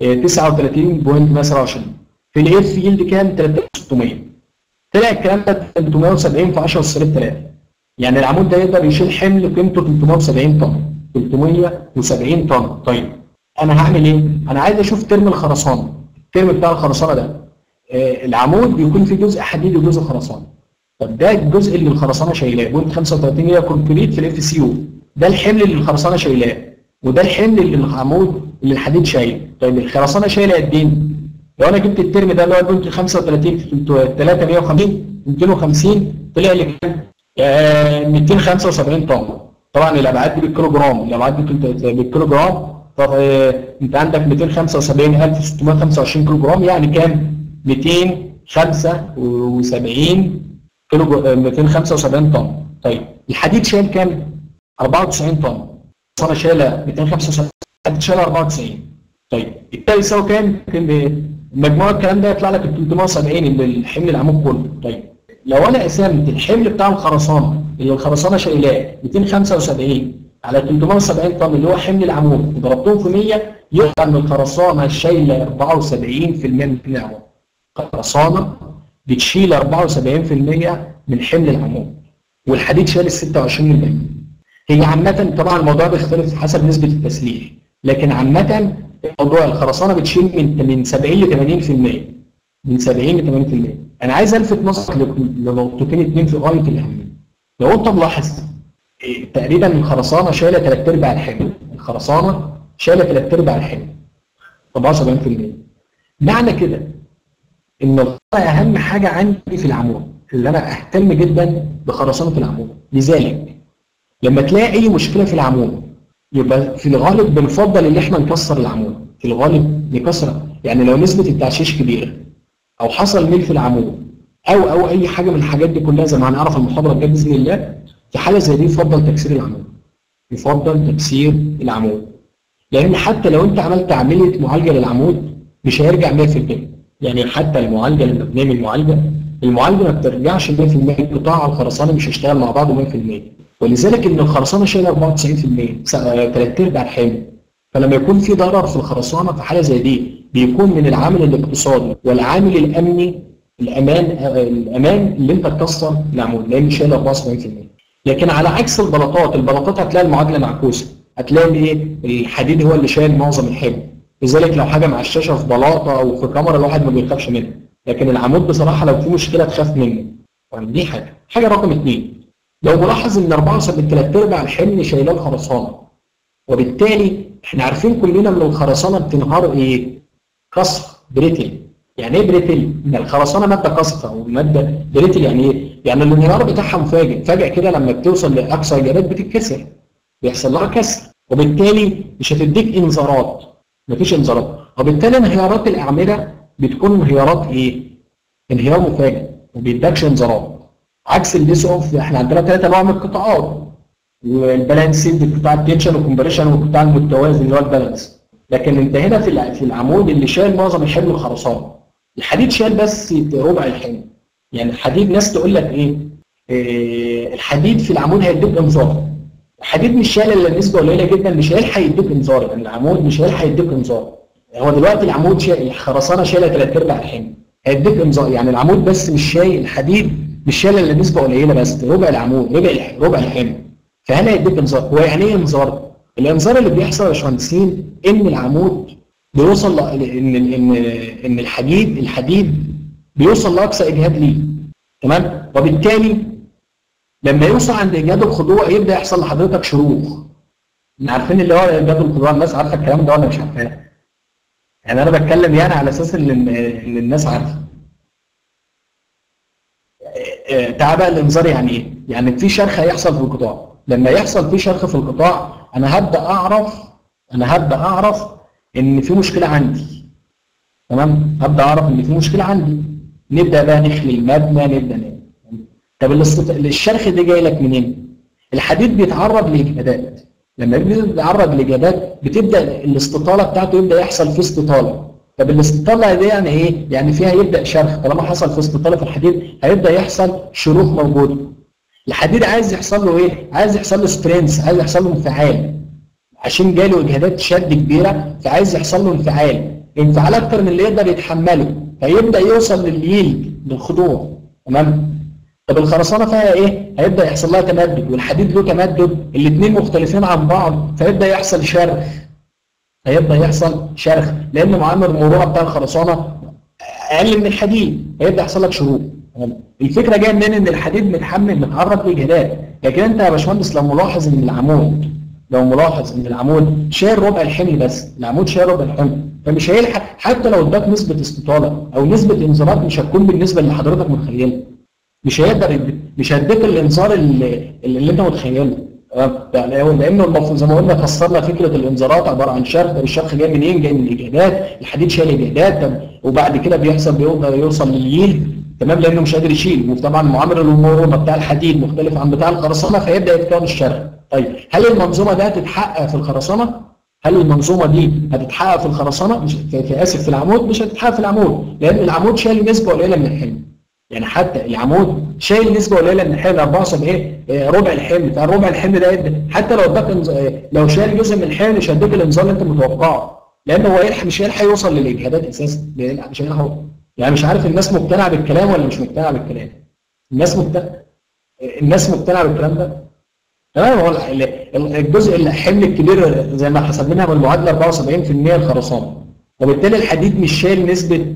39.27 في الاف يلد كام 3600 طلع الكلام ده 370 في 10 سالب 3 يعني العمود ده يقدر يشيل حمل قيمته 370 طن 370 طن طيب انا هعمل ايه؟ انا عايز اشوف ترم الخرسانه الترم بتاع الخرسانه ده آه العمود بيكون فيه جزء حديد وجزء خرسانه طب ده الجزء اللي الخرسانه شايلاه بوينت 35 هي كونكريت في الاف سي يو ده الحمل اللي الخرسانه شايلاه وده الحمل اللي العمود اللي الحديد شايله طيب الخرسانه شايله قد ايه؟ لو انا جبت الترم ده اللي هو بوينت 35 في 350 250 طلع لي كام؟ آه 275 طن طبعا الابعاد دي بالكيلو جرام الابعاد دي بالكيلو جرام طب آه انت عندك 275625 كيلو جرام يعني كام 275 كيلو 275 طن طيب الحديد شايل كام 94 طن انا شايله 275 الحديد شايله 94 طيب التالي يساوي كام مجموع الكلام ده يطلع لك 370 اللي الحمل العمود كله طيب لو انا قسمت الحمل بتاع الخرسانه اللي الخرسانه شايلاه 275 على 370 طن اللي هو حمل العمود وضربتهم في 100 يطلع ان الخرسانه شايله 74% من حمل العمود. الخرسانه بتشيل 74% من حمل العمود والحديد شايل 26% هي عامة طبعا الموضوع بيختلف حسب نسبة التسليح لكن عامة موضوع الخرسانة بتشيل من من 70 ل 80% من 70 ل 80% انا عايز الفت نظرك لنقطتين اثنين في غايه الاهميه لو انت ملاحظ إيه تقريبا الخرسانه شايله ثلاث ارباع الحمل الخرسانه شايله ثلاث ارباع الحمل 74% معنى كده ان اهم حاجه عندي في العمود اللي انا اهتم جدا بخرسانه العمود لذلك لما تلاقي اي مشكله في العمود يبقى في الغالب بنفضل ان احنا نكسر العمود في الغالب نكسر يعني لو نسبه التعشيش كبيره او حصل ميل في العمود او او اي حاجه من الحاجات دي كلها زي ما هنعرف المحاضره الجايه باذن الله في حاله زي دي يفضل تكسير العمود يفضل تكسير العمود لان حتى لو انت عملت عمليه معالجه للعمود مش هيرجع 100% يعني حتى المعالجه لما بنعمل معالجه المعالجه ما بترجعش 100% القطاع الخرساني مش هيشتغل مع بعضه 100% ولذلك ان الخرسانه شايله 94% ثلاث ارباع الحمل فلما يكون في ضرر في الخرسانه في حاله زي دي بيكون من العامل الاقتصادي والعامل الامني الامان الامان اللي انت تكسر العمود لان شايل 74% لكن على عكس البلاطات البلاطات هتلاقي المعادله معكوسه هتلاقي الايه الحديد هو اللي شايل معظم الحمل لذلك لو حاجه مع الشاشه في بلاطه او في كاميرا الواحد ما بيخافش منها لكن العمود بصراحه لو في مشكله تخاف منه يعني دي حاجه حاجه رقم اثنين لو ملاحظ ان 74 ثلاث ارباع الحمل شايلاه الخرسانه وبالتالي احنا عارفين كلنا ان الخرسانه بتنهار ايه؟ كسر بريتل يعني ايه بريتل؟ ان الخرسانه ماده قصفه او ماده بريتل يعني ايه؟ يعني الانهيار بتاعها مفاجئ، فجاه كده لما بتوصل لاقصى اجابات بتتكسر. بيحصل لها كسر، وبالتالي مش هتديك انذارات. مفيش انذارات، وبالتالي انهيارات الاعمده بتكون انهيارات ايه؟ انهيار مفاجئ، وما بيدكش انذارات. عكس الديس اوف احنا عندنا ثلاث انواع من القطاعات. والبالانسنج بتاع التنشن والكومبريشن والقطاع المتوازن اللي هو البالانس. لكن انت هنا في في العمود اللي شايل معظم الحمل الخرسانه. الحديد شال بس ربع الحمل يعني الحديد ناس تقول لك ايه, إيه الحديد في العمود هيديك انذار الحديد مش شايل الا نسبه قليله جدا مش هيلحق يديك انذار يعني العمود مش هيلحق يديك انذار هو دلوقتي العمود شايل الخرسانه شايله ثلاث ارباع الحمل هيديك انذار يعني العمود بس مش شايل الحديد مش شايل الا نسبه قليله بس ربع العمود ربع ربع الحمل فهنا هيديك انذار هو يعني ايه انذار؟ الانذار اللي بيحصل يا باشمهندسين ان العمود بيوصل ان ان ان الحديد الحديد بيوصل لاقصى اجهاد ليه تمام وبالتالي لما يوصل عند اجهاد الخضوع يبدا يحصل لحضرتك شروخ احنا عارفين اللي هو اجهاد الخضوع الناس عارفه الكلام ده ولا مش عارفاه يعني انا بتكلم يعني على اساس ان ان الناس عارفه تعال بقى الانذار يعني ايه؟ يعني في شرخ هيحصل في القطاع لما يحصل في شرخ في القطاع انا هبدا اعرف انا هبدا اعرف ان في مشكله عندي تمام هبدا اعرف ان في مشكله عندي نبدا بقى نخلي المبنى نبدا نعمل طب الاست... الشرخ ده جاي لك منين الحديد بيتعرض لاجهادات لما بيتعرض لاجهادات بتبدا الاستطاله بتاعته يبدا يحصل فيه استطاله طب الاستطاله دي يعني ايه يعني فيها يبدا شرخ طالما حصل في استطاله في الحديد هيبدا يحصل شروخ موجوده الحديد عايز يحصل له ايه عايز يحصل له سترينس عايز يحصل له انفعال عشان جاله اجهادات شد كبيره فعايز يحصل له انفعال انفعال اكتر من اللي يقدر يتحمله فيبدا يوصل لليل للخضوع تمام طب الخرسانه فيها ايه هيبدا يحصل لها تمدد والحديد له تمدد الاثنين مختلفين عن بعض فيبدا يحصل شرخ هيبدا يحصل شرخ لان معامل المروءه بتاع الخرسانه اقل من الحديد هيبدا يحصل لك شروخ الفكره جايه منين ان الحديد متحمل متعرض لاجهادات لكن انت يا باشمهندس لو ملاحظ ان العمود لو ملاحظ ان العمود شايل ربع الحمل بس العمود شايل ربع الحمل فمش هيلحق حتى لو اداك نسبه استطاله او نسبه انذارات مش هتكون بالنسبه اللي حضرتك متخيلها مش هيقدر مش هيديك الانذار اللي, اللي انت متخيله تمام لانه المفروض زي ما قلنا فسرنا فكره الانذارات عباره عن شرخ الشرخ جاي منين؟ جاي من الاجهادات الحديد شايل اجهادات وبعد كده بيحصل بيقدر يوصل لليل تمام لانه مش قادر يشيل وطبعا معامل المرونه بتاع الحديد مختلف عن بتاع الخرسانه فيبدا يتكون الشرخ طيب هل المنظومه دي هتتحقق في الخرسانه؟ هل المنظومه دي هتتحقق في الخرسانه؟ مش في اسف في العمود مش هتتحقق في العمود لان العمود شايل نسبه قليله من الحمل. يعني حتى العمود شايل نسبه قليله من الحمل 74 ايه ربع الحمل فالربع الحمل ده حتى لو اداك لو شايل جزء من الحمل مش هيديك الانذار اللي انت متوقعه لان هو يلحق مش هيلحق يوصل للاجهادات اساسا مش هيلحق يعني مش عارف الناس مقتنعه بالكلام ولا مش مقتنعه بالكلام الناس مقتنعه الناس مقتنعه بالكلام ده تمام هو الجزء الحمل الكبير زي ما حسبناها بالمعادله 74% الخرسانه وبالتالي الحديد مش شايل نسبه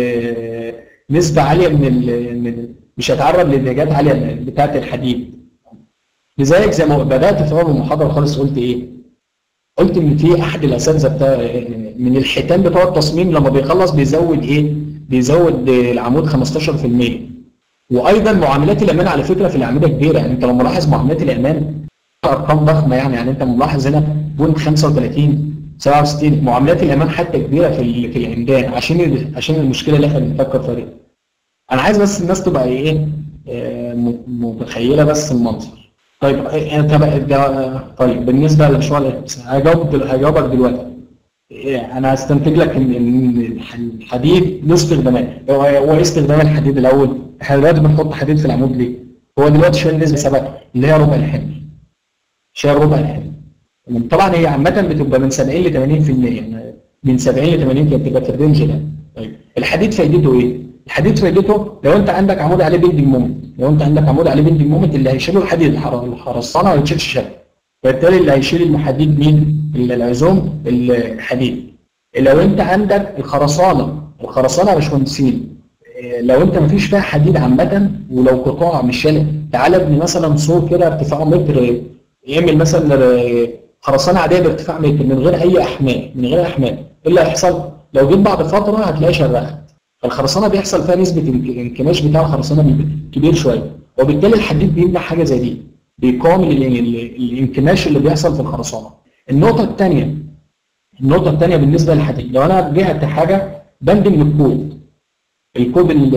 نسبه عاليه من ال مش هيتعرض لانتاجات عاليه بتاعه الحديد لذلك زي ما بدات في اول المحاضره خالص قلت ايه؟ قلت ان في احد الاساتذه بتاع من الحيتان بتوع التصميم لما بيخلص بيزود ايه؟ بيزود العمود 15% وايضا معاملات الامان على فكره في الاعمده كبيره يعني انت لو ملاحظ معاملات الامان ارقام ضخمه يعني يعني انت ملاحظ هنا بوينت 35 67 معاملات الامان حتى كبيره في ال- في العمدان عشان ال- عشان المشكله اللي احنا بنفكر فيها دي. انا عايز بس الناس تبقى ايه آه، م- متخيله بس المنظر طيب آه، طب ده طيب بالنسبه لمشروع الإحساس، هجاوب دل- هجاوبك دلوقتي إيه، انا هستنتج لك ان إن الح- الحديد له استخدامات هو هو ايه استخدام الحديد الاول؟ احنا دلوقتي بنحط حديد في العمود ليه؟ هو دلوقتي شايل نسبه سبق اللي هي ربع الحمل شايل ربع الحمل طبعا هي عامه بتبقى من 70 ل 80% يعني من 70 ل 80 كانت بتبقى في الرينج ده طيب الحديد فايدته ايه؟ الحديد فايدته لو انت عندك عمود عليه بيندنج مومنت لو انت عندك عمود عليه بيندنج مومنت اللي هيشيله الحديد الحر- الخرسانه ما يشيلش شد فبالتالي اللي هيشيل الحديد مين؟ العزوم الحديد لو انت عندك الخرسانه الخرسانه يا باشمهندسين إيه، لو انت مفيش فيها حديد عامه ولو قطاع مش شالق تعالى ابني مثلا سور كده ارتفاعه متر يعمل مثلا آه، خرسانه عاديه بارتفاع متر من غير اي احمال من غير احمال ايه اللي هيحصل؟ لو جيت بعد فتره هتلاقي شرخت فالخرسانه بيحصل فيها نسبه انك- انكماش بتاع الخرسانه بيبقى كبير شويه وبالتالي الحديد بيمنع حاجه زي دي بيقاوم ال- ال- الانكماش اللي بيحصل في الخرسانه النقطه الثانيه النقطه الثانيه بالنسبه للحديد لو انا رجعت حاجه بندم للكود الكود ال-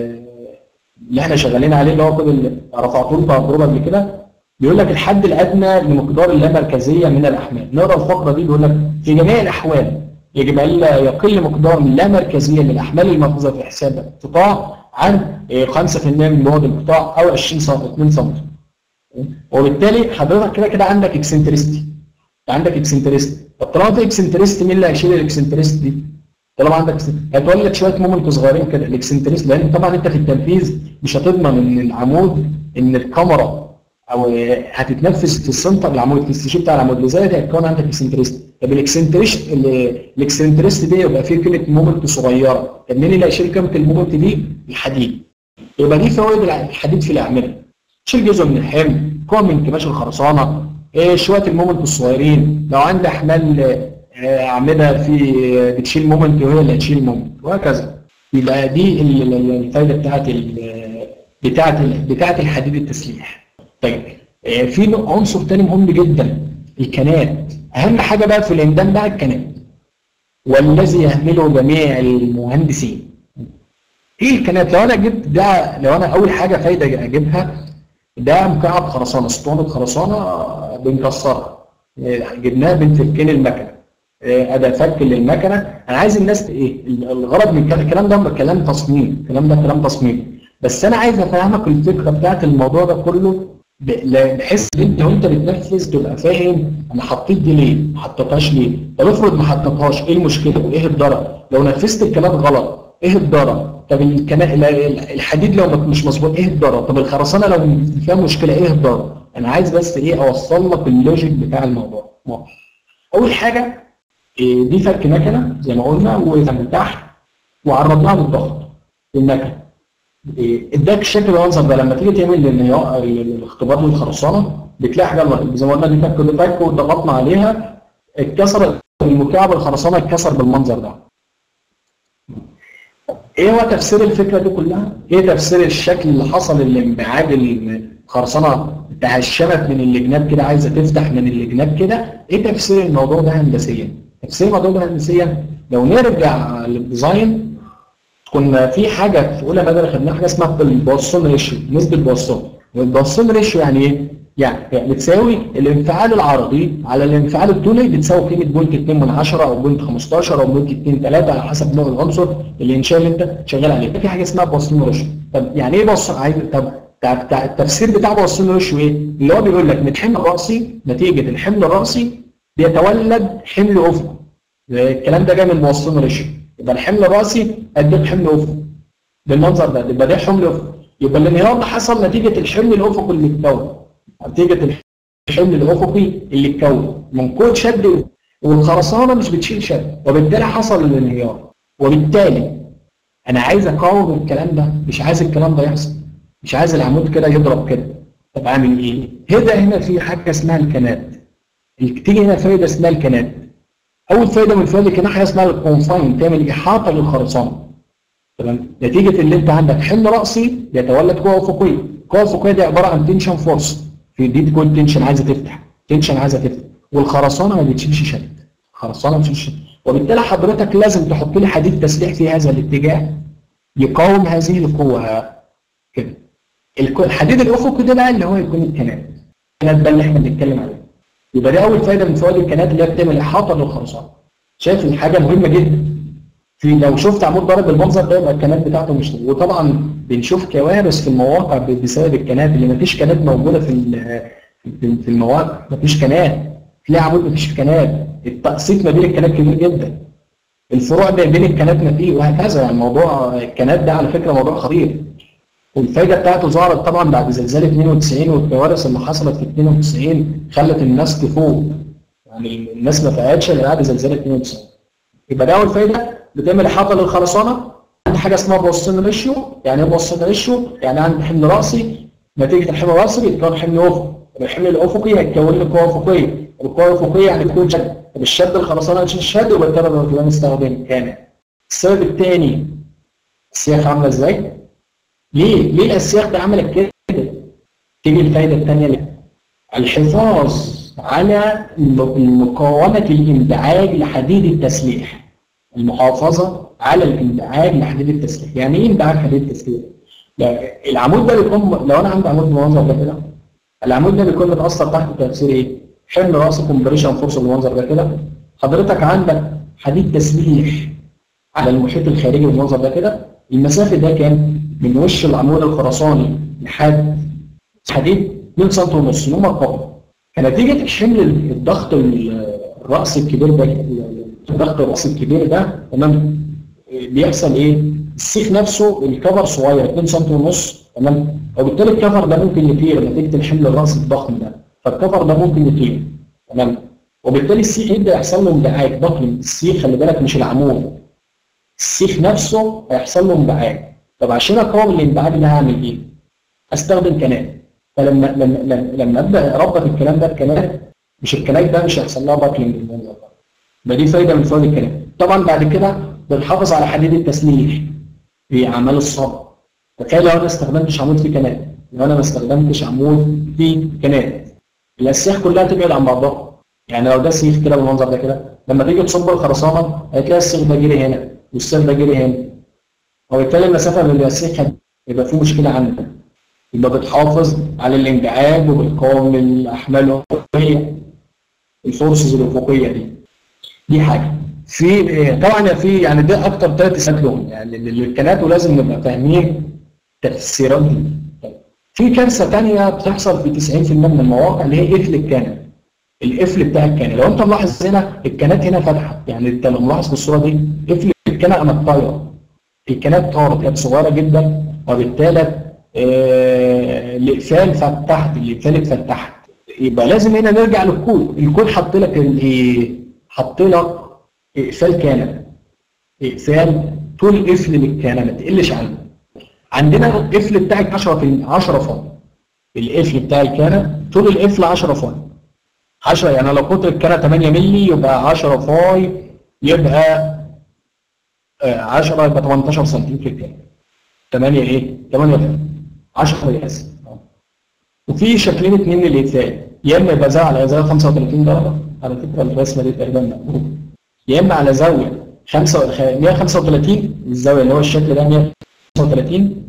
اللي احنا شغالين عليه اللي هو كود اللي رفعته لكم تجربه قبل كده بيقول لك الحد الادنى لمقدار اللامركزيه من الاحمال نقرا الفقره دي بيقول لك في جميع الاحوال يجب الا يقل مقدار من اللامركزيه للاحمال الملحوظه في حساب القطاع عن إيه، 5% من جهد القطاع او 20 سم 2 سم وبالتالي حضرتك كده كده عندك اكسنترستي عندك اكسنترستي طب طالما في اكسنترستي مين اللي هيشيل الاكسنترستي دي؟ طالما عندك هتولد شويه مومنت صغيرين كده الاكسنترستي لان طبعا انت في التنفيذ مش هتضمن ان العمود ان الكاميرا او هتتنفذ في السنتر العمود في السي بتاع العمود لذلك هيكون عندك اكسنترستي طب الاكسنترست الاكسنترستي دي يبقى فيه قيمه مومنت صغيره طب مين اللي هيشيل قيمه المومنت دي؟ الحديد يبقى دي فوائد الحديد في الاعمده شيل جزء من الحمل قوم من انكماش الخرسانه إيه شويه المومنت الصغيرين لو عندي احمال آه، اعمده في بتشيل مومنت وهي اللي هتشيل مومنت وهكذا يبقى دي ال- ال- الفايده بتاعت ال- بتاعت ال- بتاعت الحديد التسليح طيب آه، في نوع- عنصر تاني مهم جدا الكنات اهم حاجه بقى في الاندام بقى الكنات والذي يهمله جميع المهندسين ايه الكنات لو انا جبت ده لو انا اول حاجه فايده اجيبها ده مكعب خرسانه اسطوانه خرسانه آه، بنكسرها آه، جبناها بنفكين المكنه آه، اداه فك للمكنه انا عايز الناس ت- ايه الغرض من الكلام- الكلام ده كلام تصميم الكلام ده كلام تصميم بس انا عايز افهمك الفكره بتاعت الموضوع ده كله ب- ل- بحيث ان انت وانت بتنفذ تبقى فاهم انا حطيت دي ليه؟ ما حطيتهاش ليه؟ طب افرض ما حطيتهاش ايه المشكله؟ وايه الضرر؟ لو نفذت الكلام غلط ايه الضرر؟ طب الكنا... ال- ال- الحديد لو مش مظبوط ايه الضرر؟ طب الخرسانه لو فيها مشكله ايه الضرر؟ انا عايز بس ايه اوصل لك اللوجيك بتاع الموضوع. اول حاجه إيه دي فك مكنه زي ما قلنا ومن تحت وعرضناها للضغط المكنه. إيه، اداك الشكل المنظر ده لما تيجي تعمل الانهيار- ال- ال- الاختبار للخرسانه بتلاقي حاجه م- زي ما قلنا دي فك ودي فك وضغطنا عليها اتكسر المكعب الخرسانه اتكسر بالمنظر ده. ايه هو تفسير الفكره دي كلها؟ ايه تفسير الشكل اللي حصل اللي انبعاج الخرسانه تهشمت من الجناب كده عايزه تفتح من الجناب كده؟ ايه تفسير الموضوع ده هندسيا؟ تفسير الموضوع ده هندسيا لو نرجع للديزاين كنا في حاجه في اولى مدرسه خدناها حاجه اسمها البواسون ريشيو نسبه بواسون والبواسون ريشيو يعني ايه؟ يعني بتساوي الانفعال العرضي على الانفعال الطولي بتساوي قيمه بوينت 2 من 10 او بوينت 15 او بوينت 2 3 على حسب نوع العنصر الانشاء اللي انت شغال عليه في حاجه اسمها بواسون ريشيو طب يعني ايه بواسون عايز طب طب- طب التفسير بتاع بواسون ريشيو ايه؟ اللي هو بيقول لك من الحمل الراسي نتيجه الحمل الراسي بيتولد حمل افقي الكلام ده جاي من بواسون ريشيو يبقى الحمل الراسي قد حمل افقي بالمنظر ده يبقى ده حمل افقي يبقى الانهيار ده حصل نتيجه الحمل الافقي اللي اتكون نتيجه الحمل الافقي اللي اتكون من قوه شد والخرسانه مش بتشيل شد وبالتالي حصل الانهيار وبالتالي انا عايز اقاوم الكلام ده مش عايز الكلام ده يحصل مش عايز العمود كده يضرب كده طب اعمل ايه؟ هنا هنا في حاجه اسمها الكنات تيجي هنا فايده اسمها الكنات اول فايده من فوائد الكنات حاجه اسمها الكونفاين تعمل احاطه للخرسانه تمام نتيجه اللي انت عندك حمل راسي بيتولد قوه افقيه القوه الافقيه دي عباره عن تنشن فورس في دي تكون تنشن عايزه تفتح تنشن عايزه تفتح والخرسانه ما بتشيلش شد خرسانه مش وبالتالي حضرتك لازم تحط لي حديد تسليح في هذا الاتجاه يقاوم هذه القوه كده الك- الحديد الافقي ده بقى اللي هو يكون الكنات الكنات ده اللي احنا بنتكلم عليه يبقى ده اول فايده من فوائد الكنات اللي هي بتعمل احاطه للخرسانه شايف الحاجه مهمه جدا في لو شفت عمود ضارب بالمنظر ده يبقى الكنات بتاعته مش وطبعا بنشوف كوارث في المواقع ب- بسبب الكنات اللي مفيش كنات موجوده في ال- في في المواقع مفيش كنات تلاقي عمود مفيش كنات التقسيط ما بين الكنات كبير جدا الفروع ما بين الكنات ما فيه وهكذا يعني موضوع الكنات ده على فكره موضوع خطير والفايده بتاعته ظهرت طبعا بعد زلزال 92 والكوارث اللي حصلت في 92 خلت الناس تفوق يعني الناس ما فاقتش الا بعد زلزال 92 يبقى ده اول فايده بتعمل احاطه للخرسانه عندي حاجه اسمها بوستين ريشيو يعني ايه بوستين ريشيو؟ يعني عندي حمل راسي نتيجه الحمل الراسي بيتكون حمل افقي الحمل الافقي هيتكون لي قوه افقيه القوه الافقيه يعني تكون شد طب الشد الخرسانه مش شد وبالتالي الرجلان نستخدم كامل السبب الثاني السياخ عامله ازاي؟ ليه؟ ليه السياخ ده عملت كده؟ تيجي الفايده الثانيه ليه؟ الحفاظ على م- مقاومه الاندعاج لحديد التسليح المحافظه على الاندعاج لحديد التسليح يعني ايه اندعاج حديد التسليح؟ لا، العمود ده بيكون لو انا عندي عمود بالمنظر ده كده العمود ده بيكون متاثر تحت تاثير ايه؟ حمل راسي كومبريشن فورس بالمنظر ده كده حضرتك عندك حديد تسليح على المحيط الخارجي بالمنظر ده كده المسافه ده كام؟ من وش العمود الخرساني لحد حديد 2 سم ونص يوم القبض فنتيجه الحمل الضغط الراس الكبير ده الضغط الراس الكبير ده تمام بيحصل ايه؟ السيخ نفسه الكفر صغير 2 سم ونص تمام وبالتالي الكفر ده ممكن يطير نتيجه الحمل الراس الضخم ده فالكفر ده ممكن يطير تمام وبالتالي السيخ يبدا يحصل له انبعاج ضخم السيخ خلي بالك مش العمود السيخ نفسه هيحصل له انبعاج طب عشان اقاوم الانبعاج ده هعمل ايه؟ استخدم كنات فلما لما لما, لما ابدا اربط الكلام ده بكنات مش الكنات ده مش هيحصل لها باكلينج بالمنظر ده يبقى دي فايده من فوائد الكنات طبعا بعد كده بنحافظ على حديد التسليح في اعمال الصبر تخيل لو انا ما استخدمتش عمود في كنات لو انا ما استخدمتش عمود في كنات الاسياخ كلها تبعد عن بعضها يعني لو ده سيخ كده بالمنظر ده كده لما تيجي تصب الخرسانه هتلاقي السيخ ده جري هنا والسيخ ده جري هنا وبالتالي المسافه بين السيخ يبقى في مشكله عندك يبقى بتحافظ على الانبعاج وبتقاوم الاحمال الافقيه الفورسز الافقيه دي دي حاجه في طبعا في يعني ده اكتر ثلاث اسئله يعني للكنات ولازم نبقى فاهمين تفسيرات دي في كارثه ثانيه بتحصل في 90% من المواقع اللي هي قفل الكنه القفل بتاع الكنه لو انت ملاحظ هنا الكنات هنا فاتحه يعني انت لو ملاحظ في الصوره دي قفل الكنه انا طايره الكنات طارت كانت صغيره جدا وبالتالي آه الاقفال فتحت الاقفال اتفتحت يبقى لازم هنا نرجع للكود الكود حط لك الايه حط لك اقفال كان اقفال طول قفل للكان ما تقلش عنه عندنا القفل بتاعك 10 في 10 فن القفل بتاع الكانه طول القفل 10 فن 10 يعني لو قطر الكانه 8 مللي يبقى 10 فاي يبقى 10 يبقى 18 سم في الكانه 8 ايه 8 فاي 10 ياس وفي شكلين اثنين للاقفال يا اما يبقى زاويه على زاويه 35 درجه على فكره الرسمه دي تقريبا مقبوله يا اما على زاويه 5 135 الزاويه اللي هو الشكل ده 135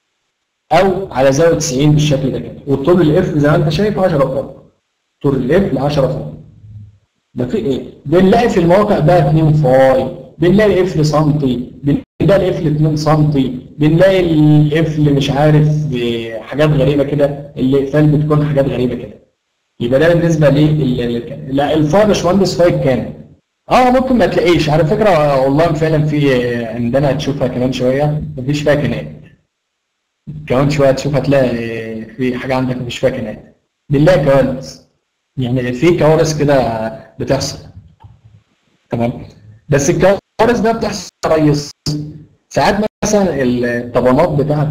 او على زاويه 90 بالشكل ده كده وطول القفل زي ما انت شايف 10 فرد طول القفل 10 فرد ده في ايه؟ بنلاقي في المواقع بقى 2 فاي بنلاقي القفل سنتي بنلاقي القفل 2 سنتي بنلاقي القفل مش عارف حاجات غريبه كده الاقفال بتكون حاجات غريبه كده يبقى ده بالنسبه ليه لا الفاي يا باشمهندس فاي كام؟ اه ممكن ما تلاقيش على فكره والله فعلا في عندنا هتشوفها كمان شويه مفيش فيها كنات كمان شويه تشوف هتلاقي في حاجه عندك مفيش فيها كنات بنلاقي كوارث يعني في كوارث كده بتحصل تمام بس الكوارث ده بتحصل ريس ساعات مثلا الطبانات بتاعت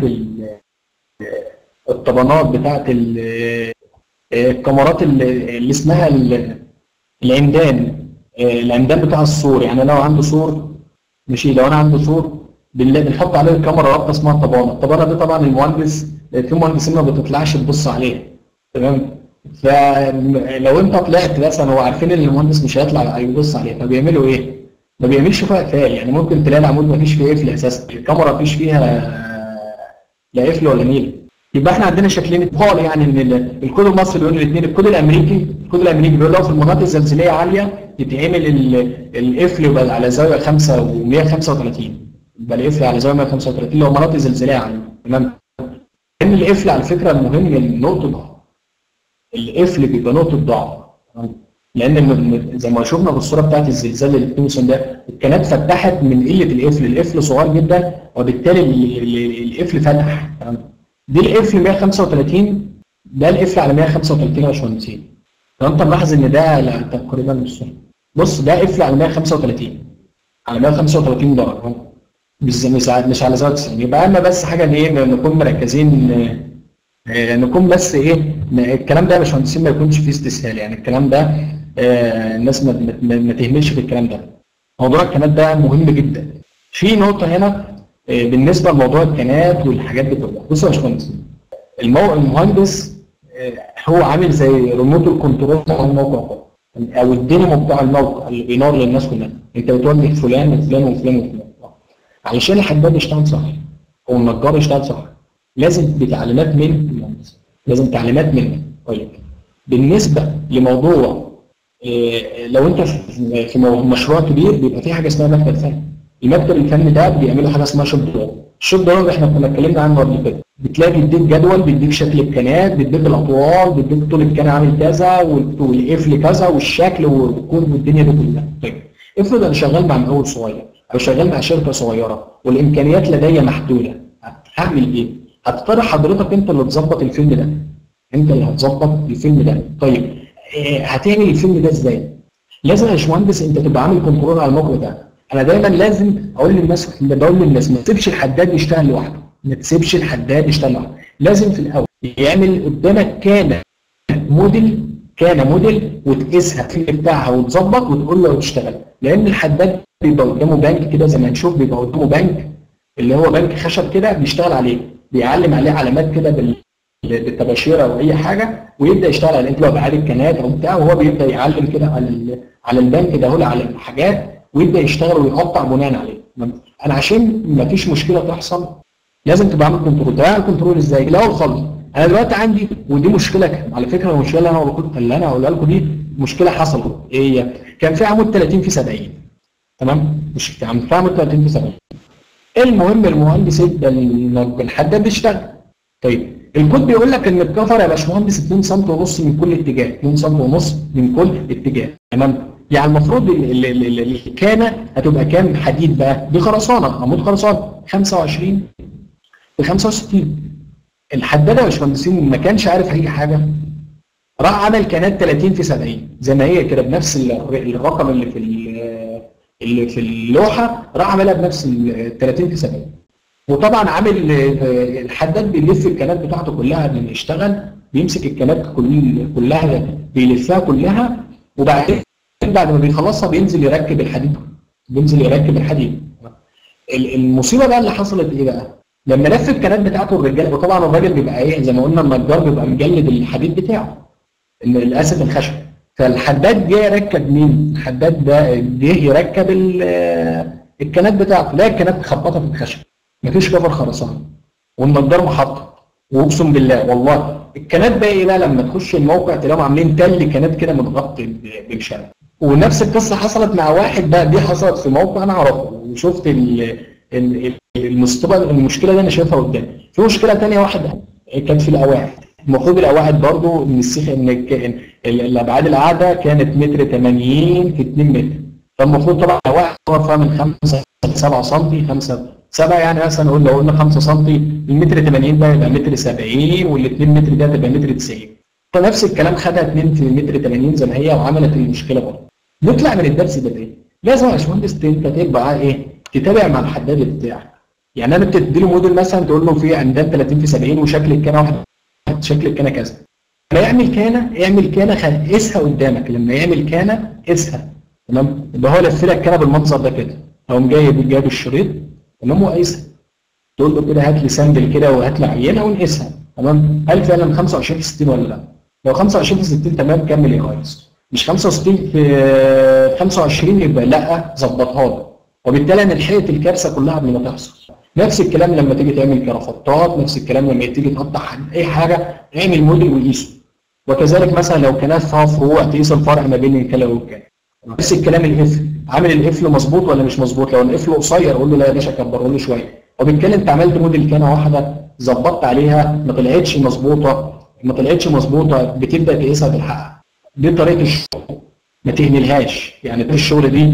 الطبانات بتاعت الكاميرات اللي اسمها العمدان العمدان بتاع السور يعني لو عنده سور ماشي لو انا عنده سور بنحط عليه الكاميرا رابطه اسمها الطبانه الطبانه دي طبعا المهندس في مهندسين ما بتطلعش تبص عليها تمام فلو انت طلعت مثلا هو عارفين ان المهندس مش هيطلع يبص عليه فبيعملوا ايه؟ ما بيعملش فيها قفال يعني ممكن تلاقي العمود ما فيش فيه قفل اساسا الكاميرا ما فيش فيها لا قفل ولا نيل يبقى احنا عندنا شكلين اتقال يعني ان ال- الكود المصري بيقول الاثنين الكود الامريكي الكود الامريكي بيقول لو في المناطق الزلزاليه عاليه يتعمل ال- القفل يبقى على زاويه 5 و135 يبقى القفل على زاويه 135 لو مناطق زلزاليه عاليه تمام لان القفل على فكره المهم نقطه ضعف القفل بيبقى نقطه ضعف تمام؟ لان م- زي ما شفنا بالصوره بتاعت الزلزال اللي في تومسون ده الكنات فتحت من قله القفل القفل صغير جدا وبالتالي ال- ال- القفل فتح تمام؟ دي القفل 135 ده القفل على 135 يا باشمهندسين فانت ملاحظ ان ده لا تقريبا مش صح. بص ده قفل على 135 على 135 درجه مش مش على- مش على زاويه 90 يبقى اما بس حاجه ان ايه نكون مركزين آه، آه، نكون بس ايه ن- الكلام ده يا باشمهندسين ما يكونش فيه استسهال يعني الكلام ده آه، الناس ما, ما, ما تهملش في الكلام ده موضوع الكنات ده مهم جدا في نقطه هنا آه، بالنسبه لموضوع الكنات والحاجات دي كلها بصوا يا باشمهندسين المو... المهندس آه، هو عامل زي ريموت الكنترول بتاع الموقع ده او الدينامو بتاع الموقع اللي بينور للناس كلها انت بتوجه فلان وفلان وفلان وفلان علشان الحداد يشتغل صح او النجار يشتغل صح لازم بتعليمات من المهندس لازم تعليمات منه طيب بالنسبه لموضوع إيه، لو انت في في مو- مشروع كبير بيبقى في حاجه اسمها مكتب فني المكتب الفني ده بيعملوا حاجه اسمها شوب درايف الشوب درايف احنا كنا اتكلمنا عنه قبل كده بتلاقي بيديك جدول بيديك شكل الكنات بيديك الاطوال بيديك طول الكنه عامل كذا وال- والقفل كذا والشكل والكود والدنيا دي كلها طيب افرض انا شغال مع مقاول صغير او شغال مع شركه صغيره والامكانيات لدي محدوده هعمل ايه؟ هتضطر حضرتك انت اللي تظبط الفيلم ده انت اللي هتظبط الفيلم ده طيب إيه هتعمل الفيلم ده ازاي؟ لازم يا باشمهندس انت تبقى عامل كنترول على الموقع ده انا دايما لازم اقول للناس بقول للناس ما تسيبش الحداد يشتغل لوحده ما تسيبش الحداد يشتغل لوحده لازم في الاول يعمل قدامك كان موديل كان موديل وتقيسها الفيلم بتاعها وتظبط وتقول له تشتغل لان الحداد بيبقى قدامه بنك كده زي ما هنشوف بيبقى قدامه بنك اللي هو بنك خشب كده بيشتغل عليه بيعلم عليه علامات كده بال بالطباشير او اي حاجه ويبدا يشتغل على انت لو بعاد الكنات او بتاع وهو بيبدا يعلم كده على ال- على البنك ده هو على الحاجات ويبدا يشتغل ويقطع بناء عليه انا عشان ما فيش مشكله تحصل لازم تبقى عامل كنترول ده كنترول ازاي الاول خالص انا دلوقتي عندي ودي مشكله كان على فكره المشكله اللي انا هقول- اللي انا هقولها لكم دي مشكله حصلت ايه هي؟ كان في عمود 30 في 70 تمام مش في عمود في عمود 30 في 70 المهم المهندس ادى ال- الحداد بيشتغل طيب الكود بيقول لك ان الكفر يا باشمهندس 2 سم ونص من كل اتجاه 2 سم ونص من كل اتجاه تمام يعني المفروض ال- ال- ال- ال- الكانه هتبقى كام حديد بقى دي خرسانه عمود خرسانه 25 ب 65 الحداد يا باشمهندسين ما كانش عارف اي حاجه راح عمل كانات 30 في 70 زي ما هي كده بنفس ال- الرقم اللي في ال- اللي في اللوحه راح عملها بنفس ال 30 في 70 وطبعا عامل آه، الحداد بيلف الكنات بتاعته كلها قبل ما يشتغل بيمسك الكنات كل كلها بيلفها كلها وبعدين بعد ما بيخلصها بينزل يركب الحديد بينزل يركب الحديد ال- المصيبه بقى اللي حصلت ايه بقى؟ لما لف الكنات بتاعته الرجال وطبعا الراجل بيبقى ايه زي ما قلنا النجار بيبقى مجلد الحديد بتاعه ال- الاسف الخشب فالحداد جه يركب مين؟ الحداد ده جه يركب ال- الكنات بتاعته لا الكنات خبطت في الخشب مفيش كفر خرسانه والنجار محطه واقسم بالله والله الكنات بقى ايه بقى لما تخش الموقع تلاقيهم عاملين تل كنات كده متغطي ب- بمشابه ونفس القصه حصلت مع واحد بقى دي حصلت في موقع انا اعرفه وشفت ال- ال- المصيبه المشكله دي انا شايفها قدامي في مشكله ثانيه واحده كانت في القواعد المفروض القواعد برضو ان السيخ ان ك- إن ال- الابعاد القاعده كانت متر 80 في 2 متر فالمفروض طبعا القواعد فيها من 5 ل 7 سم 5 7 يعني مثلا نقول لو قلنا 5 سم المتر 80 ده يبقى متر 70 وال 2 متر ده تبقى متر 90 فنفس الكلام خدها 2 في متر 80 زي ما هي وعملت المشكله برضه نطلع من الدرس ده بايه؟ لازم يا باشمهندس انت تبقى ايه؟ تتابع مع الحداد بتاعك يعني انا بتدي له موديل مثلا تقول له في عمدان 30 في 70 وشكل الكنه واحد شكل الكنه كذا لما يعمل كانه اعمل كانه خ- قيسها قدامك لما يعمل كانه قيسها تمام يبقى هو لف لك كانه بالمنظر ده كده اقوم جايب جايب الشريط تمام وقايسها تقول له كده هات لي سامبل كده وهات لي عينه ونقيسها تمام هل فعلا 25 في 60 ولا لا لو 25 في 60 تمام كمل يا ريس مش 65 في 25 يبقى لا ظبطها لي وبالتالي انا لحقت الكارثه كلها قبل ما تحصل نفس الكلام لما تيجي تعمل كرافتات نفس الكلام لما تيجي تقطع اي حاجه اعمل موديل وقيسه وكذلك مثلا لو كانت فيها فروع تقيس الفرق ما بين الكلى والكلى نفس الكلام القفل عامل القفل مظبوط ولا مش مظبوط لو القفل قصير قول له لا يا باشا كبره له شويه وبالتالي انت عملت موديل كانه واحده ظبطت عليها ما طلعتش مظبوطه ما طلعتش مظبوطه بتبدا تقيسها بالحق دي طريقه الشغل ما تهملهاش يعني الشغل دي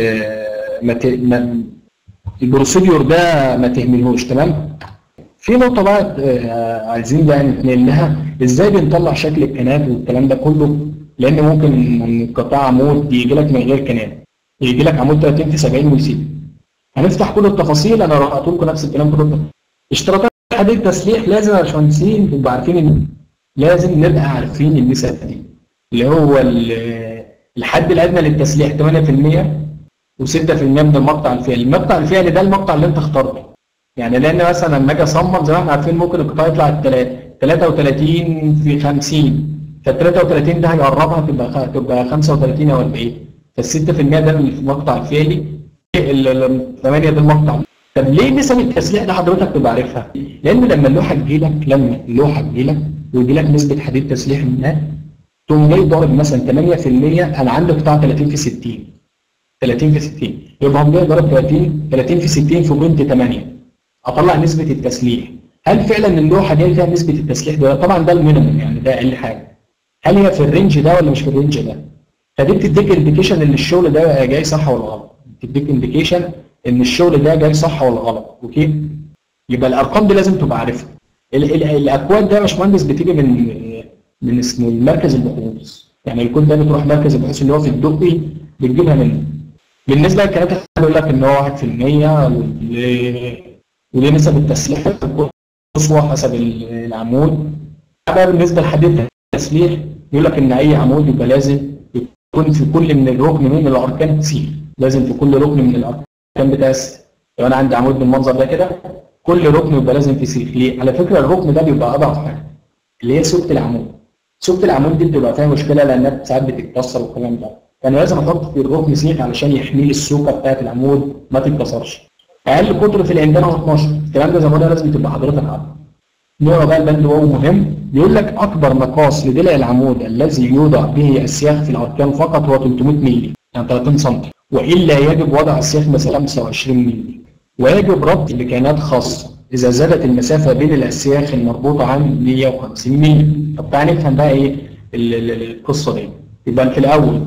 آه ما, ت... ما البروسيديور ده ما تهملهوش تمام في نقطة بقى آه عايزين بقى نتنقل لها ازاي بنطلع شكل الكنات والكلام ده كله لان ممكن من قطاع عمود يجي لك من غير كنات يجي لك عمود 30 في 70 ويسيب هنفتح كل التفاصيل انا رحت لكم نفس الكلام كله اشتراطات حديد التسليح لازم يا باشمهندسين تبقوا عارفين ان لازم نبقى عارفين الميزه دي اللي هو الحد الادنى للتسليح 8% و6% من المقطع الفعلي، المقطع الفعلي ده المقطع اللي انت اخترته. يعني لان مثلا لما اجي اصمم زي ما احنا عارفين ممكن القطاع يطلع الثلاثه 33 في 50 فال 33 ده هيقربها تبقى تبقى 35 او 40 فال 6% ده اللي في المقطع الفعلي ال 8 ده المقطع طب ليه نسب التسليح ده حضرتك تبقى عارفها؟ لان لما اللوحه تجي لك لما اللوحه تجي لك ويجي لك نسبه حديد تسليح منها تقوم جاي ضارب مثلا 8% انا عندي قطاع 30 في 60 30 في 60 يبقى هم جاي ضارب 30 30 في 60 في بوينت 8 اطلع نسبه التسليح هل فعلا اللوحه دي فيها نسبه التسليح ده طبعا ده المينيموم يعني ده اقل حاجه هل هي في الرينج ده ولا مش في الرينج ده فدي بتديك انديكيشن ان الشغل ده جاي صح ولا غلط بتديك انديكيشن ان الشغل ده جاي صح ولا غلط اوكي يبقى الارقام دي لازم تبقى عارفها الاكواد ده يا باشمهندس بتيجي من من اسمه المركز البحوث يعني الكود ده بتروح مركز البحوث اللي هو في الدقي بتجيبها منه بالنسبه للكلام بيقول لك ان هو 1% وليه نسب التسليح قصوى حسب العمود اما بالنسبه لحديد التسليح يقول لك ان اي عمود يبقى لازم يكون في كل من الركن من الاركان سيخ لازم في كل ركن من الاركان بتاع لو انا عندي عمود بالمنظر ده كده كل ركن يبقى لازم في سيخ ليه؟ على فكره الركن ده بيبقى اضعف حاجه اللي هي سوكه العمود سوكه العمود دي بتبقى فيها مشكله لانها ساعات بتتكسر والكلام ده فانا لازم احط في الركن سيخ علشان يحمي لي السوكه بتاعت العمود ما تتكسرش اقل قطر في العمدان هو 12 الكلام ده زي ما قلنا لازم تبقى حضرتك عارفه نقرا بقى البند وهو مهم بيقول لك اكبر مقاس لضلع العمود الذي يوضع به السياخ في الاركان فقط هو 300 مللي يعني 30 سم والا يجب وضع السياخ مثلا 25 مللي ويجب ربط بكيانات خاصه اذا زادت المسافه بين الاسياخ المربوطه عن 150 مللي طب تعالى نفهم بقى ايه القصه دي يبقى في الاول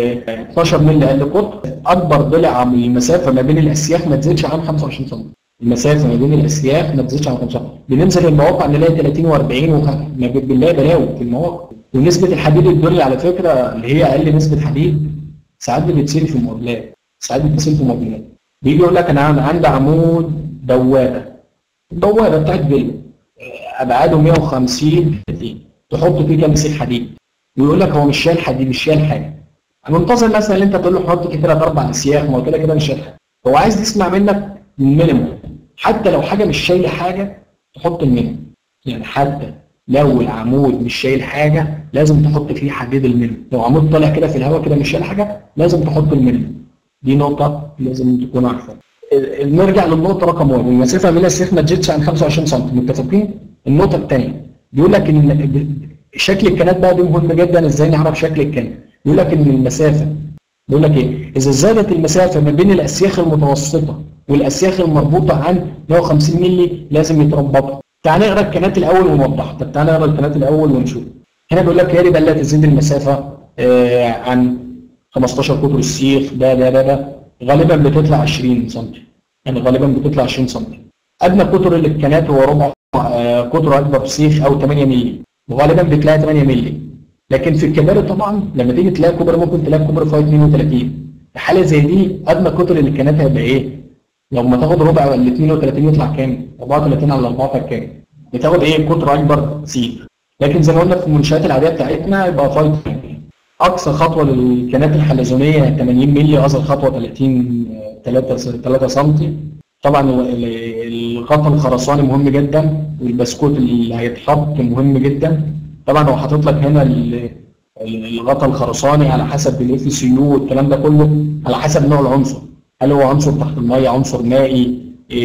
12 مللي اقل قطر اكبر ضلع المسافه ما بين الاسياخ ما تزيدش عن 25 سم المسافه ما بين الاسياخ ما تزيدش عن 25 بننزل المواقع نلاقي 30 و40 وما بنلاقي بلاوي في المواقع ونسبه الحديد الدري على فكره اللي هي اقل نسبه حديد ساعات بتسيل في المقابلات ساعات بتسيل في المقابلات بيجي يقول لك انا عندي عمود بوابه البوابه بتاعت فيلا ابعاده 150 30 تحط فيه كام سيخ حديد ويقول لك هو مش شايل حديد مش شايل حاجه منتظر مثلا ان انت تقول له حط كده ثلاث اربع اسياخ ما هو كده كده مش شايل حاجه هو عايز يسمع منك المينيموم حتى لو حاجه مش شايله حاجه تحط المينيموم يعني حتى لو العمود مش شايل حاجه لازم تحط فيه حديد المينيموم لو عمود طالع كده في الهواء كده مش شايل حاجه لازم تحط المينيموم دي نقطه لازم تكون عارفها نرجع للنقطه رقم واحد المسافه بين السيخ ما تزيدش عن 25 سم متفقين النقطه الثانيه بيقول لك ان شكل الكنات بقى دي مهم جدا ازاي نعرف شكل الكنات بيقول لك ان المسافه بيقول لك ايه اذا زادت المسافه ما بين الاسياخ المتوسطه والاسياخ المربوطه عن 150 مللي لازم يتربطوا تعال نقرا الكنات الاول ونوضح طب تعال نقرا الكنات الاول ونشوف هنا بيقول لك يجب الا تزيد المسافه آه عن 15 قطر السيخ ده ده ده ده غالبا بتطلع 20 سم يعني غالبا بتطلع 20 سم ادنى قطر الكنات هو ربع آه قطر اكبر سيخ او 8 مللي وغالبا بتلاقي 8 مللي لكن في الكباري طبعا لما تيجي تلاقي كوبري ممكن تلاقي كوبري فيها 32 في حاله زي دي ادنى قطر الكنات هيبقى ايه؟ لو ما تاخد ربع ولا 32 يطلع كام؟ 34 على 4 كام؟ بتاخد ايه؟ قطر اكبر سيخ لكن زي ما قلنا في المنشات العاديه بتاعتنا يبقى فايت اقصى خطوه للكنات الحلزونيه 80 مللي اصغر خطوه 30 3 3 سم طبعا الغطاء الخرساني مهم جدا والبسكوت اللي هيتحط مهم جدا طبعا هو حاطط لك هنا ال- ال- الغطا الخرساني على حسب الاف سي يو والكلام ده كله على حسب نوع العنصر هل هو عنصر تحت الميه عنصر مائي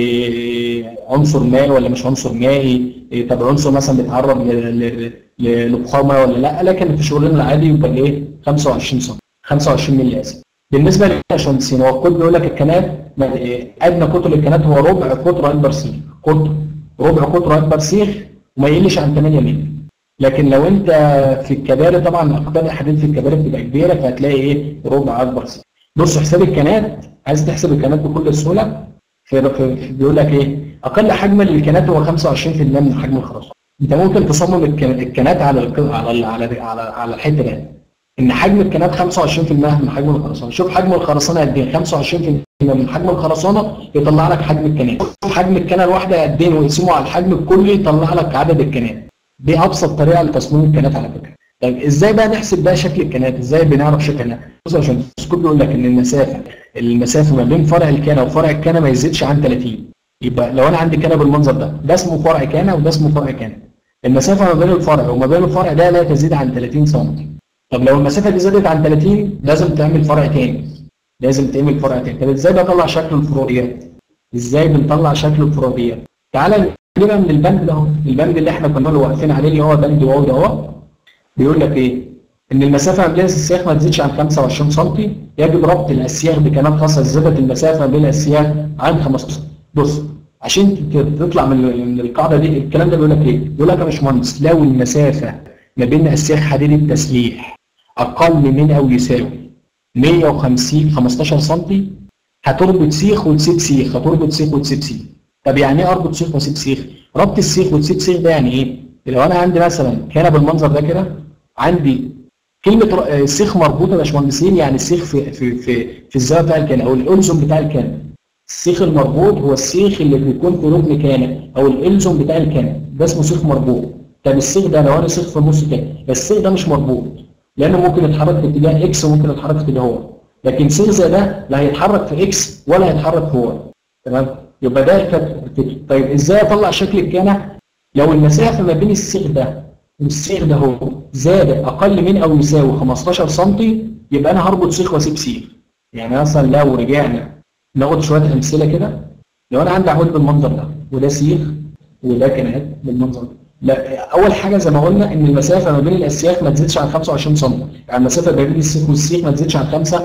إيه عنصر مائي ولا مش عنصر مائي إيه طب عنصر مثلا بيتعرض ل- ل- ل- لضخامه ولا لا لكن في شغلنا العادي يبقى ايه 25 سم 25 مللي اسف بالنسبه للباشمهندسين هو الكود بيقول لك الكنات ما- إيه، ادنى قطر الكنات هو ربع قطر اكبر سيخ قطر ربع قطر اكبر سيخ وما يقلش عن 8 مللي لكن لو انت في الكباري طبعا اقدار الحديد في الكباري بتبقى كبيره فهتلاقي ايه ربع اكبر سيخ بص حساب الكنات عايز تحسب الكنات بكل سهوله في في- بيقول لك ايه اقل حجم للكنات هو 25% من حجم الخرسانه انت ممكن تصمم الك- الكنات على الك- على ال- على على على الحته دي ان حجم الكنات 25% من حجم الخرسانه شوف حجم الخرسانه قد ايه 25% من حجم الخرسانه يطلع لك حجم الكنات شوف حجم الكنه الواحده قد ايه ويقسمه على الحجم الكلي يطلع لك عدد الكنات دي ابسط طريقه لتصميم الكنات على فكره طيب ازاي بقى نحسب بقى شكل الكنات ازاي بنعرف شكل الكنات بص عشان السكوت بيقول لك ان المسافه المسافه ما بين فرع الكنه وفرع الكنه ما يزيدش عن 30 يبقى لو انا عندي كنه بالمنظر ده ده اسمه فرع كنه وده اسمه فرع كنه المسافه ما بين الفرع وما بين الفرع ده لا تزيد عن 30 سم طب لو المسافه دي زادت عن 30 لازم تعمل فرع تاني لازم تعمل فرع تاني طب ازاي بطلع شكل الفروضيات ازاي بنطلع شكل الفروضيات تعالى نجيبها من البند ده اهو البند اللي احنا كنا واقفين عليه اللي هو بند واو ده اهو بيقول لك ايه ان المسافه ما بين السياخ ما تزيدش عن 25 سم يجب ربط الاسياخ بكلام خاصه زادت المسافه ما بين الاسياخ عن 15 بص عشان ت- تطلع من من القاعده دي الكلام ده بيقول لك ايه؟ بيقول لك يا باشمهندس لو المسافه ما بين اسياخ حديد التسليح اقل من او يساوي 150 15 سم هتربط سيخ وتسيب سيخ هتربط سيخ وتسيب سيخ طب يعني ايه اربط سيخ واسيب سيخ؟ ربط السيخ وتسيب سيخ ده يعني ايه؟ لو انا عندي مثلا كان بالمنظر ده كده عندي كلمه ر- آه، سيخ مربوطه يا باشمهندسين يعني السيخ في في في في الزاويه بتاع الكان او الالزم بتاع الكان السيخ المربوط هو السيخ اللي بيكون في ركن كان او الالزم بتاع الكان ده اسمه سيخ مربوط طب السيخ ده لو انا سيخ في النص كده السيخ ده مش مربوط لانه ممكن يتحرك في اتجاه اكس وممكن يتحرك في اتجاه واي لكن سيخ زي ده لا هيتحرك في اكس ولا هيتحرك في واي تمام يبقى ده الفكره الفكرة. طيب ازاي اطلع شكل الكانه لو المسافه ما بين السيخ ده والسيخ ده هو زاد اقل من او يساوي 15 سم يبقى انا هربط سيخ واسيب سيخ يعني مثلا لو رجعنا ناخد شويه امثله كده لو انا عندي عمود بالمنظر ده وده سيخ وده كنات بالمنظر ده لا اول حاجه زي ما قلنا ان المسافه ما بين الاسياخ ما تزيدش عن 25 سم يعني المسافه ما بين السيخ والسيخ ما تزيدش عن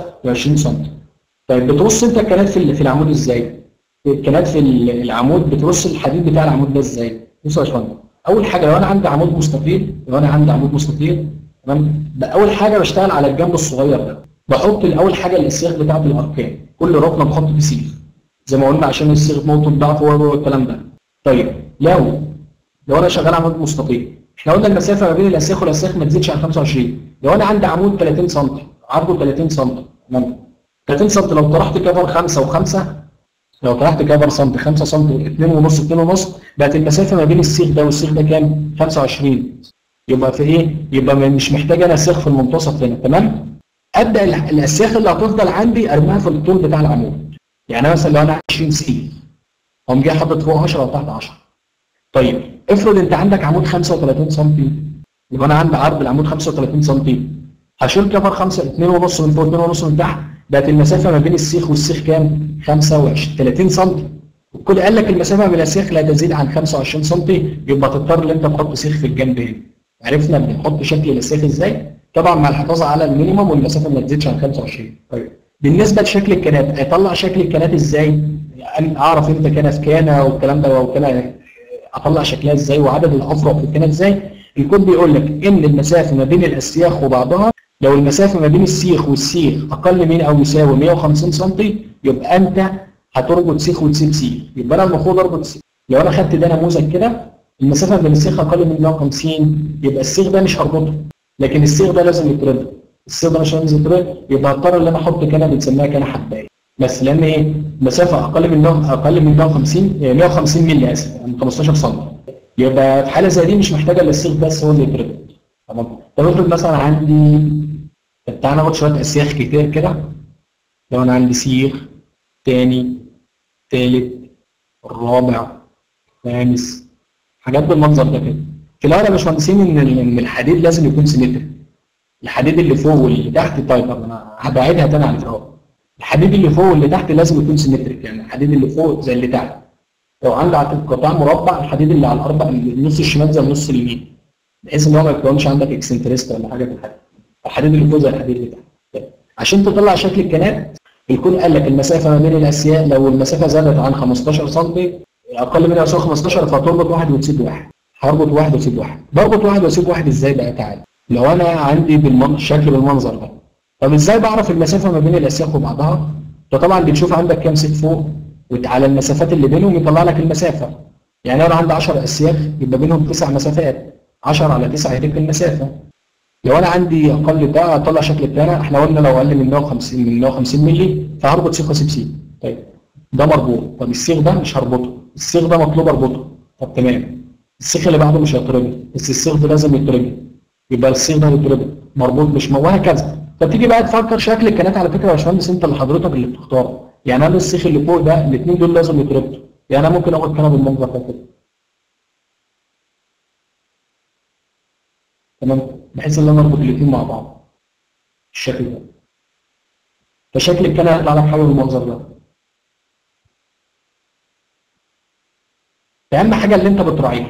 25 سم طيب بترص انت الكنات في في العمود ازاي؟ الكنات في العمود بترص الحديد بتاع العمود ده ازاي؟ بصوا يا باشمهندس اول حاجه لو انا عندي عمود مستطيل لو انا عندي عمود مستطيل تمام ده اول حاجه بشتغل على الجنب الصغير ده بحط الاول حاجه الاسياخ بتاعت الاركان كل ركنه بحط فيه سيخ زي ما قلنا عشان السيخ نقطه ضعف والكلام ده طيب لو لو انا شغال عمود مستطيل احنا قلنا المسافه ما بين الاسياخ والاسياخ ما تزيدش عن 25 لو انا عندي عمود 30 سم عرضه 30 سم تمام 30 سم لو طرحت كفر 5 و5 لو طرحت كفر سم 5 سم 2 ونص 2 ونص بقت المسافه ما بين السيخ ده والسيخ ده كام 25 يبقى في ايه يبقى مش محتاج انا سيخ في المنتصف هنا تمام ابدا ال- الاسياخ اللي هتفضل عندي ارميها في الطول بتاع العمود يعني مثلا لو انا 20 سي اقوم جاي حاطط فوق 10 او تحت 10 طيب افرض انت عندك عمود 35 سم يبقى انا عندي عرض العمود 35 سم هشيل كفر 5 2 ونص من فوق 2 ونص من تحت بقت المسافه ما بين السيخ والسيخ كام 25 30 سم الكل قال لك المسافه بين السيخ لا تزيد عن 25 سم يبقى تضطر ان انت تحط سيخ في الجنب هنا عرفنا بنحط شكل السيخ ازاي طبعا مع الحفاظ على المينيمم والمسافه ما تزيدش عن 25 طيب بالنسبه لشكل الكنات اطلع شكل الكنات ازاي يعني اعرف امتى كانت كانه والكلام ده وكان اطلع شكلها ازاي وعدد الافرع في الكنات ازاي الكود بيقول لك ان المسافه ما بين الاسياخ وبعضها لو المسافه ما بين السيخ والسيخ اقل من او يساوي 150 سم يبقى انت هتربط سيخ وتسيب سيخ يبقى انا المفروض اربط سيخ لو انا خدت ده نموذج كده المسافه بين السيخ اقل من 150 يبقى السيخ ده مش هربطه لكن السيخ ده لازم يتربط السيخ ده مش لازم يتربط يبقى هضطر ان انا احط كنه بنسميها كنه حبايه بس لان ايه مسافه اقل من 100 اقل من 150 آه، 150 مللي اسف يعني 15 سم يبقى في حاله زي دي مش محتاجه الا السيخ بس هو اللي يتربط تمام طب افرض مثلا عندي طب تعالى ناخد شويه اسياخ كتير كده لو انا عندي سيخ تاني تالت الرابع خامس حاجات بالمنظر ده كده في الاول يا باشمهندسين ان ان الحديد لازم يكون سيمتري الحديد اللي فوق واللي تحت طيب طب انا هبعدها تاني على الفراغ الحديد اللي فوق واللي تحت لازم يكون سيمتريك يعني الحديد اللي فوق زي اللي تحت لو عندك قطاع مربع الحديد اللي على الاربع النص الشمال زي النص اليمين بحيث ان هو ما يكونش عندك اكسنتريست ولا حاجه في الحديد الحديد اللي فوق زي الحديد اللي تحت عشان تطلع شكل الكنات الكون قال لك المسافه ما بين الاسياء لو المسافه زادت عن 15 سم اقل من يساوي 15 فتربط واحد وتسيب واحد هربط واحد واسيب واحد بربط واحد واسيب واحد ازاي بقى تعالى لو انا عندي بالمن... الشكل بالمنظر ده طب ازاي بعرف المسافه ما بين الاسياخ وبعضها انت طبعا بتشوف عندك كام سيخ فوق وعلى المسافات اللي بينهم يطلع لك المسافه يعني انا عندي 10 اسياخ يبقى بينهم تسع مسافات 10 على 9 يديك المسافه لو انا عندي اقل ده اطلع شكل التاني احنا قلنا لو اقل من 150 من 150 مللي فهربط سيخ واسيب سيخ طيب ده مربوط طب السيخ ده مش هربطه السيخ ده مطلوب اربطه طب تمام السيخ اللي بعده مش هيتربط بس السيخ ده لازم يتربط يبقى السيخ ده يتربط مربوط مش مو- وهكذا فتيجي بقى تفكر شكل الكنات على فكره يا باشمهندس انت اللي حضرتك اللي بتختاره يعني انا السيخ اللي فوق ده الاثنين دول لازم يتربطوا يعني انا ممكن اخد كنبه بالمنظر ده كده تمام بحيث ان انا اربط الاثنين مع بعض الشكل ده فشكل الكنبه هيطلع لك حاجه بالمنظر ده اهم حاجه اللي انت بتراعيها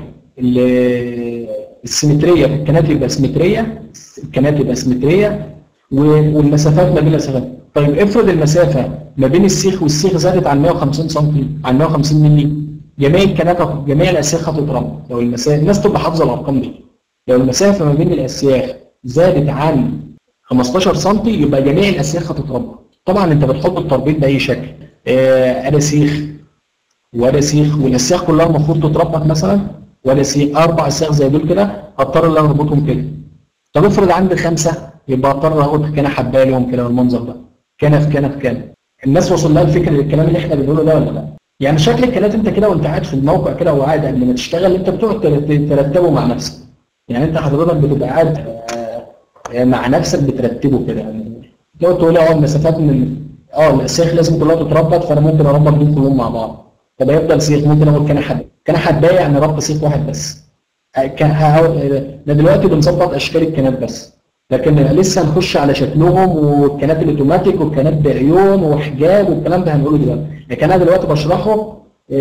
ال- السيمتريه الكنات يبقى سيمتريه الكنات يبقى سيمتريه و- والمسافات ما بين الاسياخ طيب افرض المسافه ما بين السيخ والسيخ زادت عن 150 سم عن 150 مللي جميع الكنات جميع الاسياخ هتتربط لو المسافه الناس تبقى حافظه الارقام دي لو المسافه ما بين الاسياخ زادت عن 15 سم يبقى جميع الاسياخ هتتربط طبعا انت بتحط التربيط باي شكل آه انا سيخ ولا سيخ والاسياخ كلها المفروض تتربط مثلا ولا سيخ اربع اسياخ زي دول كده اضطر ان انا اربطهم كده طب افرض عندي خمسه يبقى اضطر اخد كنه حبايه لهم كده بالمنظر ده كنه في كنه في كنه الناس وصل لها الفكره الكلام اللي احنا بنقوله ده ولا لا؟ يعني شكل الكنات انت كده وانت قاعد في الموقع كده وقاعد قبل ما تشتغل انت بتقعد ترت- ترتبه مع نفسك يعني انت حضرتك بتبقى قاعد آه، مع نفسك بترتبه كده يعني تقعد تقول اه المسافات من اه الاسياخ لازم كلها تتربط فانا ممكن اربط دول كلهم مع بعض طب هيفضل سيخ ممكن اقول كان حد كان حبايه يعني ربط سيخ واحد بس آه، كان ده دلوقتي بنظبط اشكال الكنات بس لكن لسه هنخش على شكلهم والكنات الاوتوماتيك والكنات بعيون وحجاب والكلام ده هنقوله دلوقتي لكن انا دلوقتي بشرحه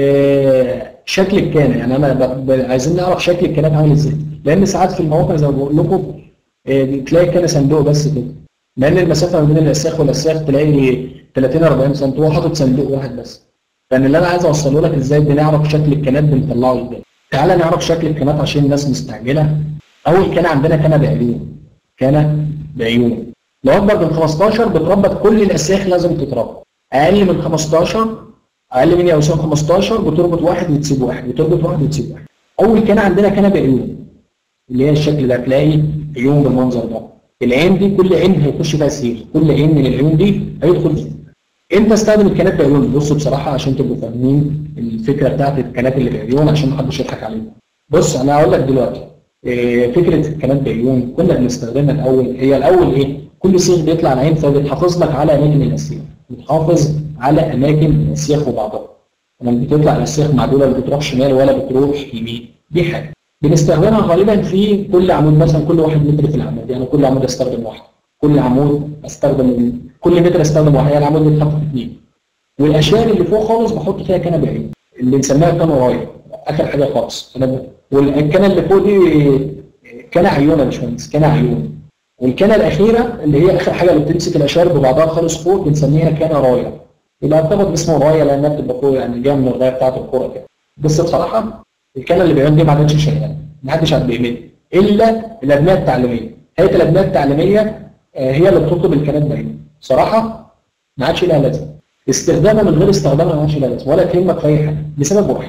آه، شكل الكانه يعني انا ب- ب- عايزين نعرف شكل الكنات عامل ازاي لان ساعات في المواقع زي ما بقول لكم آه، تلاقي كان صندوق بس كده لان المسافه ما بين الاسياخ والاسياخ تلاقي 30 40 سم هو حاطط صندوق واحد بس فان اللي انا عايز اوصله لك ازاي بنعرف شكل الكنات بنطلعه ازاي تعالى نعرف شكل الكنات عشان الناس مستعجله اول كان عندنا كنه بعيون كنه بعيون لو اكبر من 15 بتربط كل الاسياخ لازم تتربط اقل من 15 اقل من يساوي 15 بتربط واحد وتسيب واحد بتربط واحد وتسيب واحد اول كنه عندنا كنه بعيون اللي هي الشكل ده تلاقي عيون بالمنظر ده العين دي كل عين هيخش فيها سيخ كل عين من العيون دي هيدخل فيها امتى استخدم الكنات بعيون بصوا بصراحه عشان تبقوا فاهمين الفكره بتاعت الكنات اللي بعيون عشان محدش يضحك علينا بص انا هقول لك دلوقتي إيه فكره الكنات بعيون كنا بنستخدمها الاول هي الاول ايه كل سيخ بيطلع العين فبتحافظ لك على اماكن الاسياخ بتحافظ على اماكن الاسياخ وبعضها لما بتطلع الاسياخ معدوله لا بتروح شمال ولا بتروح يمين دي حاجه بنستخدمها غالبا في كل عمود مثلا كل واحد متر في العمود يعني كل عمود استخدم واحد كل عمود استخدم كل متر استخدم واحد يعني العمود بيتحط في اثنين والاشياء اللي فوق خالص بحط فيها كنه بعيد اللي بنسميها كنه رايه اخر حاجه خالص أنا والكنه اللي فوق دي كنه عيون يا باشمهندس كنه عيون والكنه الاخيره اللي هي اخر حاجه اللي بتمسك الاشياء ببعضها خالص فوق بنسميها كنه رايه يبقى ارتبط باسمه رايه لانها بتبقى فوق يعني جايه من الرايه بتاعت الكوره كده بس بصراحه الكنه اللي بعيون دي ما عادتش شغاله ما حدش عاد بيعملها الا الابنيه التعليميه هيئه الابنيه التعليميه آه، هي اللي بتطلب الكنات بعيون صراحه ما عادش لها لازمه استخدامها من غير استخدامها ما عادش لها لازمه ولا تهمك في اي حاجه لسبب واحد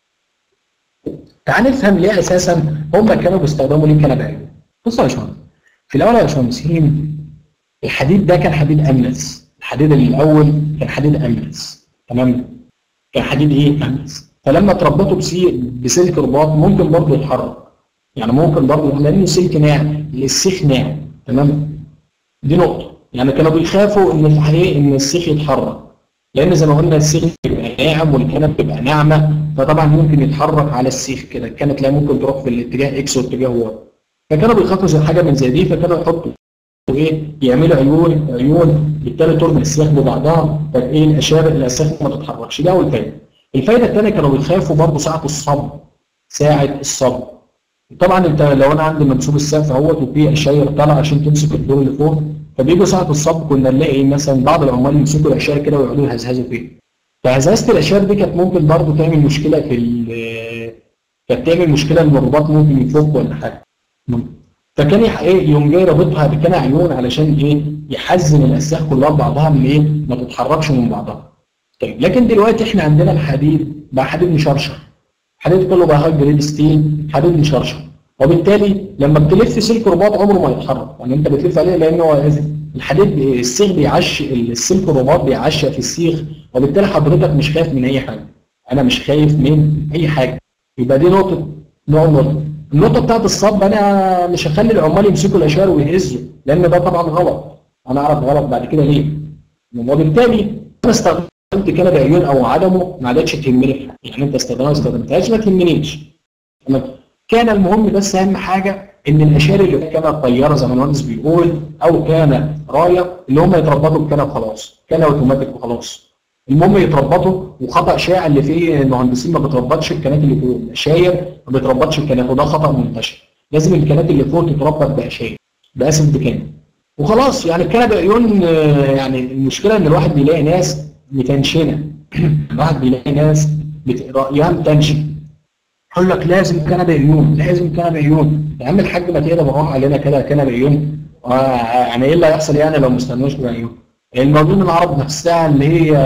تعال نفهم ليه اساسا هم كانوا بيستخدموا ليه كنه بعيون بصوا يا باشمهندس في الاول يا باشمهندسين الحديد ده كان حديد املس الحديد الاول كان حديد املس تمام كان حديد ايه املس فلما تربطه بسي بسلك رباط ممكن برضه يتحرك يعني ممكن برضه لانه سلك ناعم السيخ ناعم تمام دي نقطه يعني كانوا بيخافوا ان الحقيقه ان السيخ يتحرك لان زي ما قلنا السيخ بيبقى ناعم والكنب بتبقى ناعمه فطبعا ممكن يتحرك على السيخ كده كانت لا ممكن تروح في الاتجاه اكس واتجاه واي فكانوا بيخافوا زي حاجه من زي دي فكانوا يحطوا ايه يعملوا عيون عيون بالتالي تربط السياخ ببعضها فايه الاشياء الاسياخ ما تتحركش دي اول فايده الفايده الثانيه كانوا بيخافوا برضه ساعه الصب ساعه الصب طبعا انت لو انا عندي منسوب السقف اهوت وفي اشاير طالعه عشان تمسك الدور اللي فوق فبيجوا ساعه الصب كنا نلاقي مثلا بعض العمال يمسكوا الاشاير كده ويقعدوا يهزهزوا فيها فهزازه الاشياء دي كانت ممكن برضه تعمل مشكله في كانت تعمل مشكله ان الرباط ممكن يفك ولا حاجه فكان ايه يوم جاي رابطها بكان عيون علشان ايه يحزن الاسلاك كلها ببعضها من ايه ما تتحركش من بعضها طيب لكن دلوقتي احنا عندنا الحديد بقى حديد مشرشر الحديد كله بقى هاي جريد ستيل حديد مشرشر وبالتالي لما بتلف سلك رباط عمره ما يتحرك يعني انت بتلف عليه لان هو الحديد السيخ بيعش السلك الرباط بيعشق في السيخ وبالتالي حضرتك مش خايف من اي حاجه انا مش خايف من اي حاجه يبقى دي نقطه نوع نقطه النقطه بتاعت الصب انا مش هخلي العمال يمسكوا الاشياء ويهزوا لان ده طبعا غلط انا اعرف غلط بعد كده ليه وبالتالي انا استخدمت كنبه عيون او عدمه ما عادتش تهمني يعني انت استخدمها استخدمتهاش ما تهمنيش كان المهم بس اهم حاجه ان الاشياء اللي كانت طياره زي ما المهندس بيقول او كان رايه اللي هم يتربطوا بكنب خلاص كان اوتوماتيك وخلاص المهم يتربطوا وخطا شائع اللي فيه المهندسين ما بتربطش الكنات اللي فوق الاشاير ما بتربطش الكنات وده خطا منتشر لازم الكنات اللي فوق تتربط باشاير باسم بكان وخلاص يعني الكنب عيون يعني المشكله ان الواحد بيلاقي ناس متنشنه الواحد بيلاقي ناس رايها متنشن يقول لك لازم كنب عيون لازم كنب عيون يا عم الحاج ما تقدر بروح علينا كده كنب عيون آه يعني ايه اللي هيحصل يعني لو ما استنوش بعيون الموضوع العرب نفسها اللي هي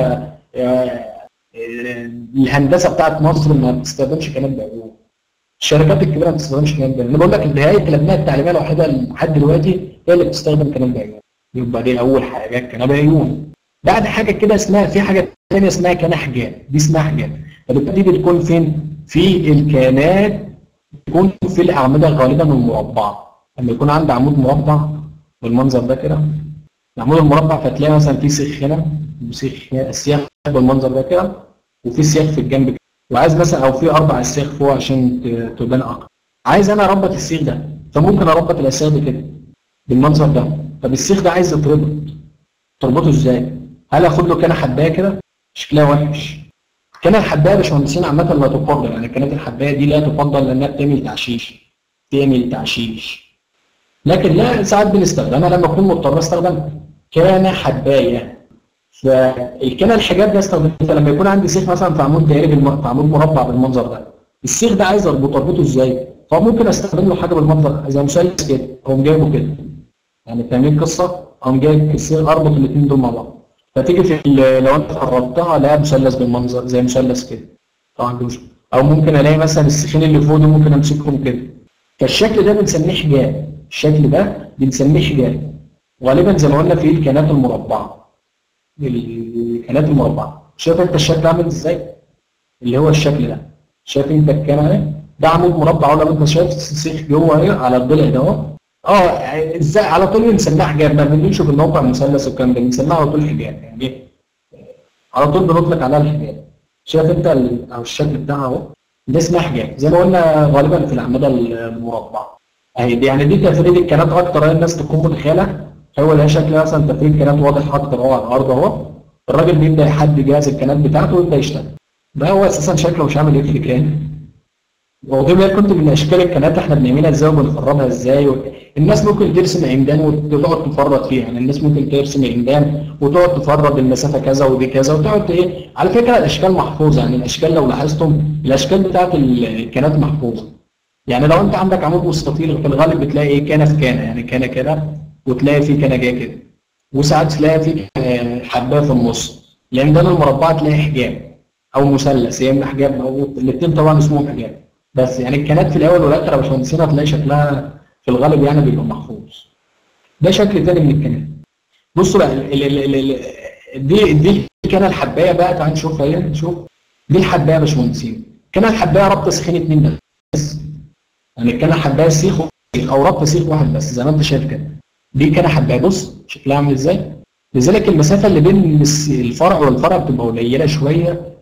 الهندسه بتاعت مصر ما بتستخدمش كلام بعيون الشركات الكبيره ما بتستخدمش كلام بعيون انا بقول لك اللي هي الكلمات التعليميه الوحيده لحد دلوقتي هي اللي بتستخدم كلام بعيون يبقى دي اول حاجه كلام بعيون بعد حاجه كده اسمها في حاجه ثانيه اسمها كان حجاب دي اسمها حجاب فبالتالي دي بتكون فين؟ في الكيانات بتكون في الاعمده غالبا المربعه لما يكون عندي عمود مربع بالمنظر ده كده العمود المربع فتلاقي مثلا في سيخ هنا وسيخ السياخ بالمنظر ده كده وفي سياخ في الجنب كده وعايز مثلا او في اربع اسياخ فوق عشان تبان اكتر عايز انا اربط السيخ ده فممكن اربط الاسياخ دي كده بالمنظر ده طب السيخ ده عايز يتربط تربطه ازاي؟ هل اخد له كنه حبايه كده؟ شكلها وحش كان الحبايه يا باشمهندسين عامه لا تفضل يعني كانت الحبايه دي لا تفضل لانها بتعمل تعشيش تعمل تعشيش لكن لا ساعات بنستخدمها لما اكون مضطر استخدمها كان حبايه فالكنه الحجاب ده استخدمتها لما يكون عندي سيخ مثلا في عمود دائري بالم... في عمود مربع بالمنظر ده السيخ ده عايز اربطه اربطه ازاي؟ فممكن استخدم له حاجه بالمنظر زي مثلث كده اقوم جايبه كده يعني فاهمين القصه؟ اقوم جايب السيخ اربط الاثنين دول مع بعض فتيجي في لو انت قربتها الاقيها مثلث بالمنظر زي مثلث كده طبعا دوش او ممكن الاقي مثلا السيخين اللي فوق دول ممكن امسكهم كده فالشكل ده بنسميه حجاب الشكل ده بنسميه حجاب غالبا زي ما قلنا في الكنات المربعه الكنات المربعه شايف انت الشكل عامل ازاي اللي هو الشكل ده شايف انت الكنه اهي ده عمود مربع ولا انت شايف السيخ جوه اهي على الضلع ده اهو اه ازاي على طول بنسميها حجاب ما بنمشي في الموقع مثلث والكلام ده بنسميها على طول حجاب يعني على طول بنطلق عليها الحجاب شايف انت او الشكل بتاعها اهو ده اسمها حجاب زي ما قلنا غالبا في الاعمده المربعه اهي دي يعني دي تفريد الكنات اكتر الناس تكون متخيله هو ده شكل مثلا تفريد كنات واضح اكتر اهو على الارض اهو الراجل بيبدا يحدد جهاز الكنات بتاعته ويبدا يشتغل ده هو اساسا شكله مش عامل ايه في كان وضي بالك كنت من اشكال الكنات احنا بنعملها ازاي وبنخربها ازاي و... الناس ممكن ترسم عمدان وتقعد تفرط فيها يعني الناس ممكن ترسم عمدان وتقعد تفرط المسافه كذا ودي كذا وتقعد ايه على فكره الاشكال محفوظه يعني الاشكال لو لاحظتم الاشكال بتاعت الكنات محفوظه يعني لو انت عندك عمود مستطيل في الغالب بتلاقي ايه كانه في كانه يعني كانه كده وتلاقي في كانه جايه كده وساعات تلاقي في حبايه في النص العمدان المربعه تلاقي حجاب او مثلث يا اما حجاب او الاثنين طبعا اسمهم حجاب بس يعني الكنات في الاول والاخر يا باشمهندسين هتلاقي شكلها في الغالب يعني بيبقى محفوظ ده شكل تاني من الكنات بصوا بقى ال ال ال ال دي دي الكنه الحبايه بقى تعال نشوفها اهي نشوف دي الحبايه يا باشمهندسين الكنه الحبايه رابطه سيخين اتنين بس يعني الكنه الحبايه سيخ او رابطه سيخ واحد بس زي ما انت شايف كده دي كنه حبايه بص شكلها عامل ازاي لذلك المسافه اللي بين الفرع والفرع بتبقى قليله شويه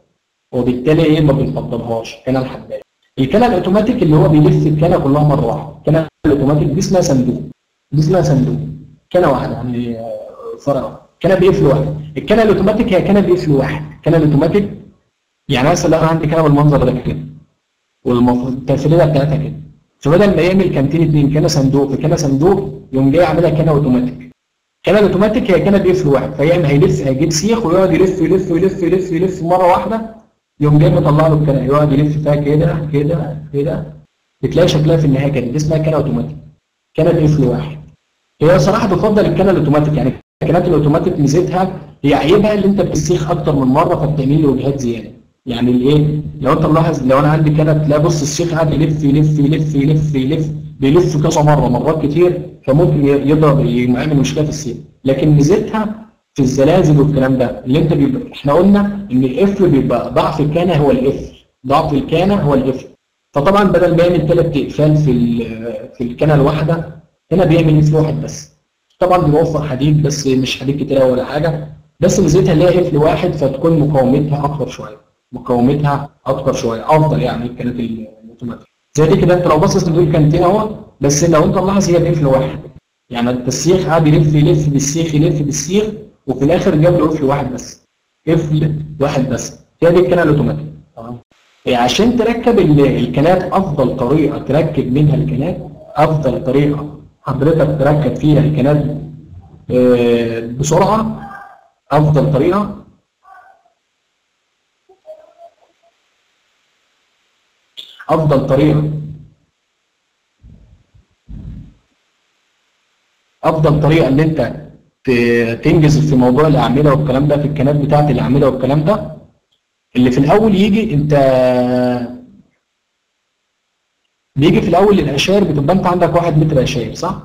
وبالتالي ايه ما بنفضلهاش كان الحداد الكنه الاوتوماتيك اللي هو بيلف الكنه كلها مره واحده الكنه الاوتوماتيك دي اسمها صندوق دي اسمها صندوق كنه واحده يعني فرع كنه بيقفل واحد الكنه الاوتوماتيك هي كنه بيقفل واحد الكنه الاوتوماتيك يعني مثلا لو انا عندي كنه بالمنظر ده كده والتفريده بتاعتها كده فبدل ما يعمل كانتين اثنين كنه صندوق في كنه صندوق يقوم جاي عاملها كنه اوتوماتيك كنه الاوتوماتيك هي كنه بيقفل واحد فيعمل هيلف هيجيب سيخ ويقعد يلف يلف يلف يلف يلف مره واحده يقوم جاي مطلع له الكنه يقعد يلف فيها كده كده كده بتلاقي شكلها في النهايه كده دي اسمها كنه اوتوماتيك كنه بيقفل واحد هي صراحه بفضل الكنه الاوتوماتيك يعني الكنات الاوتوماتيك ميزتها هي عيبها اللي انت بتسيخ اكتر من مره فبتعمل له وجهات زياده يعني الايه لو انت ملاحظ لو انا عندي كنه تلاقي بص السيخ قاعد يلف يلف يلف يلف يلف بيلف كذا مره مرات كتير فممكن يضرب يعمل مشكله في السيخ لكن ميزتها في الزلازل والكلام ده اللي انت بيبقى احنا قلنا ان القفل بيبقى ضعف الكانه هو القفل ضعف الكانه هو القفل فطبعا بدل ما يعمل ثلاث اقفال في في الكانه الواحده هنا بيعمل قفل واحد بس طبعا بيوفر حديد بس مش حديد كتير ولا حاجه بس ميزتها اللي هي قفل واحد فتكون مقاومتها اكتر شويه مقاومتها اكتر شويه افضل يعني كانت الاوتوماتيك زي دي كده انت لو باصص لدول كانتين اهو بس لو انت ملاحظ هي قفل واحد يعني التسييخ قاعد يلف يلف بالسيخ يلف بالسيخ وفي الاخر جاب له قفل واحد بس قفل واحد بس هي دي الكنه الاوتوماتيك تمام عشان تركب الكنات افضل طريقه تركب منها الكنات افضل طريقه حضرتك تركب فيها الكنات بسرعه افضل طريقه افضل طريقه افضل طريقه ان انت تنجز في موضوع الاعمده والكلام ده في الكنات بتاعت الاعمده والكلام ده اللي في الاول يجي انت بيجي في الاول الاشاير بتبقى انت عندك واحد متر اشاير صح؟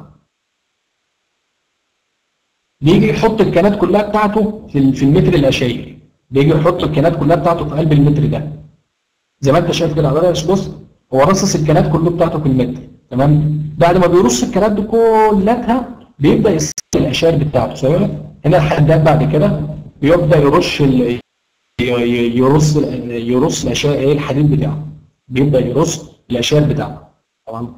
بيجي يحط الكنات كلها بتاعته في في المتر الاشاير بيجي يحط الكنات كلها بتاعته في قلب المتر ده زي ما انت شايف كده حضرتك بص هو رصص الكنات كله بتاعته في المتر تمام بعد ما بيرص الكنات دي كلها بيبدا يصير الاشاير بتاعته سواء هنا الحداد بعد كده بيبدا يرش ال... يرص يرص الاشياء ايه الحديد بتاعه بيبدا يرص الاشياء بتاعته تمام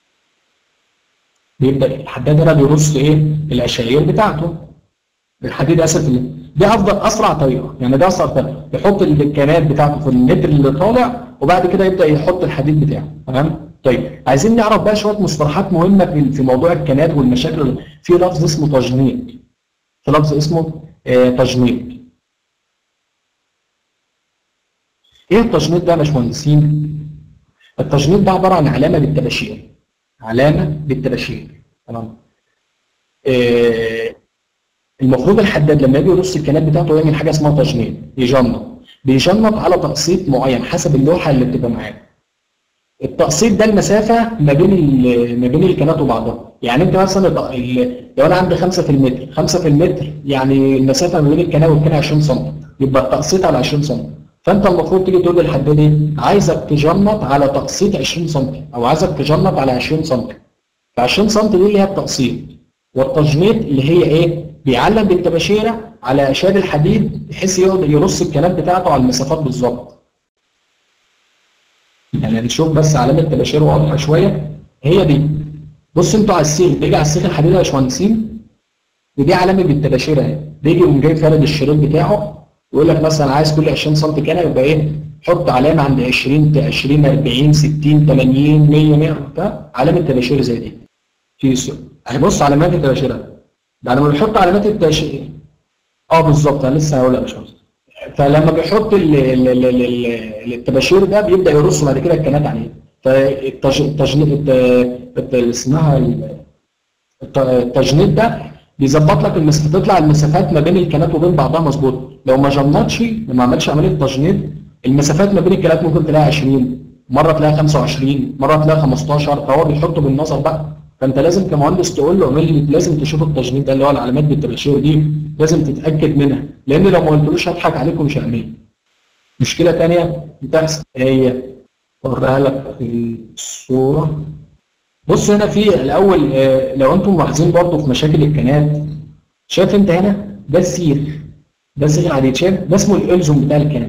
بيبدا الحداد هنا بيرص ايه الاشياء بتاعته الحديد اسف دي افضل اسرع طريقه يعني ده اسرع طريقه يحط الكنات بتاعته في المتر اللي طالع وبعد كده يبدا يحط الحديد بتاعه تمام طيب عايزين نعرف بقى شويه مصطلحات مهمه في في موضوع الكنات والمشاكل في لفظ اسمه تجنيد في لفظ اسمه آه تجنيد ايه التجنيد ده يا باشمهندسين التجنيد ده عباره عن علامه بالتباشير علامه بالتباشير تمام آه المفروض الحداد لما يجي يرص الكنات بتاعته يعمل حاجه اسمها تجنيد يجنط بيجنط على تقسيط معين حسب اللوحه اللي بتبقى معاه التقسيط ده المسافه ما بين ما بين الكنات وبعضها يعني انت مثلا لو انا عندي 5 في المتر 5 في المتر يعني المسافه ما بين الكناه والكناه 20 سم يبقى التقسيط على 20 سم فانت المفروض تيجي تقول للحداد ايه عايزك تجنط على تقسيط 20 سم او عايزك تجنط على 20 سم ف 20 سم دي اللي هي التقسيط والتجنيط اللي هي ايه بيعلم بالتباشيره على اشاد الحديد بحيث يقدر يرص الكنات بتاعته على المسافات بالظبط يعني نشوف بس علامه تباشير واضحه شويه هي دي بص انتوا على السيخ بيجي على السيخ الحديد يا باشمهندسين ودي علامه بالتباشير اهي بيجي يقوم جاي فارد الشريط بتاعه يقول لك مثلا عايز كل 20 سم كنه يبقى ايه حط علامه عند 20 20 40 60 80 100 100 بتاع علامه تباشير زي دي في سوق اهي بص علامات التباشير بعد ما بيحط علامات التباشير اه بالظبط انا لسه هقول يا باشمهندس فلما بيحط التباشير ده بيبدا يرص بعد كده الكنات عليه فالتجنيد اسمها التجنيد ده بيظبط لك المسافات تطلع المسافات ما بين الكنات وبين بعضها مظبوط لو ما جنطش ما عملش عمليه تجنيد المسافات ما بين الكنات ممكن تلاقي 20 مره تلاقي 25 مره تلاقي 15 فهو بيحطه بالنظر بقى فانت لازم كمهندس تقول له اعمل لي لازم تشوف التجنيد ده اللي هو العلامات بالتباشير دي لازم تتاكد منها لان لو ما قلتلوش هضحك عليكم مش هعمل مشكله ثانيه بتحصل هي اوريها لك في الصوره بص هنا في الاول لو انتم ملاحظين برضه في مشاكل الكنات شايف انت هنا ده السير ده السيخ الحديد شايف ده اسمه الالزوم بتاع الكنات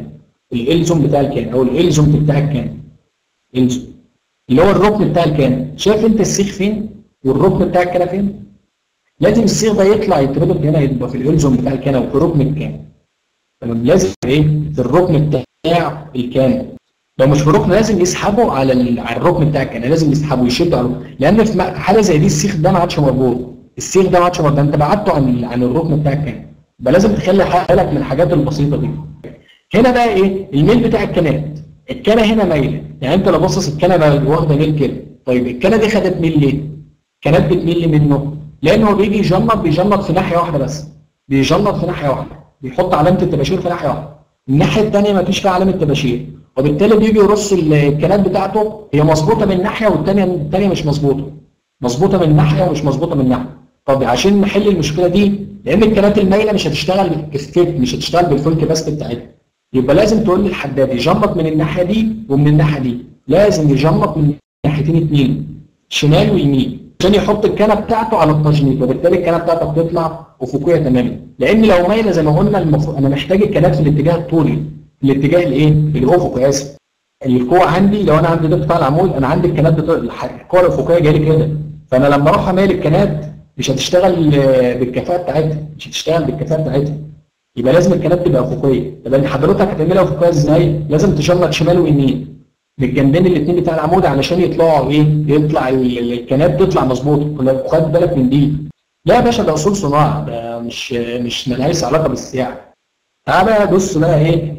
الالزوم بتاع الكان او الالزوم بتاع الكان الزوم اللي هو الركن بتاع الكان شايف انت السيخ فين والركن بتاع الكان فين لازم السيخ ده يطلع يتربط هنا يبقى في الالزوم بتاع الكان او في ركن الكان تمام لازم ايه في الركن بتاع الكان لو مش في ركن لازم يسحبه على ال- على الركن بتاع الكان لازم يسحبه يشده على لان في م- حاله زي دي السيخ ده ما عادش مربوط السيخ ده ما عادش مربوط ده انت بعدته عن ال- عن الركن بتاع الكان يبقى لازم تخلي بالك من الحاجات البسيطه دي هنا بقى ايه الميل بتاع الكنات الكنه هنا مايله يعني انت لو باصص الكنه بقى واخده ميل كده طيب الكنه دي خدت ميل ليه كانت بتميل منه لان هو بيجي يجنط بيجنط في ناحيه واحده بس بيجنط في ناحيه واحده بيحط علامه التباشير في ناحيه واحده الناحيه الثانيه ما فيش فيها علامه تباشير وبالتالي بيجي يرص الكنات بتاعته هي مظبوطه من ناحيه والثانيه الثانيه مش مظبوطه مظبوطه من ناحيه ومش مظبوطه من ناحيه طب عشان نحل المشكله دي لان الكنات المايله مش هتشتغل بالكسكيت مش هتشتغل بالفولك باست بتاعتها يبقى لازم تقول للحداد يجنط من الناحيه دي ومن الناحيه دي لازم يجنط من ناحيتين اتنين شمال ويمين عشان يحط الكنه بتاعته على التجنيط وبالتالي الكنه بتاعتك تطلع افقيه تماما لان لو مايله زي ما قلنا المفروض انا محتاج الكنات في الاتجاه الطولي في الاتجاه الايه الافقي اسف القوه عندي لو انا عندي ده بتاع العمود انا عندي الكنات بتاع القوه الافقيه جايه لي كده فانا لما اروح اميل الكنات مش هتشتغل آه، بالكفاءه بتاعتها مش هتشتغل بالكفاءه بتاعتها يبقى لازم الكنات تبقى افقيه طب انت حضرتك هتعملها افقيه ازاي لازم تشنط شمال ويمين بالجنبين الاثنين بتاع العمود علشان يطلعوا ايه يطلع ال- ال- الكنات تطلع مظبوطه كنا خد بالك من دي لا يا باشا ده اصول صناعه ده مش مش ملهاش علاقه بالسياحه تعال بقى بص بقى ايه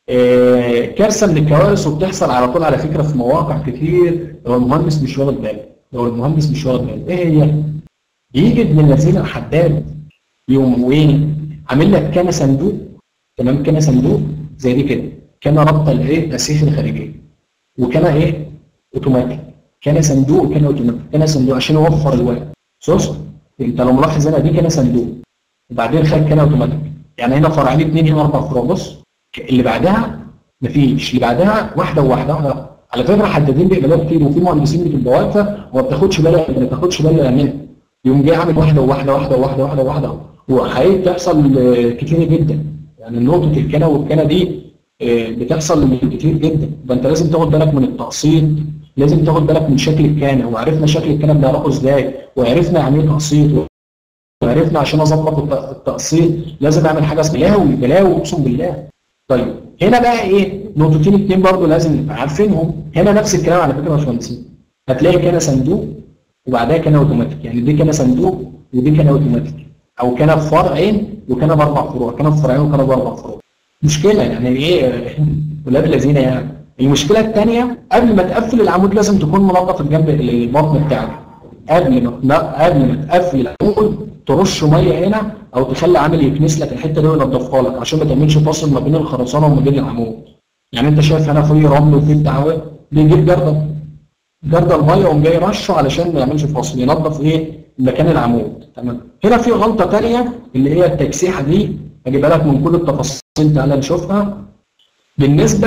آه، كارثه من الكوارث وبتحصل على طول على فكره في مواقع كتير لو المهندس مش واخد باله لو المهندس مش واخد باله ايه هي؟ يجي ابن الذين الحداد يقوم وين عامل لك كان صندوق تمام كان صندوق زي دي كده كان رابطه الايه الاسيخ الخارجيه وكان ايه اوتوماتيك كان صندوق وكان اوتوماتيك كان صندوق عشان يوفر الوقت صوص انت لو ملاحظ هنا دي كان صندوق وبعدين خد كان اوتوماتيك يعني هنا فرعين اثنين هنا اربع فروع بص اللي بعدها مفيش اللي بعدها واحده وواحده واحده على فكره حدادين بيقبلوها كتير وفي مهندسين بتبقى واقفه وما بتاخدش بالها ما بتاخدش بالها منها يقوم جاي عامل واحده وواحده واحده وواحده واحده واحده وحقيقي بتحصل آه، كتير جدا يعني نقطه الكنى والكنى دي آه، بتحصل كتير جدا ده انت لازم تاخد بالك من التقسيط لازم تاخد بالك من شكل الكنى وعرفنا شكل الكنى بنعرفه ازاي وعرفنا يعني ايه تقسيط وعرفنا عشان اظبط الت- التقسيط لازم اعمل حاجه اسمها بلاوي بلاوي اقسم بالله طيب هنا بقى ايه نقطتين اتنين برضو لازم نبقى عارفينهم هنا نفس الكلام على فكره يا باشمهندسين هتلاقي كان صندوق وبعدها كان اوتوماتيك يعني دي كان صندوق ودي كان اوتوماتيك او كان في فرعين وكان باربع فروع كان في فرعين وكان باربع فروع مشكله يعني ايه ولاد الذين يعني المشكله الثانيه قبل ما تقفل العمود لازم تكون منظف الجنب البطن بتاعك قبل ما قبل ما تقفل العمود ترش ميه هنا او تخلي عامل يكنس لك الحته دي وينضفها لك عشان ما تعملش فاصل ما بين الخرسانه وما بين العمود يعني انت شايف هنا في رمل وفي بتاع بيجيب جردل جردل الميه وقوم جاي رشه علشان ما يعملش فاصل ينظف ايه مكان العمود تمام هنا في غلطه ثانيه اللي هي التكسيحه دي اجيبها لك من كل التفاصيل تعالى نشوفها بالنسبه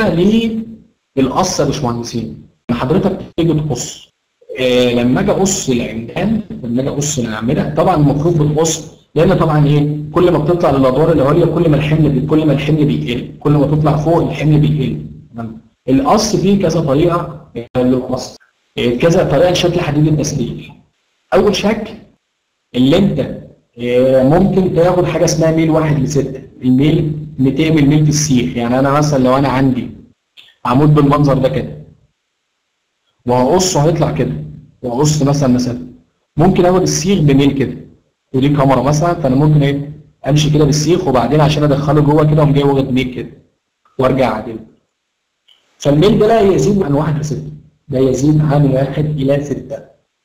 للقص يا باشمهندسين لما حضرتك تيجي تقص آه لما اجي اقص العمدان لما اجي اقص الاعمده طبعا المفروض بتقص لان طبعا ايه كل ما بتطلع للادوار العليا كل ما الحمل بي كل ما الحمل بيقل كل ما تطلع فوق الحمل بيقل تمام القص فيه كذا طريقه للقص آه، كذا طريقه لشكل حديد التسليح اول شكل اللي انت آه، ممكن تاخد حاجه اسمها ميل واحد لستة الميل 200 ميل في السيخ يعني انا مثلا لو انا عندي عمود بالمنظر ده كده وهقصه هيطلع كده وهقص مثلا مثلا ممكن اخد السيخ بميل كده ودي كاميرا مثلا فانا ممكن ايه امشي كده بالسيخ وبعدين عشان ادخله جوه كده اقوم جاي واخد ميل كده وارجع اعدله فالميل ده لا يزيد عن واحد لستة ده يزيد عن واحد الى ستة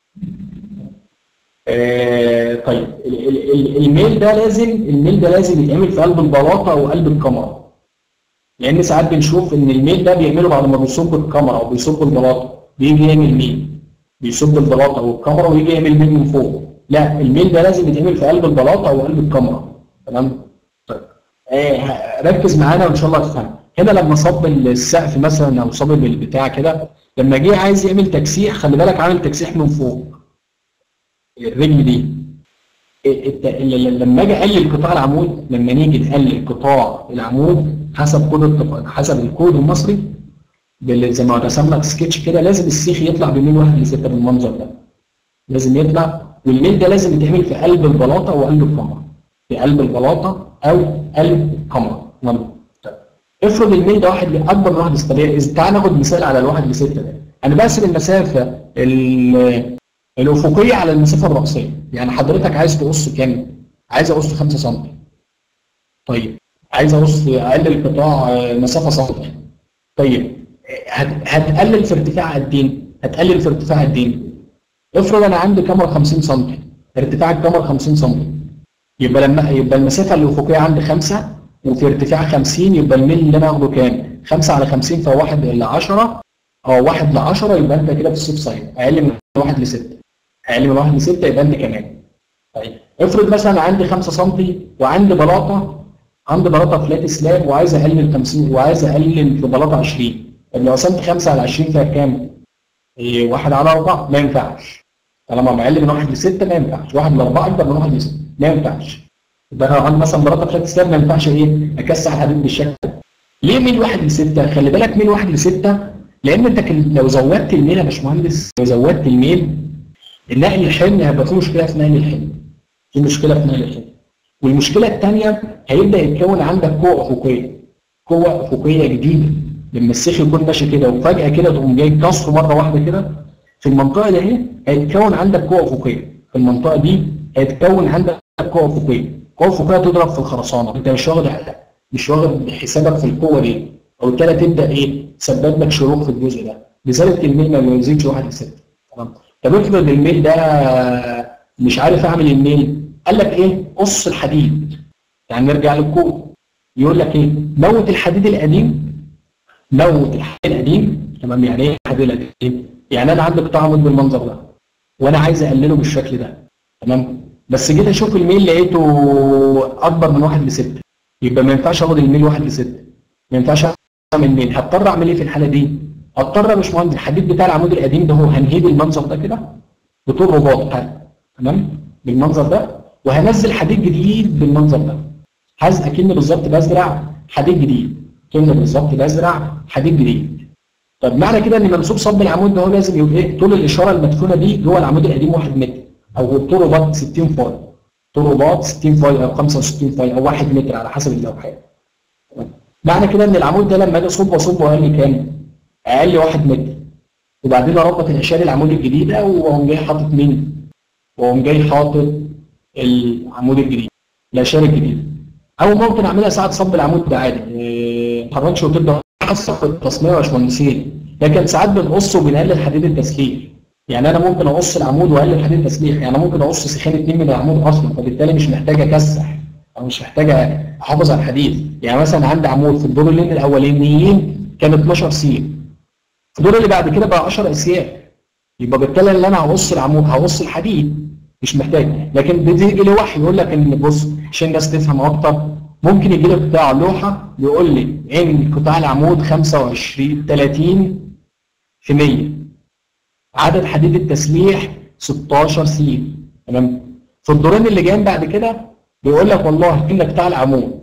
آه طيب ال- ال- ال- الميل ده لازم الميل ده لازم يتعمل في قلب البلاطه او قلب الكاميرا لان ساعات بنشوف ان الميل ده بيعمله بعد ما بيصب الكاميرا او بيصب البلاطه بيجي يعمل ميل بيصب البلاطه والكاميرا ويجي يعمل ميل من فوق لا الميل ده لازم يتعمل في قلب البلاطه او قلب الكاميرا تمام طيب آه ركز معانا وان شاء الله تفهم هنا لما صب السقف مثلا او صب البتاع كده لما جه عايز يعمل تكسيح خلي بالك عامل تكسيح من فوق الرجل دي الت- ال- لما اجي اقلل قطاع العمود لما نيجي نقلل قطاع العمود حسب كود التق- حسب الكود المصري بال- زي ما رسم لك سكتش كده لازم السيخ يطلع بميل واحد لستة بالمنظر ده لازم يطلع والميل ده لازم يتعمل في قلب البلاطه وقلب الكاميرا في قلب البلاطه او قلب الكاميرا طيب. افرض الميل ده واحد ل- اكبر من واحد لستة إذا- تعال ناخد مثال على الواحد لستة ده انا بقسم المسافه ال- الافقيه على المسافه الرأسيه يعني حضرتك عايز تقص كام عايز اقص 5 سم طيب عايز اقص اقلل قطاع آه، مسافه سم طيب هت- هتقلل في ارتفاع قد ايه هتقلل في ارتفاع قد ايه افرض انا عندي كاميرا 50 سم ارتفاع الكاميرا 50 سم يبقى لما يبقى المسافه الافقيه عندي 5 وفي ارتفاع 50 يبقى الميل اللي انا اخده كام 5 على 50 فهو 1 ل 10 اه 1 ل 10 يبقى انت كده في السيف سايد اقل من 1 ل 6 اقل من 1 ل 6 يبقى انت كمان طيب افرض مثلا عندي 5 سم وعندي بلاطه عندي بلاطه فلات سلاب وعايز اقلل 50 وعايز اقلل في بلاطه 20 طب لو قسمت 5 على 20 فيها كام؟ إيه، 1 على 4 ما ينفعش طالما اقل من 1 ل 6 ما ينفعش 1 ل 4 اكبر من 1 ل 6 ما ينفعش يبقى انا عندي مثلا بلاطه فلات سلاب ما ينفعش ايه اكسح الحديد بالشكل ده ليه ميل 1 ل 6 خلي بالك ميل 1 ل 6 لان انت كن- لو زودت الميل يا باشمهندس لو زودت الميل النقل الحمل هيبقى فيه مشكله في نقل الحمل في مشكله في نقل الحمل والمشكله الثانيه هيبدا يتكون عندك قوه افقيه قوه افقيه جديده لما السيخ يكون ماشي كده وفجاه كده تقوم جاي كسره مره واحده كده في المنطقه دي اهي هيتكون عندك قوه افقيه في المنطقه دي هيتكون عندك قوه افقيه قوه افقيه تضرب في الخرسانه انت مش واخد مش واخد حسابك في القوه دي وبالتالي تبدا ايه تسبب لك شروخ في الجزء ده لذلك الميل ما بيزيدش 1 ل 6 تمام طب افرض الميل ده مش عارف اعمل الميل قال لك ايه قص الحديد يعني نرجع للكود يقول لك ايه موت الحديد القديم موت الحديد القديم تمام يعني ايه الحديد القديم يعني انا عندي قطاع عمود بالمنظر ده وانا عايز اقلله بالشكل ده تمام بس جيت اشوف الميل لقيته اكبر من 1 ل 6 يبقى ما ينفعش اخد الميل 1 ل 6 ما ينفعش اعمل ميل هضطر اعمل ايه في الحاله دي؟ هضطر يا باشمهندس الحديد بتاع العمود القديم ده هو هنهيد المنظر ده كده بطول رباط تمام بالمنظر ده وهنزل حديد جديد بالمنظر ده حاز اكن بالظبط بزرع حديد جديد كأن بالظبط بزرع حديد جديد طب معنى كده ان منسوب صب العمود ده هو لازم يبقى ايه طول الاشاره المدفونه دي جوه العمود القديم 1 متر او الطول رباط 60 فاي طول رباط 60 فاي او 65 فاي او 1 متر على حسب اللوحات معنى كده ان العمود ده لما اجي اصبه اصبه اقل كام؟ اقل 1 متر وبعدين اربط الاشاره العمود الجديده واقوم جاي حاطط مين؟ واقوم جاي حاطط العمود الجديد الاشاره الجديده او ممكن اعملها ساعه صب العمود ده عادي إيه، ما تحركش وتبدا حسب في التصميم يا باشمهندسين لكن ساعات بنقص وبنقلل حديد التسليح يعني انا ممكن اقص العمود واقلل حديد التسليح يعني ممكن اقص سخان اتنين من العمود اصلا فبالتالي مش محتاج اكسح او مش محتاج احافظ على الحديد يعني مثلا عندي عمود في الدورين الاولانيين كان 12 سي الدور اللي بعد كده بقى 10 اسياف يبقى بالتالي اللي انا هقص العمود هقص الحديد مش محتاج لكن بيجي لي وحي يقول لك ان بص عشان الناس تفهم اكتر ممكن يجي لي قطاع لوحه يقول لي ان قطاع العمود 25 30 في 100 عدد حديد التسليح 16 سي تمام في الدورين اللي جايين بعد كده بيقول لك والله ان قطاع العمود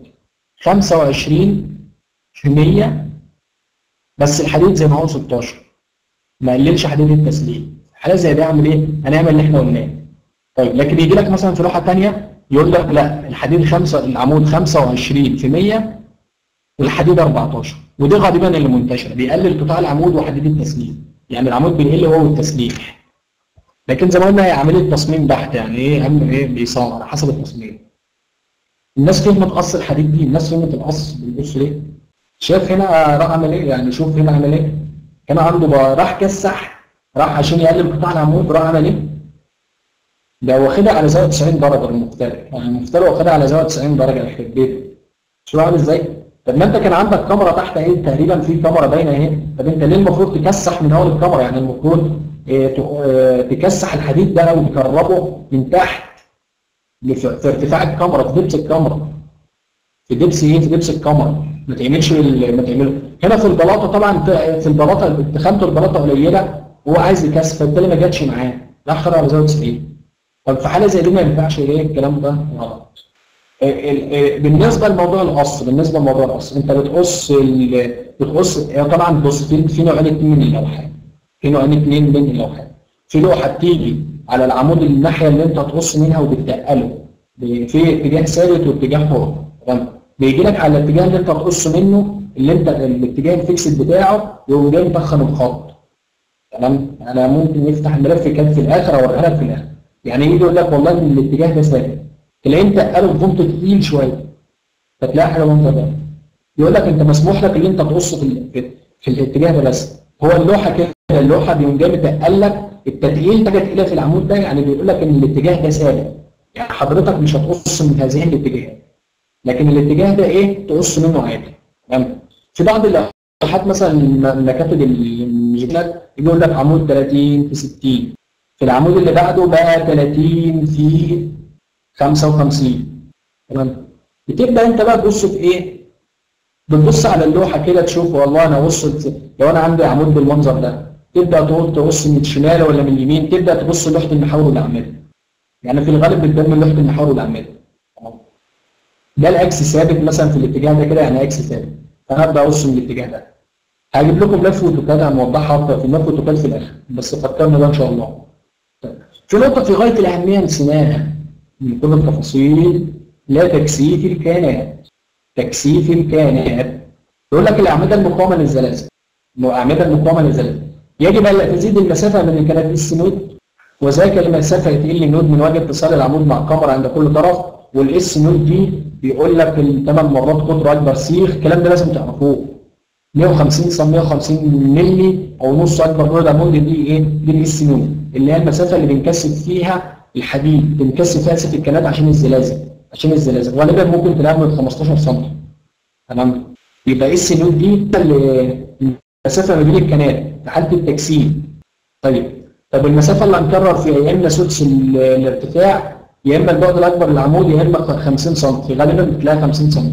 25 في 100 بس الحديد زي ما هو 16 ما قللش حديد التسليح حاجه زي دي اعمل ايه؟ هنعمل اللي احنا قلناه طيب لكن يجي لك مثلا في لوحه ثانيه يقول لك لا الحديد خمسة العمود 25 في 100 والحديد 14 ودي غالبا اللي منتشره بيقلل قطاع العمود وحديد التسليح يعني العمود بيقل هو والتسليح لكن زي ما قلنا هي عمليه تصميم بحت يعني ايه اهم ايه بيصمم على حسب التصميم الناس فهمت قص الحديد دي الناس فهمت القص بيبص ليه شايف هنا راح عمل ايه يعني شوف هنا عمل ايه هنا عنده بقى راح كسح راح عشان يقلل قطاع العمود راح عمل ايه ده واخدها على زاويه 90 درجه المفترض يعني المفترض واخدها على زاويه 90 درجه يخرب بيتك شو عامل ازاي؟ طب ما انت كان عندك كاميرا تحت اهي تقريبا في كاميرا باينه اهي طب انت ليه المفروض تكسح من اول الكاميرا يعني المفروض اه ت- اه تكسح الحديد ده وتقربه من تحت لف- في ارتفاع الكاميرا في دبس الكاميرا في دبس ايه في دبس الكاميرا ما تعملش ال- ما تعمله هنا في البلاطه طبعا ت- في البلاطه تخانته البلاطه قليله وهو عايز يكسر فبالتالي ما جاتش معاه راح خدها على زاويه 90 طب في حاله زي دي ما ينفعش ايه الكلام ده غلط ال- ال- بالنسبه لموضوع القص بالنسبه لموضوع القص انت بتقص ال... بتقص هي طبعا بص في في نوعين اثنين من اللوحات في نوعين اثنين من اللوحات في لوحه بتيجي على العمود الناحيه اللي انت هتقص منها وبتتقله ب- في اتجاه ثابت واتجاه حر تمام بيجي لك على الاتجاه اللي انت هتقص منه اللي انت الاتجاه الفيكسد بتاعه يقوم جاي مفخم الخط تمام انا ممكن نفتح الملف كان في الاخر اوريها لك في الاخر يعني يجي يقول لك والله ان الاتجاه ده ثابت تلاقي انت قلب فونت تقيل شويه فتلاقي حاجه وانت ده يقول لك انت مسموح لك ان انت تقص في, ال- في, في الاتجاه ده بس هو اللوحه كده اللوحه بيقوم جاي متقل لك التتقيل حاجه تقيله في العمود ده يعني بيقول لك ان الاتجاه ده ثابت يعني حضرتك مش هتقص من هذه الاتجاهات لكن الاتجاه ده ايه تقص منه عادي تمام في بعض اللوحات مثلا المكاتب الميوزيكال يقول لك عمود 30 في 60 في العمود اللي بعده بقى 30 في 55 تمام بتبدا انت بقى تبص في ايه بتبص على اللوحه كده تشوف والله انا وصلت لو انا عندي عمود بالمنظر ده تبدا تقول تقص من الشمال ولا من اليمين تبدا تبص لوحه المحور والاعمده يعني في الغالب بتبان من لوحه المحور والاعمده تمام؟ ده الاكس ثابت مثلا في الاتجاه ده كده يعني اكس ثابت فانا ابدا اقص من الاتجاه ده هجيب لكم ملف اوتوكاد هنوضحها اكتر في ملف اوتوكاد في الاخر بس فكرنا ده ان شاء الله في نقطه في غايه الاهميه نسيناها من كل التفاصيل لا تكثيف الكائنات تكثيف الكائنات يقول لك الاعمده المقاومه للزلازل الاعمده المقاومه للزلازل يجب ان تزيد المسافه من الكائنات اس نود وذاك المسافه تقل نود من وجه اتصال العمود مع الكاميرا عند كل طرف والاس نود دي بيقول لك الثمان مرات قطر اكبر سيخ الكلام ده لازم تعرفوه 150 سم 150 مللي او نص اكبر نود عمود دي ايه؟ دي الاس نود اللي هي المسافه اللي بنكثف فيها الحديد بنكثف فيها سيف الكنات عشان الزلازل عشان الزلازل غالبا ممكن تلاقيها من 15 سم تمام يبقى اس نود دي اللي- المسافه ما بين الكنات في حاله التكثيف طيب طب المسافه اللي هنكرر فيها يا اما سدس ال- الارتفاع يا اما البعد الاكبر للعمود يا اما 50 سم غالبا بتلاقيها 50 سم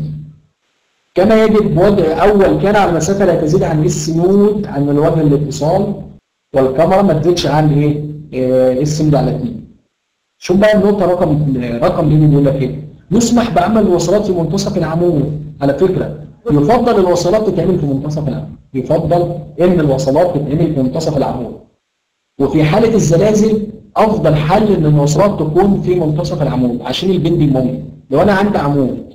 كما يجب وضع اول كان على مسافه لا تزيد عن اس نود عن الوجه الاتصال والكاميرا ما تزيدش عن ايه آه، اس نود على 2 شوف بقى النقطه رقم رقم دي بيقول لك ايه يسمح بعمل الوصلات في منتصف العمود على فكره يفضل الوصلات تتعمل في منتصف العمود يفضل ان الوصلات تتعمل في منتصف العمود وفي حاله الزلازل افضل حل ان الوصلات تكون في منتصف العمود عشان البندنج مومنت لو انا عندي عمود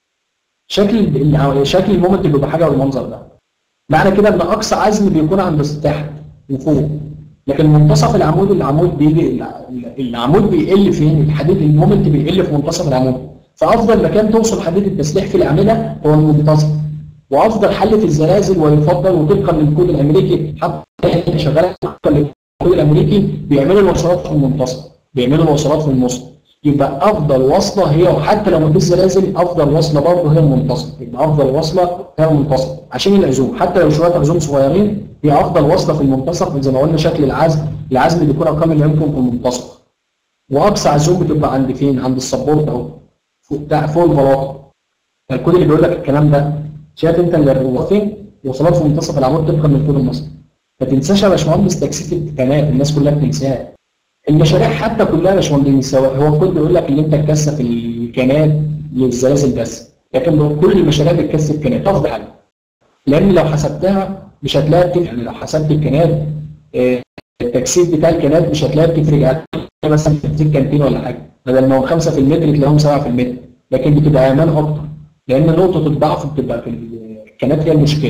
شكل الع- شكل المومنت بيبقى حاجه بالمنظر ده معنى كده ان اقصى عزم بيكون عند تحت وفوق لكن منتصف العمود العمود بيجي الع- العمود بيقل فين الحديد المومنت بيقل في منتصف العمود فافضل مكان توصل حديد التسليح في الاعمده هو المنتصف وافضل حل في الزلازل ويفضل وطبقا للكود الامريكي حتى احنا شغاله طبقا للكود الامريكي بيعملوا الوصلات في المنتصف بيعملوا الوصلات في النص يبقى افضل وصله هي وحتى لو مفيش زلازل افضل وصله برضه هي المنتصف يبقى افضل وصله هي المنتصف عشان العزوم حتى لو شويه عزوم صغيرين هي افضل وصله في المنتصف زي ما قلنا شكل العزم العزم بيكون اقل اللي يمكن في المنتصف واقصى عزوم بتبقى عند فين عند السبورت اهو فوق بتاع فوق البلاطه الكود اللي بيقول لك الكلام ده شايف انت اللي الرواقين وصلات في منتصف العمود طبقا للكود المصري ما تنساش يا باشمهندس تكثيف الكنات الناس كلها بتنساها المشاريع حتى كلها يا باشمهندس سواء هو الكود بيقول لك ان انت تكثف الكنات للزلازل بس لكن كل المشاريع بتكثف كنات افضل حاجه لان لو حسبتها مش هتلاقي بتفرق يعني لو حسبت الكنات آه، التكثيف بتاع الكنات مش هتلاقي بتفرق يعني مثلا تكثيف كانتين ولا حاجه بدل ما هو 5 في المتر تلاقيهم 7 في المتر لكن بتبقى امان اكتر لان نقطه الضعف بتبقى في الكنات هي المشكله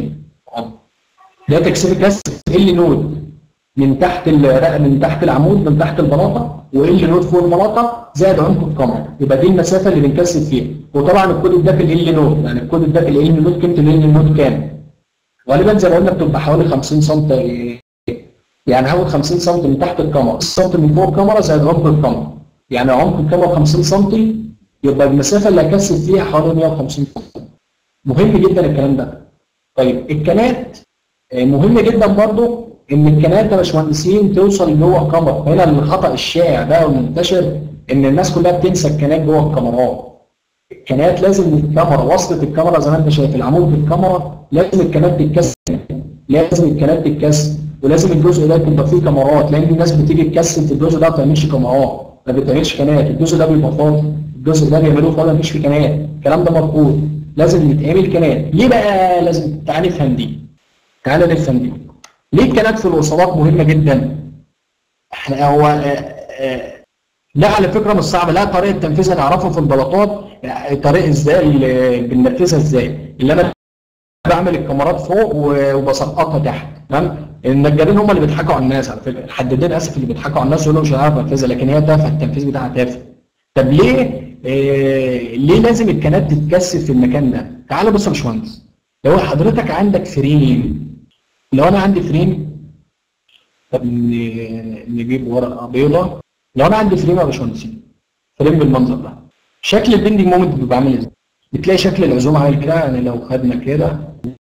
ده تكثيف الكسر ال نود من تحت ال- من تحت العمود من تحت البلاطه وال نود فوق البلاطه زائد عمق القمر يبقى دي المسافه اللي بنكثف فيها وطبعا الكود اداك ال نود يعني الكود اداك ال نود قيمه ال نود كام غالبا زي ما قلنا بتبقى حوالي 50 سم يعني هاخد 50 سم من تحت الكاميرا سم من فوق الكاميرا زائد عمق الكاميرا يعني عمق الكاميرا 50 سم يبقى المسافه اللي هكثف فيها حوالي 150 سم مهم جدا الكلام ده طيب الكنات آه، مهم جدا برضو ان الكنات يا باشمهندسين توصل جوه الكاميرا هنا الخطا الشائع بقى والمنتشر ان الناس كلها بتنسى الكنات جوه الكاميرات الكنات لازم الكاميرا وصلة الكاميرا زي ما انت شايف العمود في الكاميرا لازم الكنات تتكسر لازم الكنات تتكسر ولازم الجزء ده يبقى فيه كاميرات لان الناس بتيجي تكسر في الجزء ده ما بتعملش كاميرات ما بيتعملش كنات الجزء ده بيبقى فاضي الجزء ده بيعملوه فاضي مفيش فيه كنات الكلام ده مرفوض لازم يتعمل كنات ليه بقى لازم تعالى نفهم دي تعالى نفهم دي ليه الكنات في الوصلات مهمه جدا احنا هو آه، آه، لا على فكره مش صعبه لا طريقه تنفيذها نعرفها في البلاطات آه، طريقه ازاي اللي بننفذها ازاي اللي انا بعمل الكاميرات فوق و- وبسقطها تحت تمام النجارين هم اللي بيضحكوا على الناس على فكره الحدادين اسف اللي بيضحكوا على الناس يقولوا مش هنعرف انفذها لكن هي تافهه التنفيذ بتاعها تافه طب ليه آه ليه لازم الكنات تتكثف في المكان ده تعال بص يا باشمهندس لو حضرتك عندك فريم لو انا عندي فريم طب ن- نجيب ورقه بيضاء لو انا عندي فريم يا باشمهندس فريم بالمنظر ده شكل البندنج مومنت بيبقى عامل ازاي بتلاقي شكل العزوم عامل كده يعني لو خدنا كده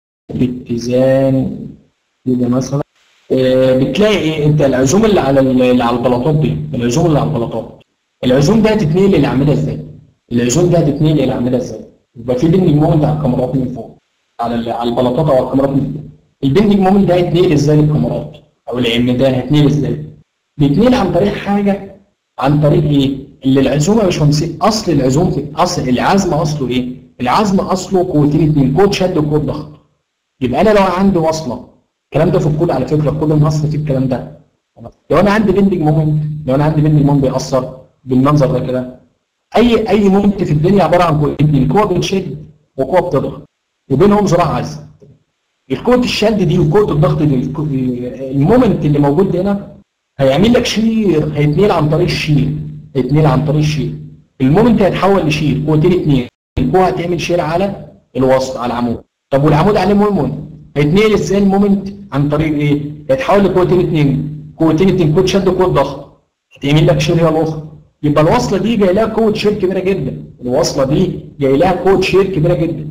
باتزان كده مثلا آه، بتلاقي ايه انت العزوم اللي على ال- اللي على البلاطات دي العزوم اللي على البلاطات العزوم دي هتتنقل للاعمده ازاي؟ العزوم دي هتتنقل للاعمده ازاي؟ يبقى في بندنج مومنت على الكاميرات من فوق على ال- على البلاطات او على الكاميرات من فوق البندنج مومنت ده هيتنقل ازاي للكاميرات او العمدان هيتنقل ازاي؟ بيتنقل عن طريق حاجه عن طريق ايه؟ اللي العزومه يا باشمهندس اصل العزوم في اصل العزم اصله ايه؟ العزم اصله قوتين اتنين قوه شد وقوه ضغط يبقى انا لو عندي وصله الكلام ده في الكود على فكره الكود المصري فيه الكلام ده لو انا عندي بندنج مومنت لو انا عندي بندنج مومنت بيأثر بالمنظر ده كده اي اي مومنت في الدنيا عباره عن قوتين قوه بتشد وقوه بتضغط وبينهم صراع عزم القوه الشد دي وقوه الضغط دي الكو- المومنت اللي موجود هنا هيعمل لك شير هيتنقل عن طريق الشير هيتنقل عن طريق الشير المومنت هيتحول لشير قوتين اتنين القوه هتعمل شير على الوسط على العمود طب والعمود عليه مومنت هيتنقل ازاي المومنت عن طريق ايه؟ هيتحول لقوتين اتنين قوتين اتنين قوه شد وقوه ضغط هتعمل لك شير هي الاخرى يبقى الوصله دي جاي لها قوه شير كبيره جدا الوصله دي جاي لها قوه شير كبيره جدا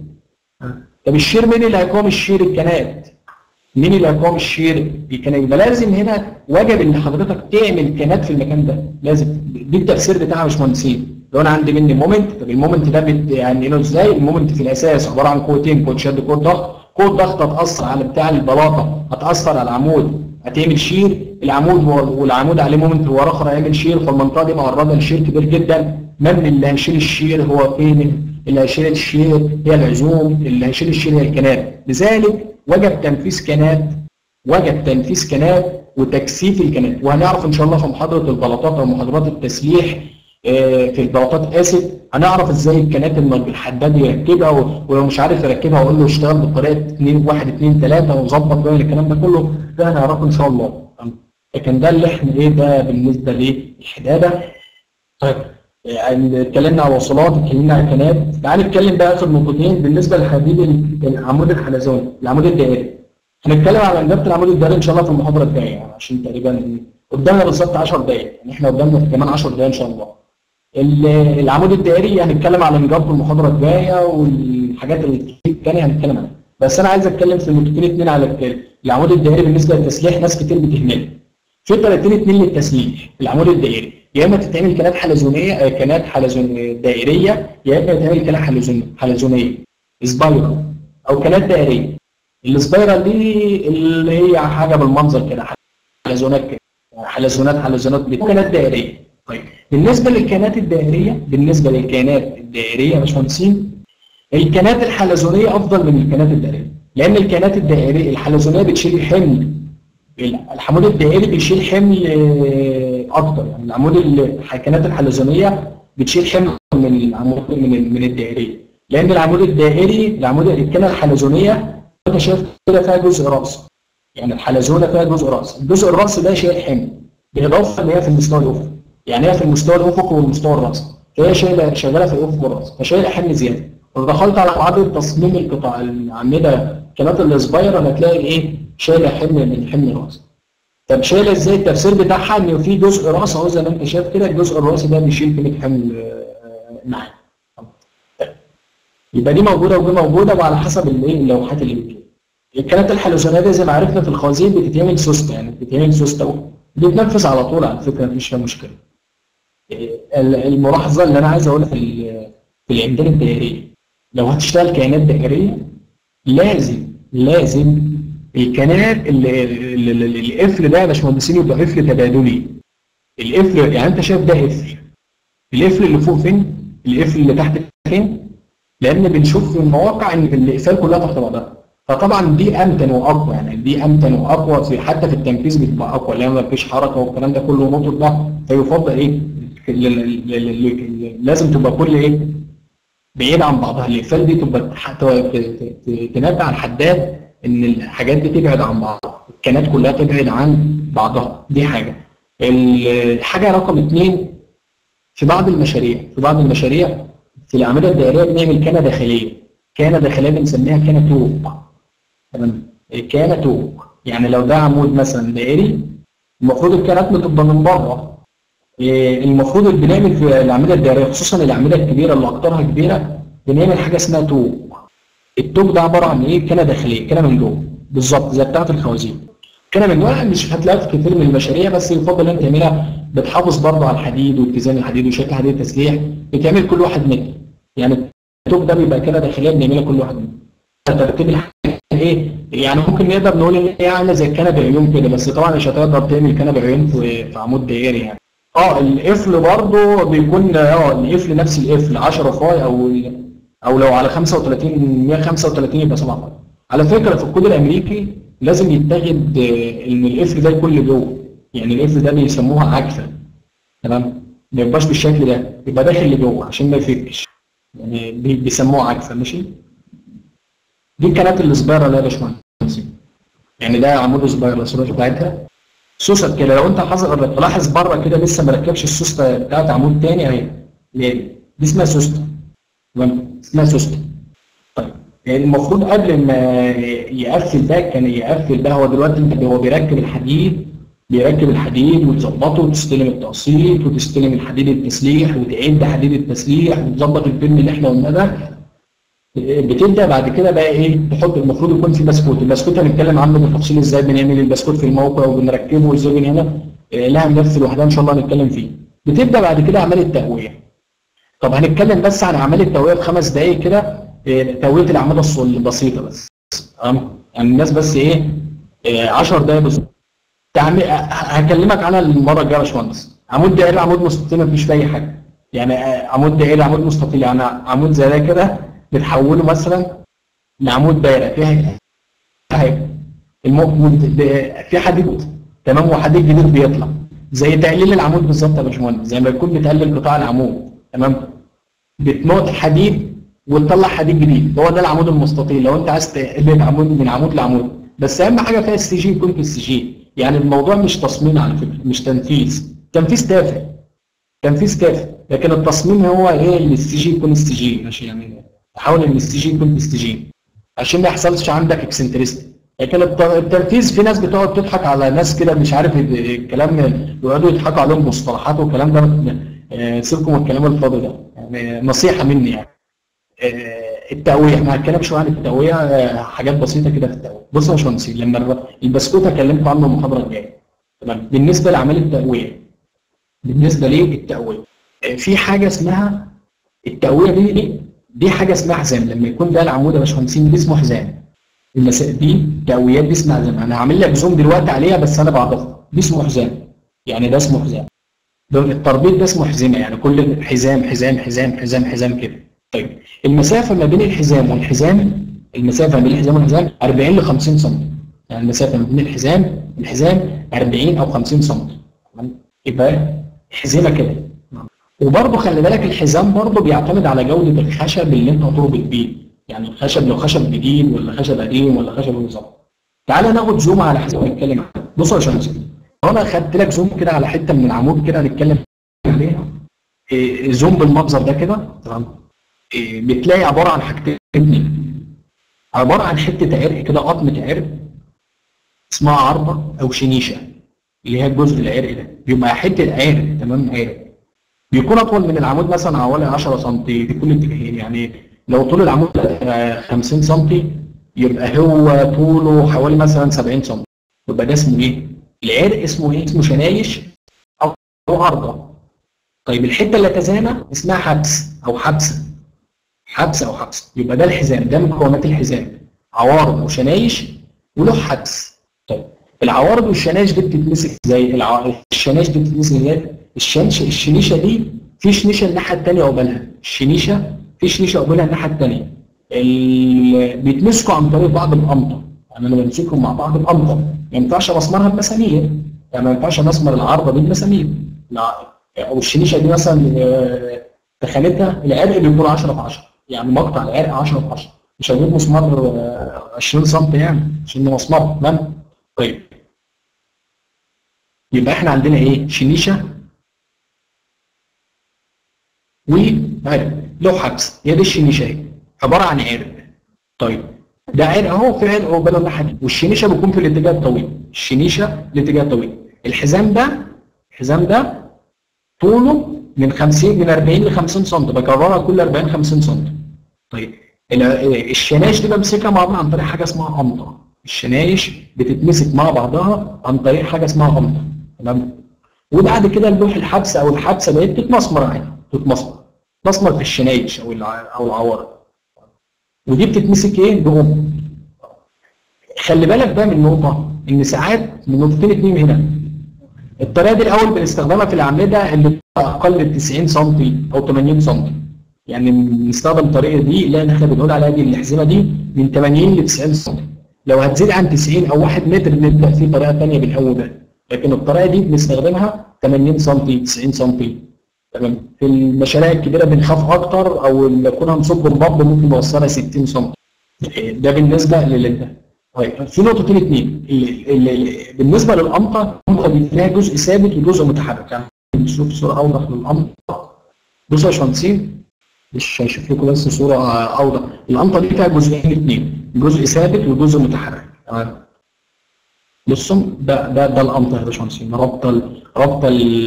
طب الشير مين اللي هيقاوم الشير الكنات مين اللي هيقاوم الشير الكنات يبقى لازم هنا واجب ان حضرتك تعمل كنات في المكان ده لازم دي التفسير بتاعها يا باشمهندسين لو انا عندي مني مومنت طب المومنت ده بت يعني له ازاي المومنت في الاساس عباره عن قوتين قوه شد قوه ضغط قوه ضغط هتاثر على بتاع البلاطه هتاثر على العمود هتعمل شير العمود و- والعمود عليه مومنت ورا اخر هيعمل شير فالمنطقه دي معرضه لشير كبير جدا من اللي هيشيل الشير هو فين اللي هيشيل الشير هي العزوم اللي هيشيل الشير هي الكنات لذلك وجب تنفيذ كنات وجب تنفيذ كنات وتكثيف الكنات وهنعرف ان شاء الله في محاضره البلاطات او محاضرات التسليح آه، في البلاطات اسف هنعرف ازاي الكنات اللي الحداد يركبها و- ولو مش عارف يركبها اقول له اشتغل بالطريقه 2 1 2 3 وظبط بقى الكلام ده كله ده هنعرفه ان شاء الله لكن ده اللي احنا ايه ده بالنسبه للحداده طيب يعني اتكلمنا على الوصلات اتكلمنا على الكنات تعال نتكلم بقى اخر نقطتين بالنسبه لحديد ال- العمود الحلزوني العمود الدائري هنتكلم على انجابه العمود الدائري ان شاء الله في المحاضره الجايه عشان تقريبا قدامنا بالظبط 10 دقائق يعني احنا قدامنا كمان 10 دقائق ان شاء الله ال- العمود الدائري هنتكلم على انجابه المحاضره الجايه والحاجات اللي الثانيه هنتكلم عنها بس انا عايز اتكلم في نقطتين اثنين على الك- العمود الدائري بالنسبه للتسليح ناس كتير بتهمله في طريقتين اتنين للتسليح العمود الدائري يا اما تتعمل كنات حلزونيه آه، كنات حلزون دائريه يا اما تتعمل كنات حلزون حلزونيه سبايرال او كنات دائريه السبايرال دي اللي هي حاجه بالمنظر كده حلزونات كده حلزونات حلزونات بت- كنات دائريه طيب بالنسبه للكنات الدائريه بالنسبه للكنات الدائريه يا باشمهندسين الكنات الحلزونيه افضل من الكنات الدائريه لان الكنات الدائريه الحلزونيه بتشيل حمل العمود الدائري بيشيل حمل آه، اكتر يعني العمود ال- الكنات الحلزونيه بتشيل حمل من العمود من ال- من الدائري لان العمود الدائري العمود الكنه الحلزونيه انت شايف كده فيها جزء راس يعني الحلزونه فيها جزء راس الجزء الراس ده شايل حمل بالاضافه ان هي في المستوى الافقي يعني هي في المستوى الافقي والمستوى الراسي فهي شايله شغاله في الافق والراس فشايله حمل زياده لو دخلت على معادله تصميم القطاع الاعمده كانت السبايرال هتلاقي ايه شايله حمل من حمل الراس طب شايله ازاي التفسير بتاعها ان في جزء راس اهو زي ما انت شايف كده الجزء الراسي ده بيشيل كميه حمل آه، معاه طيب. يبقى دي موجوده ودي موجوده وعلى حسب الايه اللوحات اللي بتجيب الكنات الحلزونيه دي زي ما عرفنا في الخوازيق بتتعمل سوسته يعني بتتعمل سوسته بتتنفذ على طول على فكره مفيش فيها مشكله ال- الملاحظه اللي انا عايز اقولها في ال- في العمدان الدائريه لو هتشتغل كائنات دائريه لازم لازم الكنات ال- ال- ال- ال- القفل ده يا باشمهندسين يبقى قفل تبادلي القفل يعني انت شايف ده قفل القفل اللي فوق فين القفل اللي تحت فين لان بنشوف في المواقع ان الاقفال كلها تحت بعضها فطبعا دي امتن واقوى يعني دي امتن واقوى في حتى في التنفيذ بتبقى اقوى لان ما فيش حركه والكلام ده كله نقطه ضعف فيفضل ايه ال- ال- ال- ال- لازم تبقى كل ايه بعيد عن بعضها الاقفال دي تبقى حتى ت- ت- ت- تنبه على الحداد ان الحاجات دي تبعد عن بعضها الكنات كلها تبعد عن بعضها دي حاجه الحاجه رقم اثنين في بعض المشاريع في بعض المشاريع في الاعمده الدائريه بنعمل كنه داخليه كنه داخليه بنسميها كنه توب تمام كنه توب يعني لو ده عمود مثلا دائري المفروض الكنات بتبقى من بره إيه، المفروض اللي بنعمل في الاعمده الدائريه خصوصا الاعمده الكبيره اللي اقطارها كبيره بنعمل حاجه اسمها توب التوب ده عباره عن ايه كنه داخليه كنه من جوه بالظبط زي بتاعه الخوازيق كنه من جوه مش هتلاقيها في كتير من المشاريع بس يفضل ان انت تعملها بتحافظ برضه على الحديد واتزان الحديد وشكل حديد التسليح بتعمل كل واحد متر يعني التوب ده بيبقى كنه داخليه بنعملها كل واحد متر ترتيب الحاجة ايه يعني ممكن نقدر نقول ان هي عامله زي الكنبه عيون كده بس طبعا مش هتقدر تعمل كنبه عيون في في عمود دائري يعني اه القفل برضه بيكون اه القفل نفس القفل 10 فاي او او لو على 35 135 يبقى 7 فاي على فكره في الكود الامريكي لازم يتاخد آه، ان القفل ده يكون لجوه يعني القفل ده بيسموها عكفه تمام ما يبقاش بالشكل ده يبقى داخل لجوه عشان ما يفكش يعني بي- بيسموها عكفه ماشي دي كانت السبايرال اللي يا باشمهندس يعني ده عمود سبايرال الصوره بتاعتها سوست كده لو انت حظ- تلاحظ بره كده لسه ما ركبش السوسته بتاعت عمود تاني اهي اللي هي دي دي اسمها سوسته تمام اسمها سوسته طيب يعني المفروض قبل ما يقفل ده كان يقفل ده هو دلوقتي انت هو بيركب الحديد بيركب الحديد وتظبطه وتستلم التقسيط وتستلم الحديد التسليح وتعد حديد التسليح وتظبط الفيلم اللي احنا قلناه ده بتبدا بعد كده بقى ايه تحط المفروض يكون في بسكوت البسكوت هنتكلم عنه بالتفصيل ازاي بنعمل البسكوت في الموقع وبنركبه وازاي من هنا آه، لها ملف لوحدها ان شاء الله هنتكلم فيه بتبدا بعد كده اعمال التهويه طب هنتكلم بس عن اعمال التهويه في خمس دقائق كده آه، تهويه الاعمال الص- البسيطه بس تمام يعني الناس بس ايه 10 دقائق بس تعمل هكلمك عنها المره الجايه يا باشمهندس عمود دائري عمود مستطيل مفيش فيه اي حاجه يعني آه، عمود دائري عمود مستطيل يعني عمود زي ده كده بتحوله مثلا لعمود دايره فيها حاجه المفروض في حديد تمام وحديد جديد بيطلع زي تقليل العمود بالظبط يا باشمهندس زي ما يكون بتقلل قطاع العمود تمام بتنقط حديد وتطلع حديد جديد هو ده العمود المستطيل لو انت عايز تقلل عمود من عمود لعمود بس اهم حاجه فيها السي جي يكون في السي جي يعني الموضوع مش تصميم على فكره مش تنفيذ تنفيذ تافه تنفيذ تافه لكن التصميم هو ايه اللي السي جي يكون السي جي ماشي يعني حاول ان السي جي يكون السي جي عشان ما يحصلش عندك اكسنتريستي لكن الت- التنفيذ في ناس بتقعد تضحك على ناس كده مش عارف ال- الكلام يقعدوا يضحكوا عليهم مصطلحات والكلام ده آه، سيبكم من الكلام الفاضي ده يعني نصيحه مني يعني آه، التقويه احنا هنتكلم شويه عن التقويه آه، حاجات بسيطه كده في التقويه بص يا باشمهندس لما الر- البسكوت هكلمكم عنه المحاضره الجايه تمام بالنسبه لاعمال التقويه بالنسبه للتقويه آه، في حاجه اسمها التقويه دي دي, دي حاجه اسمها حزام لما يكون ده العمود يا باشمهندسين دي اسمه حزام المسا... دي تقويات دي اسمها حزام انا هعمل لك زوم دلوقتي عليها بس انا بعرفها دي اسمه حزام يعني ده اسمه حزام ده التربيط ده اسمه حزمه يعني كل حزام حزام حزام حزام حزام كده طيب المسافه ما بين الحزام والحزام المسافه ما بين الحزام والحزام 40 ل 50 سم يعني المسافه ما بين الحزام والحزام 40 او 50 سم تمام؟ يبقى حزمه كده وبرضه خلي بالك الحزام برضه بيعتمد على جوده الخشب اللي انت هتربط بيه يعني الخشب لو خشب جديد ولا خشب قديم ولا خشب بالظبط تعالى ناخد زوم على حزام نتكلم عنه بصوا يا شمس لو انا خدت لك زوم كده على حته من العمود كده هنتكلم عليها إيه، زوم بالمنظر ده كده تمام إيه، بتلاقي عباره عن حاجتين اتنين. عباره عن حته عرق كده قطمه عرق اسمها عرضه او شنيشه اللي هي الجزء العرق ده بيبقى حته عرق تمام عرق بيكون اطول من العمود مثلا حوالي 10 سم في كل اتجاهين يعني لو طول العمود آه، 50 سم يبقى هو طوله حوالي مثلا 70 سم يبقى ده اسمه ايه؟ العرق اسمه ايه؟ اسمه شنايش او أو عرضه طيب الحته اللي تزامى اسمها حبس او حبسه حبس او حبس يبقى ده الحزام ده مكونات الحزام عوارض وشنايش وله حبس طيب العوارض والشنايش دي بتتمسك زي الع... الشنايش دي بتتمسك ازاي؟ الشنش الشنيشه دي في شنيشه الناحيه الثانيه قبالها الشنيشه في شنيشه قبالها الناحيه الثانيه ال- بيتمسكوا عن طريق بعض الامطه يعني انا بمسكهم مع بعض الامطه ما ينفعش مسمرها بمسامير يعني ما ينفعش مسمر العارضه دي بمسامير لا او الشنيشه دي مثلا آه، تخانتها العرق بيكون 10 في 10 يعني مقطع العرق 10 في 10 مش هجيب مسمار آه، 20 سم يعني عشان مسمار تمام طيب يبقى احنا عندنا ايه شنيشه وعرق له حبس هي دي الشنيشه اهي عباره عن عرق طيب ده عرق اهو في عرق قباله الناحيه دي والشنيشه بيكون في الاتجاه الطويل الشنيشه الاتجاه الطويل الحزام ده الحزام ده طوله من 50 من 40 ل 50 سم بكررها كل 40 50 سم طيب ال- الشنايش دي بمسكها مع بعض عن طريق حاجه اسمها قمطه الشنايش بتتمسك مع بعضها عن طريق حاجه اسمها قمطه تمام وبعد كده اللوح الحبس او الحبسه بقت تتمسمر عادي تتمسمر تتمسمر في الشنايش او الع- او العوارض ودي بتتمسك ايه بقمه خلي بالك بقى من نقطه ان ساعات من نقطتين اتنين هنا الطريقه دي الاول بنستخدمها في العمليه ده اللي اقل من 90 سم او 80 سم يعني بنستخدم الطريقه دي اللي احنا بنقول عليها دي الاحزمه دي من 80 ل 90 سم لو هتزيد عن 90 او 1 متر نبدا في طريقه ثانيه بالقوه ده لكن الطريقه دي بنستخدمها 80 سم 90 سم تمام في المشاريع الكبيره بنخاف اكتر او اللي كنا نصب الباب ممكن نوصلها 60 سم ده بالنسبه لل طيب في نقطتين اثنين بالنسبه للقمطه القمطه دي فيها جزء ثابت وجزء متحرك يعني نشوف صوره اوضح للقمطه بصوا يا باشمهندسين مش هشوف لكم بس صوره اوضح القمطه دي فيها جزئين اثنين جزء ثابت وجزء متحرك تمام بصوا ده ده ده القمطه يا باشمهندسين رابطه ال- رابطه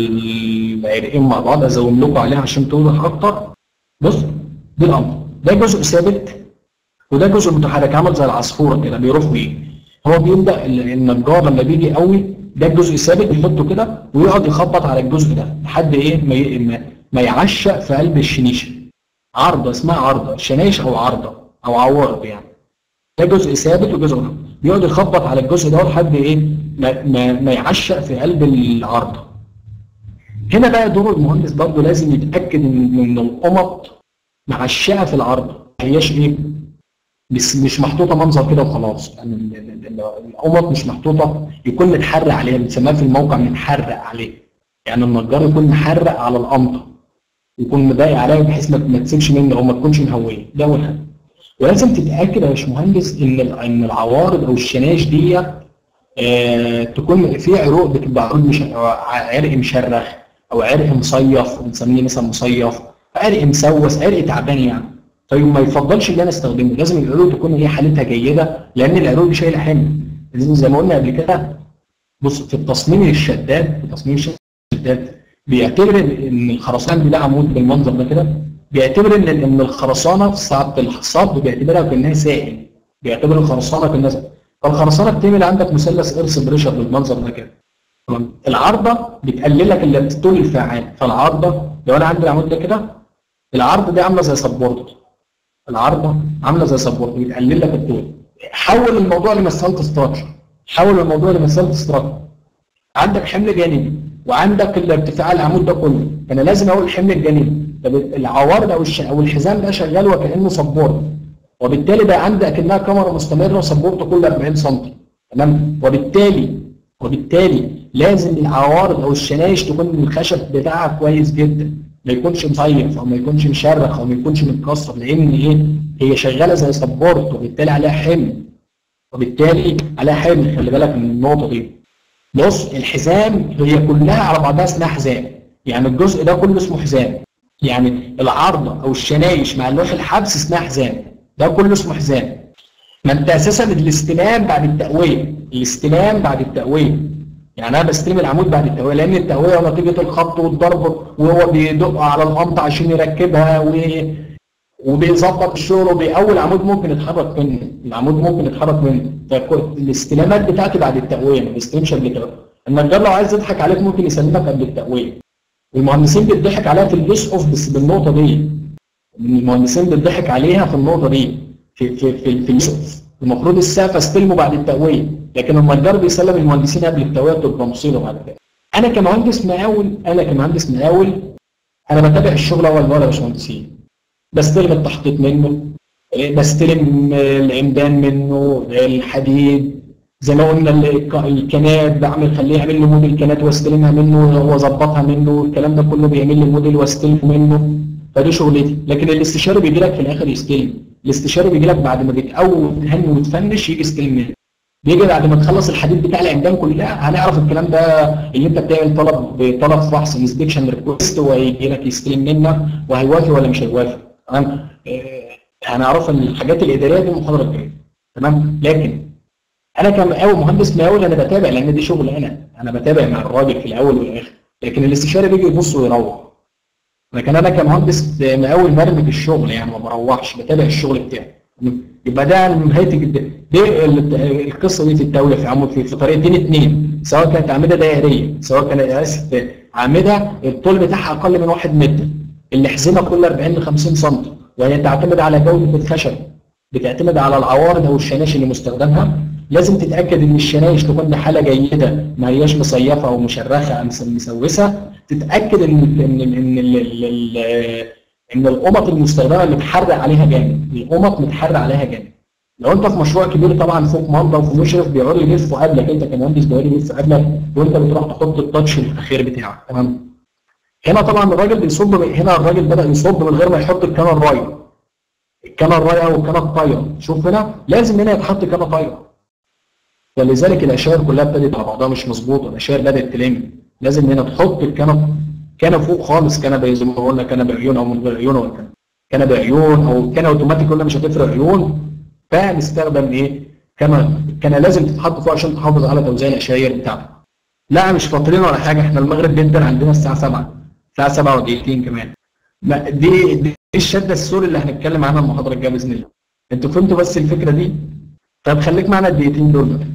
العرقين مع بعض ازوم لكم عليها عشان توضح اكتر بص دي القمطه ده جزء ثابت وده جزء متحرك عامل زي العصفوره كده بيروح بيه هو بيبدا ال- النجار لما بيجي يقوي ده الجزء ثابت يحطه كده ويقعد يخبط على الجزء ده لحد ايه ما ي- ما- ما يعشق في قلب الشنيشه عارضه اسمها عارضه شنايش او عارضه او عوارض يعني ده جزء ثابت وجزء متحرك. بيقعد يخبط على الجزء ده لحد ايه ما, ما, ما يعشق في قلب العارضه هنا بقى دور المهندس برضه لازم يتاكد ان ان القمط معشقه في العارضه ما هياش ايه بس مش محطوطه منظر كده وخلاص يعني ال- ال- ال- القمط مش محطوطه يكون متحرق عليها بنسميها في الموقع متحرق عليه يعني النجار يكون محرق على القمطه يكون مضايق عليها بحيث ما ما تسيبش منه او ما تكونش مهويه ده اول حاجه ولازم تتاكد يا باشمهندس ان ال- ان العوارض او الشناش دي آه تكون في عروق بتبقى عروق مش أو عرق مشرخ او عرق مصيف بنسميه مثلا مصيف عرق مسوس عرق تعبان يعني طيب ما يفضلش ان انا استخدمه لازم العروق تكون هي حالتها جيده لان العروق دي شايله حمل لازم زي ما قلنا قبل كده بص في التصميم الشداد في تصميم الشداد بيعتبر ان الخرسانه دي ده عمود بالمنظر ده كده بيعتبر ان ان الخرسانه في ساعه الحصاد بيعتبرها كانها سائل بيعتبر الخرسانه كانها سائل فالخرسانه بتعمل عندك مثلث ارث بريشر بالمنظر ده كده تمام العارضه بتقلل لك الطول الفعال فالعارضه لو انا عندي العمود ده كده العرض دي عامله زي سبورت العارضه عامله زي سبورت بتقلل لك الطول حول الموضوع لمساله ستراكشر حول الموضوع لمساله ستراكشر عندك حمل جانبي وعندك الارتفاع العمود ده كله فانا لازم اقول الحمل الجانبي طب العوارض او الش... او الحزام ده شغال وكانه سبورت وبالتالي بقى عندي اكنها كاميرا مستمره وسبورت كل 40 سم تمام وبالتالي وبالتالي لازم العوارض او الشنايش تكون الخشب بتاعها كويس جدا ما يكونش مصيف او ما يكونش مشرخ او ما يكونش متكسر لان ايه هي شغاله زي سبورت وبالتالي عليها حمل وبالتالي عليها حمل خلي بالك من النقطه دي بص الحزام هي كلها على بعضها اسمها حزام يعني الجزء ده كله اسمه حزام يعني العارضه او الشنايش مع اللوح الحبس اسمها حزام ده كله اسمه حزام ما انت اساسا الاستلام بعد التقويه الاستلام بعد التقويه يعني انا بستلم العمود بعد التقويه لان التقويه نتيجه الخبط والضرب وهو بيدق على القمطه عشان يركبها و... وبيظبط الشغل وبأول عمود ممكن يتحرك منه العمود ممكن يتحرك منه فالاستلامات بتاعتي بعد التقويه ما بيستلمش قبل كده النجار لو عايز يضحك عليك ممكن يسلمك قبل التقويه والمهندسين بيضحك عليها في البيس اوف بس بالنقطه دي المهندسين بيضحك عليها في النقطه دي في في في, في البيس اوف المفروض السقف استلمه بعد التقويه لكن النجار بيسلم المهندسين قبل التقويه بتبقى مصيبه بعد كده انا كمهندس مقاول انا كمهندس مقاول انا بتابع الشغل اول باول يا باشمهندسين بستلم التحقيق منه إيه، بستلم العمدان منه الحديد زي ما قلنا ال- الكنات بعمل خليه يعمل لي موديل كنات واستلمها منه واظبطها منه الكلام ده كله بيعمل لي موديل واستلمه منه فدي شغلتي لكن الاستشاري بيجي لك في الاخر يستلم الاستشاري بيجي لك بعد ما بتقوم تهني وتفنش يجي يستلم منك بيجي بعد ما تخلص الحديد بتاع العمدان كلها هنعرف الكلام ده اللي انت بتعمل طلب بطلب فحص انسبكشن ريكوست وهيجي لك يستلم منك وهيوافق ولا مش هيوافق تمام آه، هنعرف ان الحاجات الاداريه دي المحاضره الجايه تمام لكن انا كمقاول مهندس مقاول انا بتابع لان دي شغل انا انا بتابع مع الراجل في الاول والاخر لكن الاستشاري بيجي يبص ويروح لكن انا كمهندس مقاول مرمي في الشغل يعني ما بروحش بتابع الشغل بتاعي يبقى ده نهايه الد- دي ال- القصه دي في التوليه في عمود في في طريقتين اثنين سواء كانت اعمده دائريه سواء كان اسف اعمده الطول بتاعها اقل من 1 متر الاحزمه كل 40 ل 50 سم وهي تعتمد على جوده الخشب بتعتمد على العوارض او الشناش اللي مستخدمها لازم تتاكد ان الشنايش تكون بحاله جيده ما هياش مصيفه او مشرخه او مس- مسوسه تتاكد ان ان ان ال- ال- ال- ان القمط المستخدمه اللي متحرق عليها جامد القمط متحرق عليها جامد لو انت في مشروع كبير طبعا فوق مرضى وفي مشرف بيقعدوا يلفوا قبلك انت كمهندس بيقعدوا يلفوا قبلك وانت بتروح تحط التاتش الاخير بتاعك تمام هنا طبعا الراجل بيصب هنا الراجل بدا يصب من غير ما يحط الكنه الرايه الكنه الرايه او الكنه الطايره شوف هنا لازم هنا يتحط كنه طايره ولذلك الاشياء كلها ابتدت على بعضها مش مظبوطه الاشياء بدات تلم لازم هنا تحط الكنه كنه فوق خالص كنه زي ما قلنا كنه بعيون او من غير عيون ولا كنه كنه بعيون او كنه اوتوماتيك قلنا مش هتفرق عيون فنستخدم ايه كنه الكنه لازم تتحط فوق عشان تحافظ على توزيع الاشاير بتاعتك لا مش فاطرين ولا حاجه احنا المغرب بينتر عندنا الساعه 7 الساعه 7 ودقيقتين كمان ما دي دي الشده السوري اللي هنتكلم عنها المحاضره الجايه باذن الله انتوا فهمتوا بس الفكره دي طب خليك معانا الدقيقتين دول بقى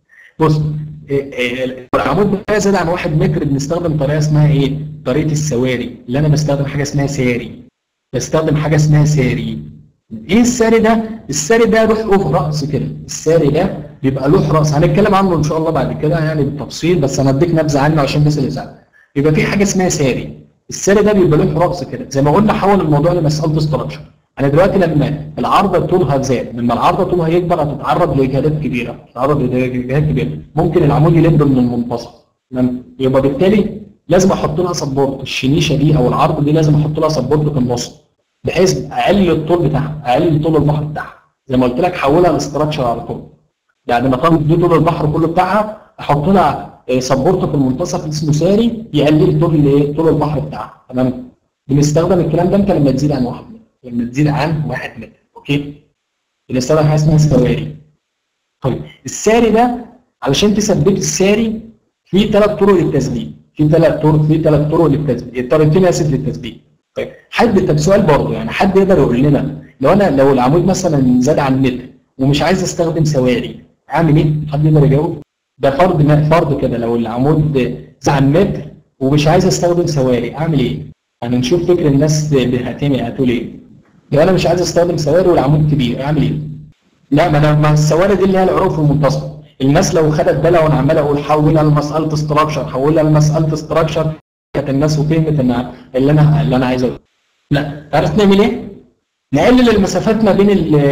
بص إيه إيه العمود بتاعي زاد عن واحد متر بنستخدم طريقه اسمها ايه؟ طريقه السواري اللي انا بستخدم حاجه اسمها ساري بستخدم حاجه اسمها ساري ايه الساري ده؟ الساري ده له حروف رأس كده الساري ده بيبقى له راس هنتكلم عنه ان شاء الله بعد كده يعني بالتفصيل بس انا اديك نبذه عنه عشان الناس اللي زعلت يبقى في حاجه اسمها ساري الساري ده بيبقى له راس كده زي ما قلنا حول الموضوع لمساله استراكشر انا دلوقتي لما العرض طولها زاد لما العرض طولها يكبر هتتعرض لاجهادات كبيره تتعرض لاجهادات كبيره ممكن العمود يلم من المنتصف تمام يبقى بالتالي لازم احط لها سبورت الشنيشه دي او العرض دي لازم احط لها سبورت في النص بحيث اقلل الطول بتاعها اقلل طول البحر بتاعها زي ما قلت لك حولها لاستراكشر على طول يعني ما كان دي طول البحر كله بتاعها احط لها سبورت في المنتصف اسمه ساري يقلل طول الايه طول البحر بتاعها تمام بنستخدم الكلام ده امتى لما تزيد عن واحد متر لما تزيد عن واحد متر اوكي بنستخدم حاجه اسمها سواري طيب الساري ده علشان تثبت الساري في ثلاث طرق للتثبيت في ثلاث طرق في ثلاث طرق للتثبيت الطريقتين اسف للتثبيت طيب حد طب سؤال برضه يعني حد يقدر يقول لنا لو انا لو العمود مثلا زاد عن متر ومش عايز استخدم سواري اعمل ايه؟ حد يقدر يجاوب؟ ده فرض ما فرض كده لو العمود زاد عن متر ومش عايز استخدم سواري اعمل ايه؟ يعني نشوف فكر الناس هتعمل هتقول ايه؟ لو انا مش عايز استخدم سواري والعمود كبير اعمل ايه؟ لا ما انا ما السواري دي اللي هي العروف المنتصفه الناس لو خدت بالها وانا عمال اقول حولها لمساله استراكشر حولها لمساله استراكشر كانت الناس وفهمت ان اللي انا اللي انا عايز اقوله لا تعرف نعمل ايه؟ نقلل المسافات ما بين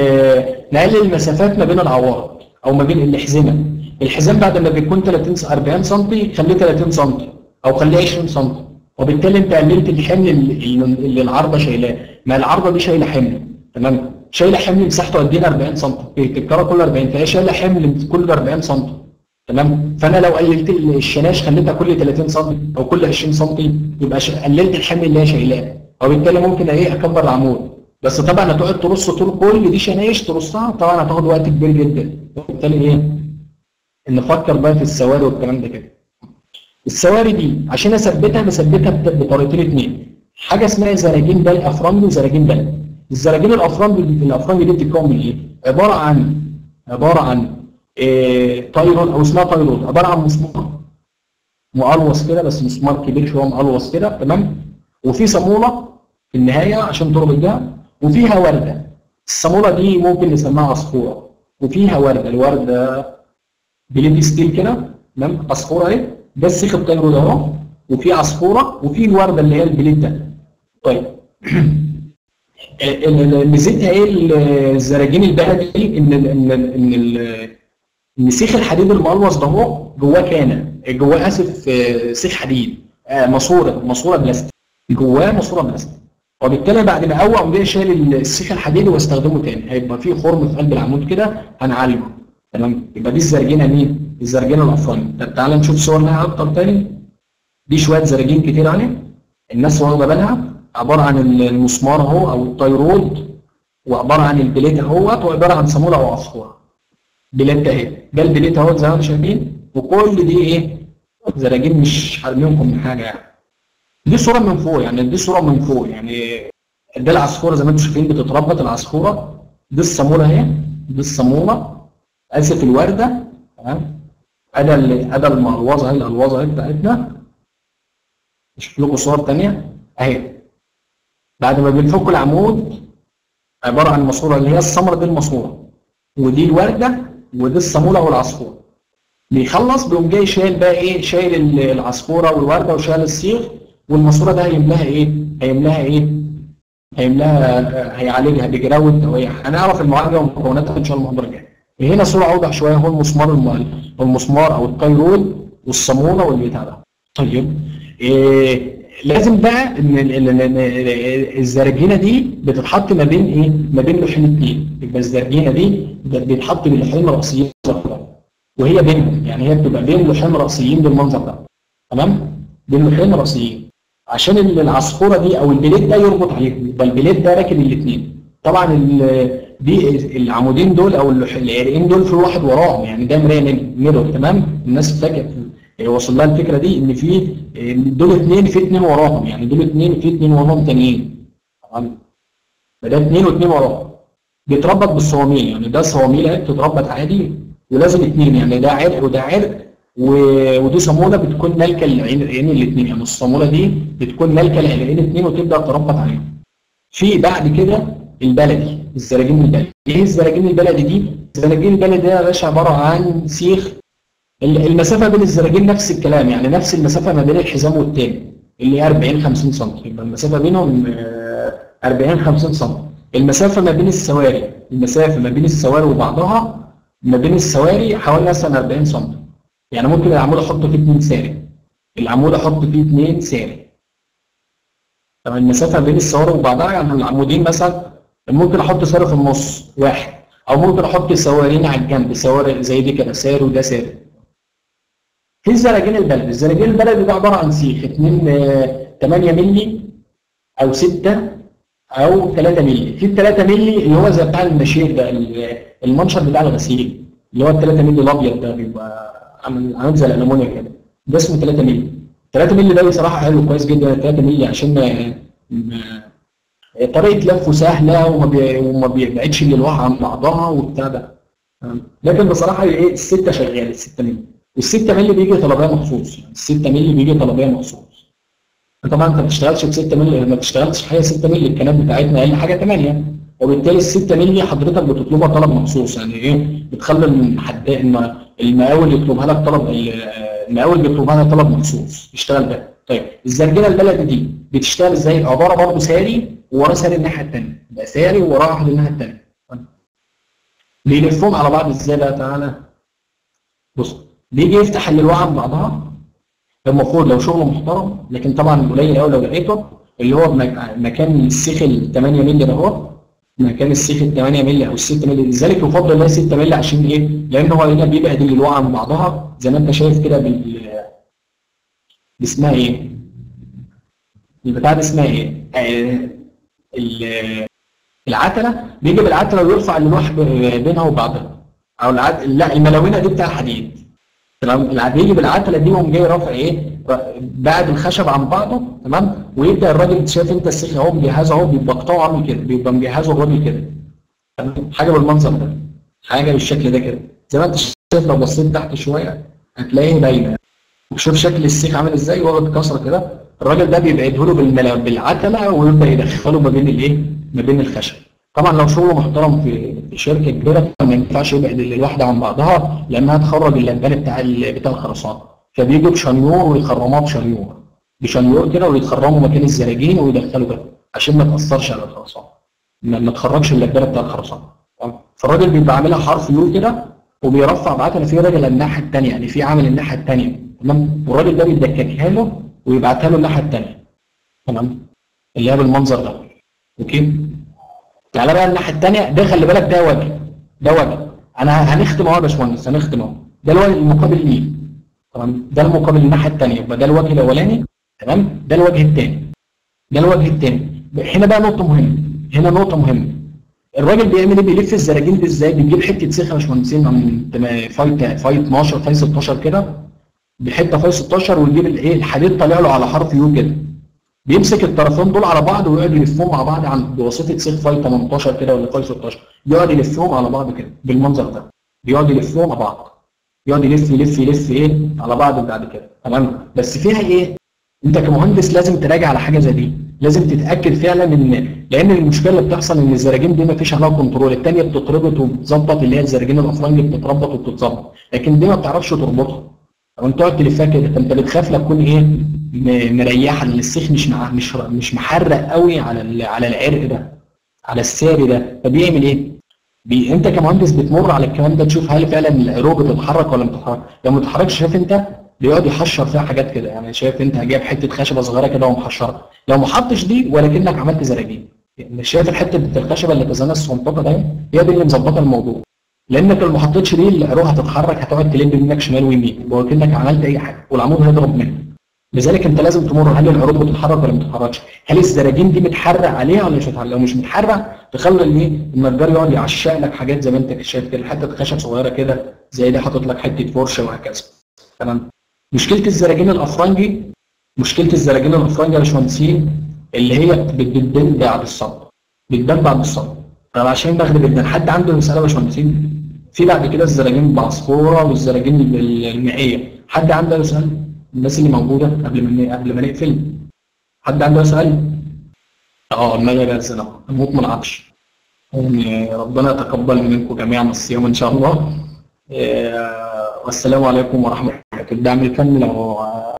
نقلل المسافات ما بين العوارض او ما بين الاحزمه الحزام بعد ما بيكون 30 40 سم خليه 30 سم او خليه 20 سم وبالتالي انت قللت الحمل اللي العارضه شايلاه ما العارضه دي شايله حمل تمام شايله حمل مساحته قد ايه 40 سم الكره كل 40 فهي شايله حمل كل 40 سم تمام فانا لو قللت الشناش خليتها كل 30 سم او كل 20 سم يبقى قللت الحمل اللي هي شايلاه وبالتالي ممكن ايه اكبر العمود بس طبعا هتقعد ترص طول كل دي شنايش ترصها طبعا هتاخد وقت كبير جدا وبالتالي ايه نفكر بقى في السواري والكلام ده كده السواري دي عشان اثبتها بثبتها بطريقتين اثنين حاجه اسمها زراجين بال افرنج وزراجين بال الزراجين الافرنج دي الافرنج دي بتتكون من ايه عباره عن عباره عن إيه تايرون او اسمها تايرون عباره عن مسمار مقلوص كده بس مسمار كبير شويه مقلوص كده تمام وفي صاموله في النهايه عشان تربط بيها وفيها ورده الصاموله دي ممكن نسميها عصفوره وفيها ورده الورده بليد ستيل كده تمام عصفوره اهي ده السيخ الطير ده اهو وفي عصفوره وفي الورده اللي هي البليد ده طيب ميزتها ايه الزراجين البلدي ان ال ان ال ان ال ان سيخ الحديد المقلوص ده هو جواه كانه جواه اسف آه، سيخ حديد آه، ماسوره ماسوره بلاستيك جواه ماسوره بلاستيك وبالتالي بعد ما اقوى قام جاي شايل السيخ الحديدي واستخدمه تاني هيبقى فيه خرم في قلب العمود كده هنعالجه تمام يبقى دي الزرجينه مين؟ الزرجينه الافراني طب تعالى نشوف صور لها اكتر تاني دي شويه زراجين كتير عليه الناس واخده بالها عباره عن المسمار اهو او التيرود وعباره عن البليت اهوت وعباره عن صاموله او عصفوره بليت اهي ده البليت اهوت زي ما انتم شايفين وكل دي ايه زراجين مش حارمينكم من حاجه يعني دي صوره من فوق يعني دي صوره من فوق يعني ده العصفوره زي ما انتم شايفين بتتربط العصفوره دي الصاموله اهي دي الصاموله اسف الورده تمام ادى ادى الملوظه اهي الالوظه اهي بتاعتنا اشوف لكم صور ثانيه اهي بعد ما بنفك العمود عباره عن ماسوره اللي هي السمره دي الماسوره ودي الورده ودي الصاموله والعصفوره بيخلص بيقوم جاي شايل بقى ايه شايل العصفوره والورده وشايل الصيغ والماسوره ده هيملاها ايه هيملاها ايه هيملاها هيعالجها بجراوه او هنعرف المعالجه ومكوناتها ان شاء الله المحاضره الجايه هنا صوره اوضح شويه هو المسمار المسمار او التايرول والصاموله والبتاع ده طيب إيه لازم بقى ان الزرجينه دي بتتحط ما بين ايه؟ ما بين لوحين اثنين يبقى الزرجينه دي بيتحط بين لوحين راسيين وهي بينهم يعني هي بتبقى بين لوحين راسيين بالمنظر ده تمام؟ بين لوحين راسيين عشان العصفوره دي او البليد ده يربط عليهم يبقى البليد ده راكب الاثنين طبعا دي العمودين دول او العرقين دول في واحد وراهم يعني ده مرايه ميرور تمام الناس فاكر وصل لها الفكره دي ان في دول اثنين في اثنين وراهم يعني دول اثنين في اثنين وراهم تانيين تمام فده اثنين واثنين وراهم بيتربط بالصواميل يعني ده صواميل اهي بتتربط عادي ولازم اثنين يعني ده عرق وده عرق ودي صاموله بتكون نالكه العين الاثنين يعني الصاموله دي بتكون نالكه العين الاثنين وتبدا تربط عليهم في بعد كده البلدي الزراجين البلدي ايه الزراجين البلدي دي الزراجين البلدي ده يا باشا عباره عن سيخ المسافه بين الزراجين نفس الكلام يعني نفس المسافه ما بين الحزام والتاني اللي هي 40 50 سم يبقى المسافه بينهم 40 50 سم المسافه ما بين السواري المسافه ما بين السواري وبعضها ما بين السواري حوالي مثلا 40 سم يعني ممكن العمود احط فيه اثنين ساري العمود احط فيه اثنين ساري طب المسافه بين السواري وبعضها يعني العمودين مثلا ممكن احط ساري في النص واحد او ممكن احط سوارين على الجنب سواري زي دي كده ساري وده ساري في الزراجين البلدي الزراجين البلدي ده عباره عن سيخ 2 8 مللي او 6 او 3 مللي في ال 3 مللي اللي هو زي بتاع المشير ده المنشر بتاع الغسيل اللي هو ال 3 مللي الابيض ده بيبقى عامل زي الالومنيوم كده ده اسمه 3 مللي 3 مللي ده بصراحه حلو كويس جدا 3 مللي عشان طريقه لفه سهله وما بي... وما بيبعدش الالواح عن بعضها وبتاع ده لكن بصراحه ايه السته شغاله السته مللي وال6 مللي بيجي طلبيه مخصوص يعني ال6 مللي بيجي طلبيه مخصوص طبعا انت ما بتشتغلش ب 6 مللي ما بتشتغلش حاجه 6 مللي الكلام بتاعتنا اقل حاجه 8 وبالتالي ال 6 مللي حضرتك بتطلبها طلب مخصوص يعني ايه بتخلي المحد المقاول يطلبها لك طلب المقاول بيطلبها لك طلب مخصوص يشتغل بها طيب الزرجله البلدي دي بتشتغل ازاي؟ عباره برضه ساري ووراه ساري الناحيه الثانيه يبقى ساري ووراه واحد الناحيه الثانيه بيلفهم على بعض ازاي بقى تعالى بص بيجي يفتح الالواح عن بعضها المفروض لو شغله محترم لكن طبعا قليل قوي لو لقيته اللي هو مكان السيخ ال 8 مللي ده هو مكان السيخ ال 8 مللي او ال 6 مللي لذلك يفضل اللي هي 6 مللي عشان ايه؟ لان هو هنا بيبعد الالواح عن بعضها زي ما انت شايف كده بال اسمها ايه؟ البتاع دي اسمها ايه؟ العتله بيجي بالعتله ويرفع الالواح بينها وبعضها او العد... لا الملونه دي بتاع حديد تمام بيجي بالعتله دي وقوم جاي رافع ايه بعد الخشب عن بعضه تمام ويبدا الراجل شايف انت السيخ اهو مجهزه اهو بيبقى قطعه عامل كده بيبقى مجهزه الراجل كده تمام حاجه بالمنظر ده حاجه بالشكل ده كده زي ما انت شايف لو بصيت تحت شويه هتلاقيه باينه وشوف شكل السيخ عامل ازاي واخد كسره كده الراجل ده بيبعده له بالعتله ويبدا يدخله ما بين الايه ما بين الخشب طبعا لو شغله محترم في شركه كبيره ما ينفعش يبعد الواحده عن بعضها لانها تخرج اللبان بتاع بتاع الخرسانه فبيجوا بشنيور ويخرموها بشنيور بشنيور كده ويتخرموا مكان الزراجين ويدخلوا كده عشان ما تاثرش على الخرسانه ما, ما تخرجش اللبانه بتاع الخرسانه تمام؟ فالراجل بيبقى عاملها حرف يو كده وبيرفع بعتها في راجل الناحيه الثانيه يعني في عامل الناحيه الثانيه تمام والراجل ده بيدككها له ويبعتها له الناحيه الثانيه تمام اللي هي بالمنظر ده اوكي تعالى بقى الناحيه الثانيه ده خلي بالك ده وجه ده وجه انا هنختم اهو يا باشمهندس هنختم اهو ده الوجه المقابل ليه تمام ده المقابل الناحيه الثانيه يبقى ده الوجه الاولاني تمام ده الوجه الثاني ده الوجه الثاني هنا بقى نقطه مهمه هنا نقطه مهمه الراجل بيعمل ايه بيلف الزراجين دي ازاي بيجيب حته سيخه يا باشمهندسين من تم- فايت فايت 12 فايت 16 كده بحته فايت 16 ويجيب الايه الحديد طالع له على حرف يو كده بيمسك الطرفين دول على بعض ويقعد يلفهم مع بعض عند بواسطه سيخ فاي 18 كده ولا فاي 16 يقعد يلفهم على بعض كده بالمنظر ده بيقعد يلفهم مع بعض يقعد يلف يلف يلف ايه على بعض بعد كده تمام بس فيها ايه انت كمهندس لازم تراجع على حاجه زي دي لازم تتاكد فعلا ان لان المشكله اللي بتحصل ان الزراجين دي ما فيش عليها كنترول الثانيه بتتربط وبتظبط اللي هي الزراجين الافرنجي بتتربط وبتتظبط لكن دي ما بتعرفش تربطها او انت تقعد تلفها كده فانت بتخاف لا تكون ايه م- مريحه لان السيخ مش مع مش مش محرق قوي على ال- على العرق ده على الساري ده فبيعمل ايه؟ بي... انت كمهندس بتمر على الكلام ده تشوف هل فعلا العروق بتتحرك ولا ما بتتحرك لو ما بتتحركش شايف انت بيقعد يحشر فيها حاجات كده يعني شايف انت جايب حته خشبه صغيره كده ومحشرها لو ما حطش دي ولكنك عملت زراجين يعني شايف الحته بتاعت الخشبه اللي تزنى الصنطقه ده هي دي اللي مظبطه الموضوع لانك لو ما حطيتش دي العروق هتتحرك هتقعد تلم منك شمال ويمين وكانك عملت اي حاجه والعمود هيضرب منك لذلك انت لازم تمر هل العروق بتتحرك ولا ما بتتحركش؟ هل الزراجين دي متحرق عليها ولا مش متحرق؟ لو مش متحرق تخلي الايه النجار يقعد يعشق لك حاجات زي ما انت شايف كده حته خشب صغيره كده زي دي حاطط لك حته فرشه وهكذا تمام مشكله الزراجين الافرنجي مشكله الزراجين الافرنجي يا باشمهندسين اللي هي بت- بتبان بعد الصب بتبان بعد الصب طب عشان بغرب جدا حد عنده مساله يا باشمهندسين في بعد كده الزراجين بعصفوره والزراجين المائيه حد عنده سؤال الناس اللي موجوده قبل ما قبل ما نقفل حد عنده سؤال اه المغرب يأذن اهو الموت ما نعطش يعني ربنا يتقبل منكم جميعا الصيام ان شاء الله آه، والسلام عليكم ورحمه الله الدعم الفني لو